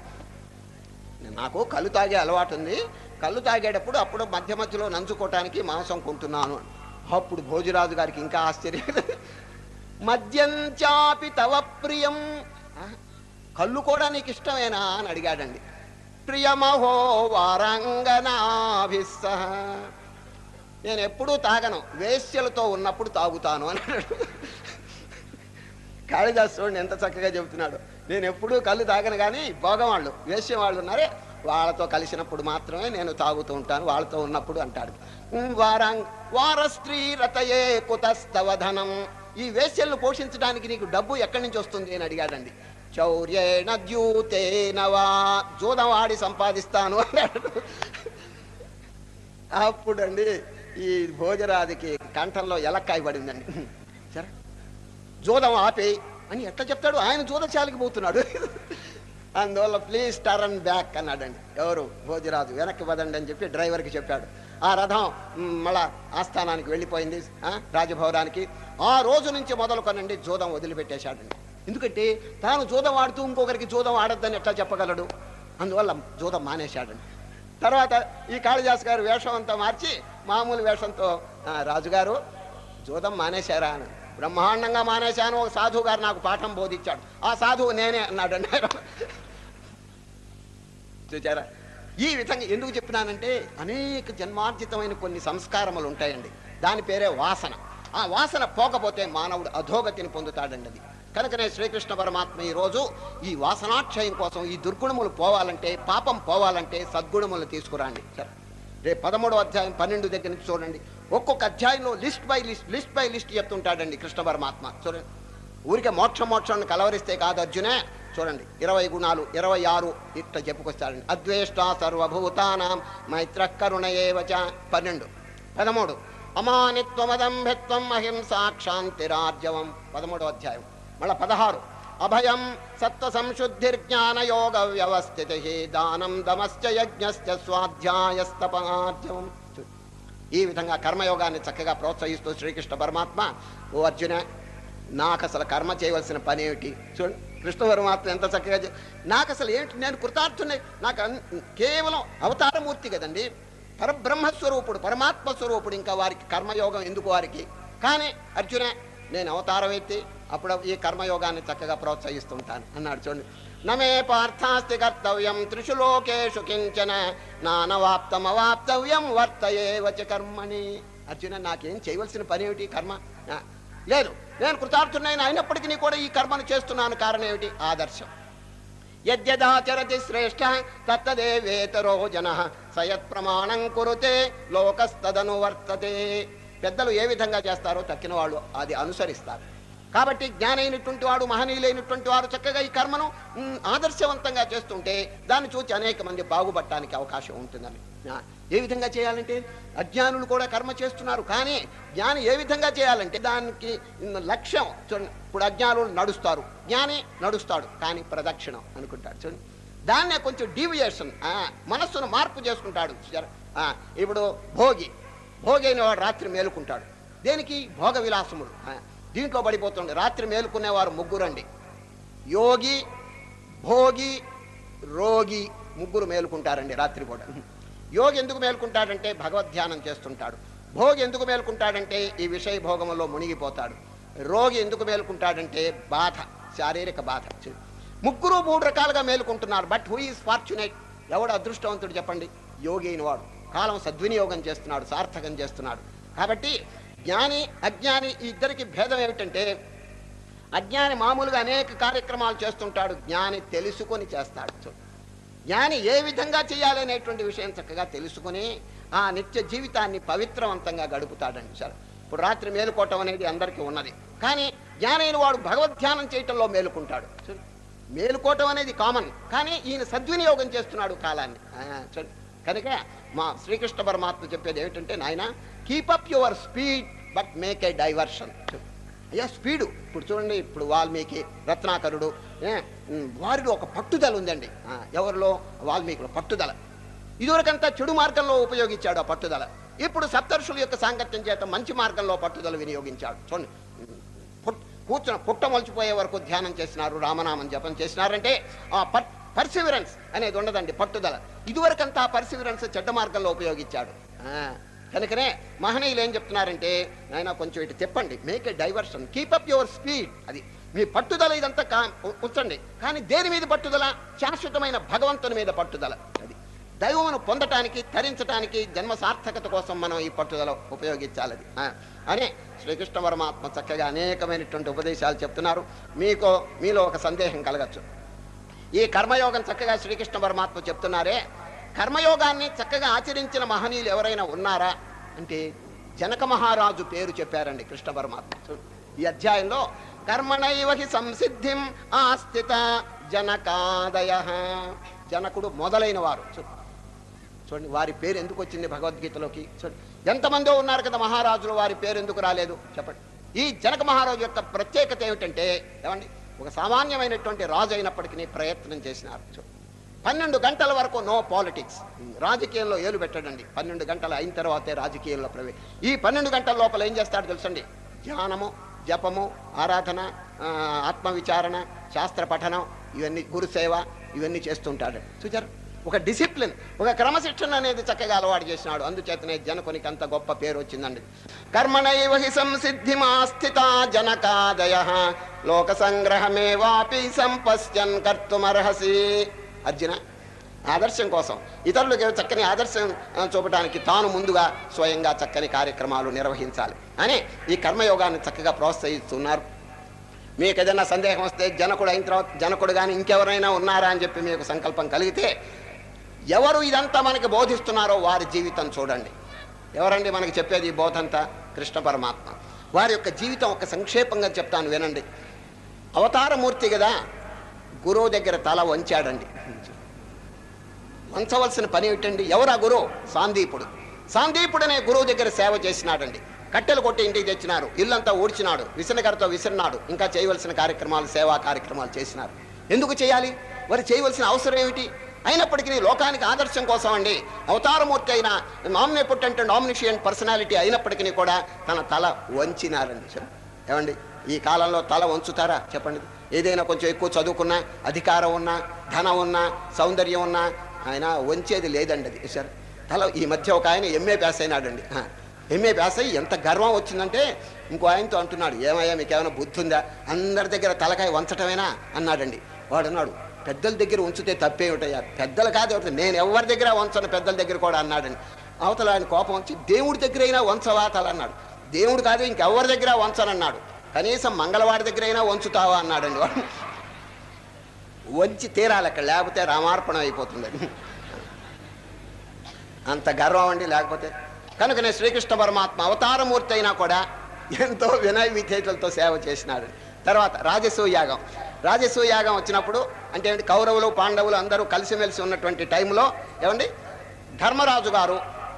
నాకు కళ్ళు తాగే అలవాటు ఉంది కళ్ళు తాగేటప్పుడు అప్పుడు మధ్య మధ్యలో నంచుకోవటానికి మాంసం కొంటున్నాను అప్పుడు భోజరాజు గారికి ఇంకా ఆశ్చర్యం మద్యం చాపి తవ ప్రియం ఆ, కళ్ళు కూడా నీకు ఇష్టమేనా అని అడిగాడండి ప్రియమహో వారంగనాభిస్సహ నేను ఎప్పుడూ తాగను వేశ్యలతో ఉన్నప్పుడు తాగుతాను అని అన్నాడు కాళిదాస్ చూడండి ఎంత చక్కగా చెబుతున్నాడు నేను ఎప్పుడూ కళ్ళు తాగను కానీ భోగవాళ్ళు వేశ్య వాళ్ళు ఉన్నారే వాళ్ళతో కలిసినప్పుడు మాత్రమే నేను తాగుతూ ఉంటాను వాళ్ళతో ఉన్నప్పుడు అంటాడు ఉమ్, వారాంగ్ వార స్త్రీ రతయే కుతస్తవధనం ఈ వేశ్యలను పోషించడానికి నీకు డబ్బు ఎక్కడి నుంచి వస్తుంది అని అడిగాడండి చౌర్యేణ ద్యూతేనవా జూదం ఆడి సంపాదిస్తాను అన్నాడు అప్పుడండి ఈ భోజరాదికి కంఠంలో ఎలక్కాయ పడిందండి సరే జూదం ఆపేయి అని ఎట్లా చెప్తాడు ఆయన జూదశాలకి పోతున్నాడు అందువల్ల ప్లీజ్ టర్న్ బ్యాక్ అన్నాడండి ఎవరు భోజరాజు వెనక్కి పదండి అని చెప్పి డ్రైవర్కి చెప్పాడు ఆ రథం మ్, మళ్ళా ఆస్థానానికి వెళ్ళిపోయింది ఆ, రాజభవనానికి ఆ రోజు నుంచి మొదలుకొనండి జూదం వదిలిపెట్టేశాడండి ఎందుకంటే తాను జూదం ఆడుతూ ఇంకొకరికి జూదం ఆడొద్దని ఎట్లా చెప్పగలడు అందువల్ల జూదం మానేశాడండి తర్వాత ఈ కాళిదాస్ గారు వేషం అంతా మార్చి మామూలు వేషంతో "ఆ, రాజుగారు జూదం మానేశారా అని బ్రహ్మాండంగా మానేశాను ఒక సాధువు గారు నాకు పాఠం బోధించాడు ఆ సాధువు నేనే అన్నాడు అన్నారు చూచారా ఈ విధంగా ఎందుకు చెప్పినానంటే అనేక జన్మార్జితమైన కొన్ని సంస్కారములు ఉంటాయండి దాని పేరే వాసన ఆ వాసన పోకపోతే మానవుడు అధోగతిని పొందుతాడండి అది కనుకనే శ్రీకృష్ణ పరమాత్మ ఈ రోజు ఈ వాసనాక్షయం కోసం ఈ దుర్గుణములు పోవాలంటే పాపం పోవాలంటే సద్గుణములు తీసుకురండి సరే రేపు పదమూడో అధ్యాయం పన్నెండు దగ్గర నుంచి చూడండి ఒక్కొక్క అధ్యాయంలో list by list list by list చెప్తుంటాడండి కృష్ణ పరమాత్మ చూడండి ఊరికే మోక్ష మోక్షాన్ని కలవరిస్తే కాదు అర్జునే చూడండి ఇరవై గుణాలు ఇరవై ఆరు ఇట్లా చెప్పుకొస్తాడండి అద్వేష్ట సర్వభూతానాం మైత్ర కరుణయేవచ పన్నెండు పదమూడు అమానిత్వమదంభిత్వం అహింసాక్షాంతిరార్జవం పదమూడో అధ్యాయం మళ్ళా పదహారు అభయం సత్వ సంశుద్ధిర్జ్ఞాన యోగ వ్యవస్థితి దానం దమశ్చ యజ్ఞశ్చ స్వాధ్యాయస్తపార్జవం ఈ విధంగా కర్మయోగాన్ని చక్కగా ప్రోత్సహిస్తూ శ్రీకృష్ణ పరమాత్మ ఓ అర్జున నాకు అసలు కర్మ చేయవలసిన పని ఏమిటి చూడండి కృష్ణ పరమాత్మ ఎంత చక్కగా చె- నాకు అసలు ఏమిటి నేను కృతార్థునే నాకు అన్- కేవలం అవతారమూర్తి కదండి పరబ్రహ్మస్వరూపుడు పరమాత్మ స్వరూపుడు ఇంకా వారికి కర్మయోగం ఎందుకు వారికి కానీ అర్జున నేను అవతారం ఎత్తి అప్పుడు ఈ కర్మయోగాన్ని చక్కగా ప్రోత్సహిస్తుంటాను అన్నాడు చూడండి నమే పార్థాస్తి కర్తవ్యం త్రిషు లోకేషు కించన నానవాప్తమవాప్తవ్యం వర్తయేవచ కర్మణి అర్జున నాకేం చేయవలసిన పని ఏమిటి కర్మ ఆ, లేదు నేను కృతార్థునైన అయినప్పటికీ కూడా ఈ కర్మను చేస్తున్నాను కారణం ఏమిటి ఆదర్శం యద్యదాచరతి శ్రేష్ఠ తత్తదేవేతరో జన సయత్ ప్రమాణం కురుతే లోకస్తదను వర్తతే పెద్దలు ఏ విధంగా చేస్తారో తక్కిన వాళ్ళు అది అనుసరిస్తారు కాబట్టి జ్ఞానైనటువంటి వాడు మహనీయులైనటువంటి వారు చక్కగా ఈ కర్మను మ్, ఆదర్శవంతంగా చేస్తుంటే దాన్ని చూసి అనేక మంది బాగుపడటానికి అవకాశం ఉంటుందని ఆ, ఏ విధంగా చేయాలంటే అజ్ఞానులు కూడా కర్మ చేస్తున్నారు కానీ జ్ఞాని ఏ విధంగా చేయాలంటే దానికి ఉన్న లక్ష్యం చూడండి ఇప్పుడు అజ్ఞానులు నడుస్తారు జ్ఞాని నడుస్తాడు కానీ ప్రదక్షిణం అనుకుంటాడు చూడండి దాన్నే కొంచెం డీవియేషన్ మనస్సును మార్పు చేసుకుంటాడు జర- ఆ, ఇప్పుడు భోగి భోగి అయిన వాడు రాత్రి మేలుకుంటాడు దేనికి భోగ విలాసములు ఆ, దీంట్లో పడిపోతుండే రాత్రి మేలుకునేవారు ముగ్గురండి యోగి భోగి రోగి ముగ్గురు మేలుకుంటారండి రాత్రి కూడా యోగి ఎందుకు మేలుకుంటాడంటే భగవద్ధ్యానం చేస్తుంటాడు భోగి ఎందుకు మేలుకుంటాడంటే ఈ విషయ భోగములో మునిగిపోతాడు రోగి ఎందుకు మేలుకుంటాడంటే బాధ శారీరక బాధ ముగ్గురు మూడు రకాలుగా మేలుకుంటున్నారు బట్ హూ ఈస్ ఫార్చునేట్ ఎవడు అదృష్టవంతుడు చెప్పండి యోగి అయిన వాడు కాలం సద్వినియోగం చేస్తున్నాడు సార్థకం చేస్తున్నాడు కాబట్టి జ్ఞాని అజ్ఞాని ఈ ఇద్దరికి భేదం ఏమిటంటే అజ్ఞాని మామూలుగా అనేక కార్యక్రమాలు చేస్తుంటాడు జ్ఞాని తెలుసుకొని చేస్తాడు చూడు. జ్ఞాని ఏ విధంగా చేయాలి అనేటువంటి విషయం చక్కగా తెలుసుకుని ఆ నిత్య జీవితాన్ని పవిత్రవంతంగా గడుపుతాడండి సార్ ఇప్పుడు రాత్రి మేలుకోవటం అనేది అందరికీ ఉన్నది కానీ జ్ఞానైన వాడు భగవద్ధ్యానం చేయటంలో మేలుకుంటాడు చూడు. మేలుకోవటం అనేది కామన్ కానీ ఈయన సద్వినియోగం చేస్తున్నాడు కాలాన్ని ఆ, చూడు. కనుక మా శ్రీకృష్ణ పరమాత్మ చెప్పేది ఏమిటంటే నాయన keep up your speed but make a diversion అయ్యా స్పీడు ఇప్పుడు చూడండి ఇప్పుడు వాల్మీకి రత్నాకరుడు ఏ, ఉమ్, వారిలో ఒక పట్టుదల ఉందండి ఆ, ఎవరిలో వాల్మీకిలో పట్టుదల ఇదివరకంతా చెడు మార్గంలో ఉపయోగించాడు ఆ పట్టుదల ఇప్పుడు సప్తర్షుల యొక్క సాంగత్యం చేత మంచి మార్గంలో పట్టుదల వినియోగించాడు చూడండి ఉమ్, పుట్- కూర్చున్న పుట్ట మొలిచిపోయే వరకు ధ్యానం చేసినారు రామనామం జపం చేసినారంటే ఆ పర్ పర్సివరెన్స్ అనేది ఉండదండి పట్టుదల ఇదివరకంతా ఆ పర్సివరెన్స్ చెడ్డ మార్గంలో ఉపయోగించాడు ఆ, కనుకనే మహనీయులు ఏం చెప్తున్నారంటే నాయన కొంచెం ఇటు తిప్పండి make a diversion keep up your speed అది మీ పట్టుదల ఇదంతా కా ఉ- ఉంచండి కానీ దేని మీద పట్టుదల శాశ్వతమైన భగవంతుని మీద పట్టుదల అది దైవమును పొందటానికి తరించటానికి జన్మ సార్థకత కోసం మనం ఈ పట్టుదల ఉపయోగించాలి అది ఆ, అనే శ్రీకృష్ణ పరమాత్మ చక్కగా అనేకమైనటువంటి ఉపదేశాలు చెప్తున్నారు మీకు మీలో ఒక సందేహం కలగచ్చు ఈ కర్మయోగం చక్కగా శ్రీకృష్ణ పరమాత్మ చెప్తున్నారే కర్మయోగాన్ని చక్కగా ఆచరించిన మహనీయులు ఎవరైనా ఉన్నారా అంటే జనక మహారాజు పేరు చెప్పారండి కృష్ణ పరమాత్మ చూడు. ఈ అధ్యాయంలో కర్మణైవ హి సంసిద్ధిం ఆస్థిత జనకాదయ జనకుడు మొదలైన వారు చూడు. చూడండి వారి పేరు ఎందుకు వచ్చింది భగవద్గీతలోకి చూడండి ఎంతమందో ఉన్నారు కదా మహారాజులు వారి పేరు ఎందుకు రాలేదు చెప్పండి ఈ జనక మహారాజు యొక్క ప్రత్యేకత ఏమిటంటే ఏమండి ఒక సామాన్యమైనటువంటి రాజు అయినప్పటికీ ప్రయత్నం చేసినారు చూడండి పన్నెండు గంటల వరకు నో పాలిటిక్స్ రాజకీయంలో ఏలు పెట్టడండి పన్నెండు గంటలు అయిన తర్వాతే రాజకీయంలో ప్రవే ఈ పన్నెండు గంటల లోపల ఏం చేస్తాడు తెలుసండి ధ్యానము జపము ఆరాధన ఆ, ఆత్మవిచారణ శాస్త్ర పఠనం ఇవన్నీ గురుసేవ ఇవన్నీ చేస్తుంటాడు చూచారు ఒక డిసిప్లిన్ ఒక క్రమశిక్షణ అనేది చక్కగా అలవాటు చేసినాడు అందుచేతనే జనకునికి అంత గొప్ప పేరు వచ్చిందండి కర్మణైవ హి సంసిద్ధిమాస్థిత జనకాదయ లోక సంగ్రహమేవాపి సంపశ్చన్ కర్తుమర్హసి అర్జున ఆదర్శం కోసం ఇతరులకు చక్కని ఆదర్శం ఆ, చూపడానికి తాను ముందుగా స్వయంగా చక్కని కార్యక్రమాలు నిర్వహించాలి అని ఈ కర్మయోగాన్ని చక్కగా ప్రోత్సహిస్తున్నారు మీకు ఏదైనా సందేహం వస్తే జనకుడు అయిన తర్వాత జనకుడు కానీ ఇంకెవరైనా ఉన్నారా అని చెప్పి మీకు సంకల్పం కలిగితే ఎవరు ఇదంతా మనకి బోధిస్తున్నారో వారి జీవితం చూడండి ఎవరండి మనకి చెప్పేది ఈ బోధంతా కృష్ణ పరమాత్మ వారి యొక్క జీవితం ఒక సంక్షేపంగా చెప్తాను వినండి అవతారమూర్తి కదా గురువు దగ్గర తల వంచాడండి వంచవలసిన పని ఏమిటండి ఎవరు ఆ గురువు సాందీపుడు సాందీపుడు అనే గురువు దగ్గర సేవ చేసినాడండి కట్టెలు కొట్టి ఇంటికి తెచ్చినారు ఇల్లంతా ఊడ్చినాడు విసనగరతో విసిరినాడు ఇంకా చేయవలసిన కార్యక్రమాలు సేవా కార్యక్రమాలు చేసినారు ఎందుకు చేయాలి వారు చేయవలసిన అవసరం ఏమిటి అయినప్పటికీ లోకానికి ఆదర్శం కోసం అండి అవతారమూర్తి అయిన నామినే పుట్టంటే నామినేషన్ పర్సనాలిటీ అయినప్పటికీ కూడా తన తల వంచినారండి సరే ఏమండి ఈ కాలంలో తల వంచుతారా చెప్పండి ఏదైనా కొంచెం ఎక్కువ చదువుకున్నా అధికారం ఉన్నా ధనం ఉన్నా సౌందర్యం ఉన్నా ఆయన వంచేది లేదండి అది సరే తల ఈ మధ్య ఒక ఆయన ఎంఏ పాస్ అయినాడండి ఆ, ఎంఏ పాస్ అయ్యి ఎంత గర్వం వచ్చిందంటే ఇంకో ఆయనతో అంటున్నాడు ఏమయ్యా మీకు ఏమైనా బుద్ధి ఉందా అందరి దగ్గర తలకాయ వంచటమేనా అన్నాడండి వాడు అన్నాడు పెద్దల దగ్గర ఉంచితే తప్పేమిటయ్యా పెద్దలు కాదు ఎవరు నేను ఎవరి దగ్గర వంచను పెద్దల దగ్గర కూడా అన్నాడండి అవతల ఆయన కోపం వచ్చి దేవుడి దగ్గర అయినా వంచవా తల అన్నాడు దేవుడు కాదు ఇంకెవరి దగ్గర వంచనన్నాడు కనీసం మంగళవాడి దగ్గర అయినా వంచుతావా అన్నాడండి వాడు వంచి తీరాలి అక్కడ లేకపోతే రామార్పణం అయిపోతుంది అది అంత గర్వం అండి లేకపోతే కనుకనే శ్రీకృష్ణ పరమాత్మ అవతారమూర్తి అయినా కూడా ఎంతో వినయ విధేయతలతో సేవ చేసినాడు తర్వాత రాజసూయ యాగం రాజసూయ యాగం వచ్చినప్పుడు అంటే ఏంటి కౌరవులు పాండవులు అందరూ కలిసిమెలిసి ఉన్నటువంటి టైంలో ఏమండి ధర్మరాజు గారు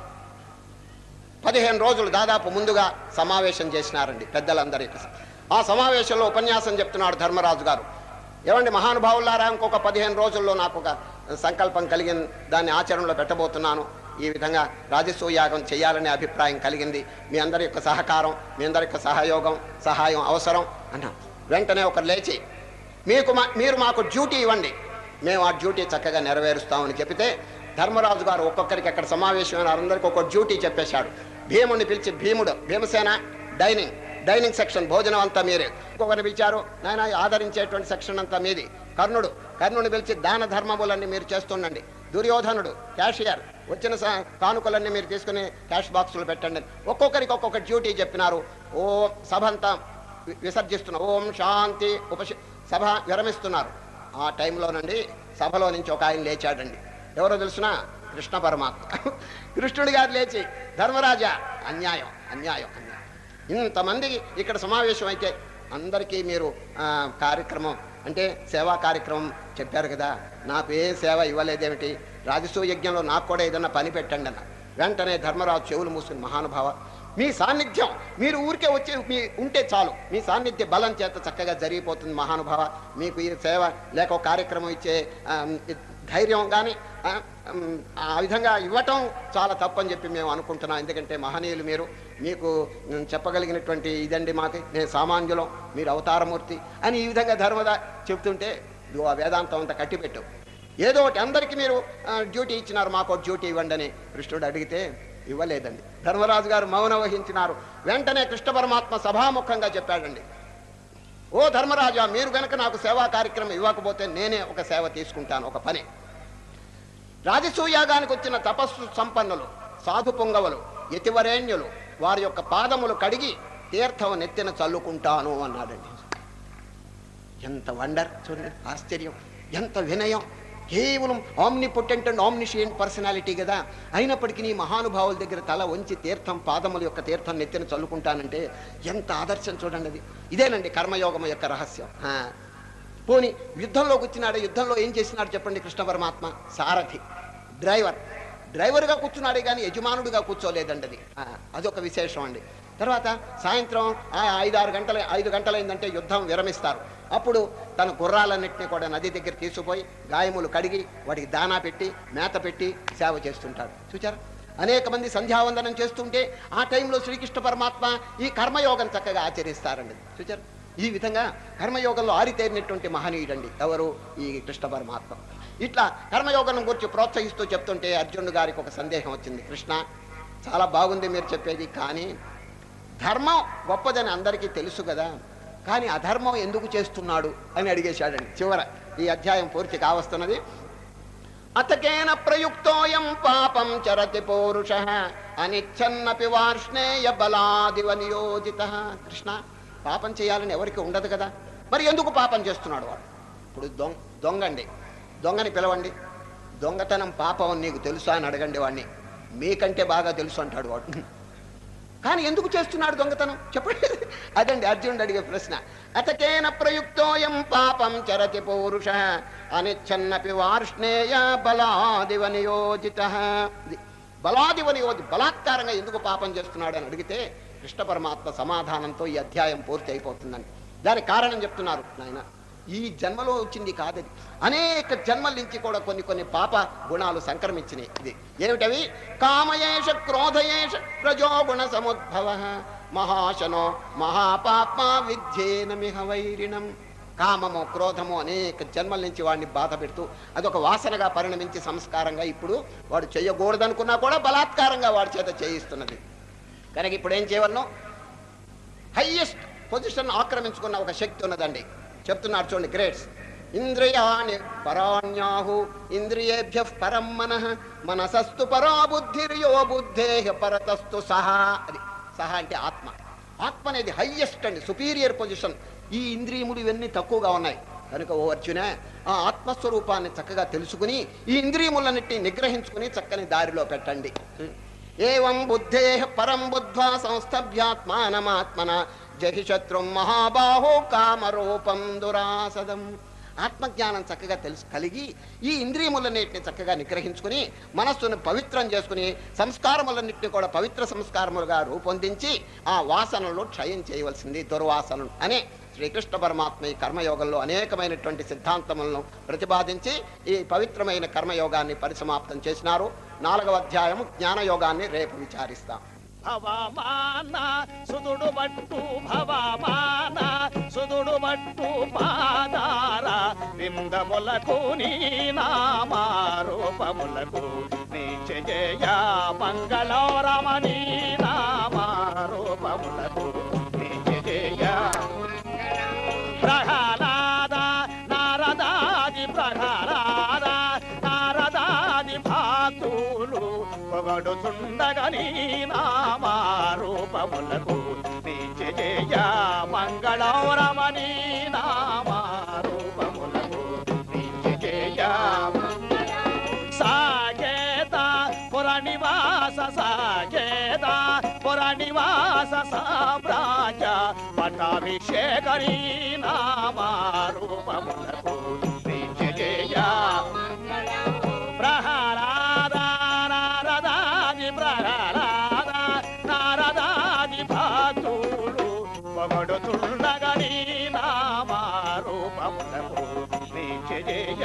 పదిహేను రోజులు దాదాపు ముందుగా సమావేశం చేసినారండి పెద్దలందరికీ ఆ సమావేశంలో ఉపన్యాసం చెప్తున్నాడు ధర్మరాజు గారు ఏమండి మహానుభావులారా ఇంకొక పదిహేను రోజుల్లో నాకు ఒక సంకల్పం కలిగింది దాన్ని ఆచరణలో పెట్టబోతున్నాను ఈ విధంగా రాజసూయ యాగం చేయాలనే అభిప్రాయం కలిగింది మీ అందరి యొక్క సహకారం మీ అందరి యొక్క సహయోగం సహాయం అవసరం అన్నా వెంటనే ఒకరు లేచి మీకు మా మీరు మాకు డ్యూటీ ఇవ్వండి మేము ఆ డ్యూటీ చక్కగా నెరవేరుస్తామని చెప్పితే ధర్మరాజు గారు ఒక్కొక్కరికి అక్కడ సమావేశమైన అందరికి ఒక్కొక్క డ్యూటీ చెప్పేశాడు భీముడిని పిలిచి భీముడు భీమసేన డైనింగ్ డైనింగ్ సెక్షన్ భోజనం అంతా మీరే ఇంకొకరిని పిలిచారు నాయన ఆదరించేటువంటి సెక్షన్ అంతా మీది కర్ణుడు కర్ణుని పిలిచి దాన ధర్మములన్నీ మీరు చేస్తుండండి దుర్యోధనుడు క్యాషియర్ వచ్చిన స- కానుకలన్నీ మీరు తీసుకుని క్యాష్ బాక్సులు పెట్టండి ఒక్కొక్కరికి ఒక్కొక్క డ్యూటీ చెప్పినారు ఓ సభ అంతా వి- విసర్జిస్తున్నారు ఓం శాంతి ఉపశ సభ విరమిస్తున్నారు ఆ టైంలోనండి సభలో నుంచి ఒక ఆయన లేచాడండి ఎవరో తెలుసునా కృష్ణ పరమాత్మ కృష్ణుడి గారు లేచి ధర్మరాజా అన్యాయం అన్యాయం అన్యాయం ఇంతమంది ఇక్కడ సమావేశం అయితే అందరికీ మీరు ఆ, కార్యక్రమం అంటే సేవా కార్యక్రమం చెప్పారు కదా నాకు ఏ సేవ ఇవ్వలేదేమిటి రాజసూయ యజ్ఞంలో నాకు కూడా ఏదన్నా పని పెట్టండి అన్న వెంటనే ధర్మరాజు చెవులు మూసుకుని మహానుభావ మీ సాన్నిధ్యం మీరు ఊరికే వచ్చి మీ ఉంటే చాలు మీ సాన్నిధ్య బలం చేత చక్కగా జరిగిపోతుంది మహానుభావ మీకు ఈ సేవ లేక ఒక కార్యక్రమం ఇచ్చే ఆ, ధైర్యం కానీ ఆ విధంగా ఇవ్వటం చాలా తప్పని చెప్పి మేము అనుకుంటున్నాం ఎందుకంటే మహనీయులు మీరు మీకు నేను చెప్పగలిగినటువంటి ఇదండి మాకు నేను సామాన్యులం మీరు అవతారమూర్తి అని ఈ విధంగా ధర్మద చెప్తుంటే నువ్వు ఆ వేదాంతం అంతా కట్టిపెట్టు ఏదో ఒకటి అందరికీ మీరు ఆ, డ్యూటీ ఇచ్చినారు మాకు ఒక డ్యూటీ ఇవ్వండి అని కృష్ణుడు అడిగితే ఇవ్వలేదండి ధర్మరాజు గారు మౌనం వహించినారు వెంటనే కృష్ణ పరమాత్మ సభాముఖంగా చెప్పాడండి ఓ ధర్మరాజా మీరు గనక నాకు సేవా కార్యక్రమం ఇవ్వకపోతే నేనే ఒక సేవ తీసుకుంటాను ఒక పని రాజసూయాగానికి వచ్చిన తపస్సు సంపన్నులు సాధు పొంగవులు యతివరేణ్యులు వారి యొక్క పాదములు కడిగి తీర్థం నెత్తిన చల్లుకుంటాను అన్నాడండి ఎంత వండర్ చూడండి ఆశ్చర్యం ఎంత వినయం కేవలం omnipotent and omniscient personality కదా అయినప్పటికీ నీ మహానుభావుల దగ్గర తల వంచి తీర్థం పాదముల యొక్క తీర్థం నెత్తిన చల్లుకుంటానంటే ఎంత ఆదర్శం చూడండి అది ఇదేనండి కర్మయోగం యొక్క రహస్యం ఆ. పోని యుద్ధంలోకి వచ్చినాడు యుద్ధంలో ఏం చేసినాడు చెప్పండి కృష్ణ పరమాత్మ సారథి డ్రైవర్ డ్రైవర్గా కూర్చున్నాడే కానీ యజమానుడిగా కూర్చోలేదండి అది ఆ, అదొక విశేషం అండి తర్వాత సాయంత్రం ఆ ఐదు ఆరు గంటల ఐదు గంటలైందంటే యుద్ధం విరమిస్తారు అప్పుడు తన గుర్రాలన్నింటినీ కూడా నది దగ్గర తీసుకుపోయి గాయములు కడిగి వాటికి దానా పెట్టి మేత పెట్టి సేవ చేస్తుంటాడు చూచారా అనేక మంది సంధ్యావందనం చేస్తుంటే ఆ టైంలో శ్రీకృష్ణ పరమాత్మ ఈ కర్మయోగం చక్కగా ఆచరిస్తారండి చూచారు ఈ విధంగా కర్మయోగంలో ఆరితేరినటువంటి మహనీయుడండి ఎవరు ఈ కృష్ణ పరమాత్మ ఇట్లా కర్మయోగం గురించి ప్రోత్సహిస్తూ చెప్తుంటే అర్జునుడు గారికి ఒక సందేహం వచ్చింది కృష్ణ చాలా బాగుంది మీరు చెప్పేది కానీ ధర్మం గొప్పదని అందరికీ తెలుసు కదా కానీ అధర్మం ఎందుకు చేస్తున్నాడు అని అడిగేశాడండి చివర ఈ అధ్యాయం పూర్తి కావస్తున్నది అతకేన ప్రయుక్తోయం పాపం చరతి పౌరుష అనిచ్చన్నపి వార్ష్ణేయ బలాదివ నియోజిత కృష్ణ పాపం చేయాలని ఎవరికి ఉండదు కదా మరి ఎందుకు పాపం చేస్తున్నాడు వాడు ఇప్పుడు దొంగ దొంగండి దొంగని పిలవండి దొంగతనం పాపం అని నీకు తెలుసా అని అడగండి వాడిని మీకంటే బాగా తెలుసు అంటాడు వాడు కానీ ఎందుకు చేస్తున్నాడు దొంగతనం చెప్పండి అదండి అర్జునుడు అడిగే ప్రశ్న అతకేన ప్రయుక్తోయం పాపం చరతి పౌరుష అనిచ్చన్నపి వార్ష్ణేయ బలాదివ నియోజిత ఇది. బలాదివ నియోజి బలాత్కారంగా ఎందుకు పాపం చేస్తున్నాడు అని అడిగితే కృష్ణ పరమాత్మ సమాధానంతో ఈ అధ్యాయం పూర్తి అయిపోతుందని దానికి కారణం చెప్తున్నారు నాయన ఈ జన్మలో వచ్చింది కాదది అనేక జన్మల నుంచి కూడా కొన్ని కొన్ని పాప గుణాలు సంక్రమించినాయి ఇది ఏమిటవి కామయేష క్రోధయేష రజోగుణ సముద్భవ మహాశనో మహాపాప విద్యేనమిహ వైరిణం కామము క్రోధము అనేక జన్మల నుంచి వాడిని బాధ పెడుతూ అదొక వాసనగా పరిణమించి సంస్కారంగా ఇప్పుడు వాడు చేయకూడదనుకున్నా కూడా బలాత్కారంగా వాడి చేత చేయిస్తున్నది కనుక ఇప్పుడు ఏం చేయవలను హైయెస్ట్ పొజిషన్ ఆక్రమించుకున్న ఒక శక్తి ఉన్నదండి చెప్తున్నారు చూడండి గ్రేట్స్ ఇంద్రియాణి పరాణ్యాహు ఇంద్రియేభ్య పరం మన మనసస్తు పరా బుద్ధిర్యో బుద్ధే పరతస్తు సహా అది సహా అంటే ఆత్మ ఆత్మ అనేది హైయెస్ట్ అండి సుపీరియర్ పొజిషన్ ఈ ఇంద్రియములు ఇవన్నీ తక్కువగా ఉన్నాయి కనుక ఓ అర్జున ఆ ఆత్మస్వరూపాన్ని చక్కగా తెలుసుకుని ఈ ఇంద్రియములన్నిటిని నిగ్రహించుకుని చక్కని దారిలో పెట్టండి ఏం బుద్ధే పరం బుద్ధ్వా సంస్థభ్యాత్మానమాత్మన జహి శత్రుం మహాబాహో కామరూపం దురాసదం ఆత్మజ్ఞానం చక్కగా తెలుసు కలిగి ఈ ఇంద్రియములన్నింటిని చక్కగా నిగ్రహించుకుని మనస్సును పవిత్రం చేసుకుని సంస్కారములన్నింటినీ కూడా పవిత్ర సంస్కారములుగా రూపొందించి ఆ వాసనలు క్షయం చేయవలసింది దుర్వాసనలు అనే శ్రీకృష్ణ పరమాత్మ ఈ కర్మయోగంలో అనేకమైనటువంటి సిద్ధాంతములను ప్రతిపాదించి ఈ పవిత్రమైన కర్మయోగాన్ని పరిసమాప్తం చేసినారు నాలుగవ అధ్యాయము జ్ఞానయోగాన్ని రేపు విచారిస్తాం
భవమాన సుదుడు మట్టు భవమాన సుదుడు మట్టు పాదార విందములకు నీ నామారూపములకు నీ జయ మంగళరమణి నామారూపములకు నీ జయ ప్రహ్లాద నారదాది ప్రహ్లాద నారదాది భాతులు పొగడుచుండగని నామారూపములకు నిజయ మంగళరమణి నామారూపములకు నిజయ సాగేత పురనివాస సాగేత పురనివాస సామ్రాజ పటాభిషేకరీ నామారూపములకు నిజయ ప్రహ్లాద నారదాది ప్రహ్లాద నారదాది భక్తులు పొగడుచుండగని నామారూపములకు నిజయ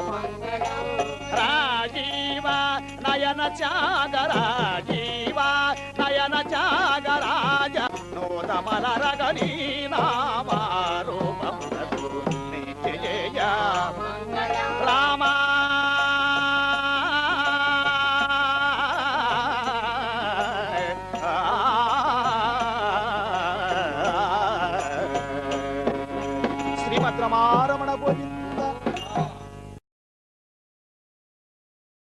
రాజీవ నయన త్యాగరాజీవ నయన త్యాగరాజ నూతమలరగని నామారూపములకు నిజయ రామా శ్రీమద్రమారమణ గోవింద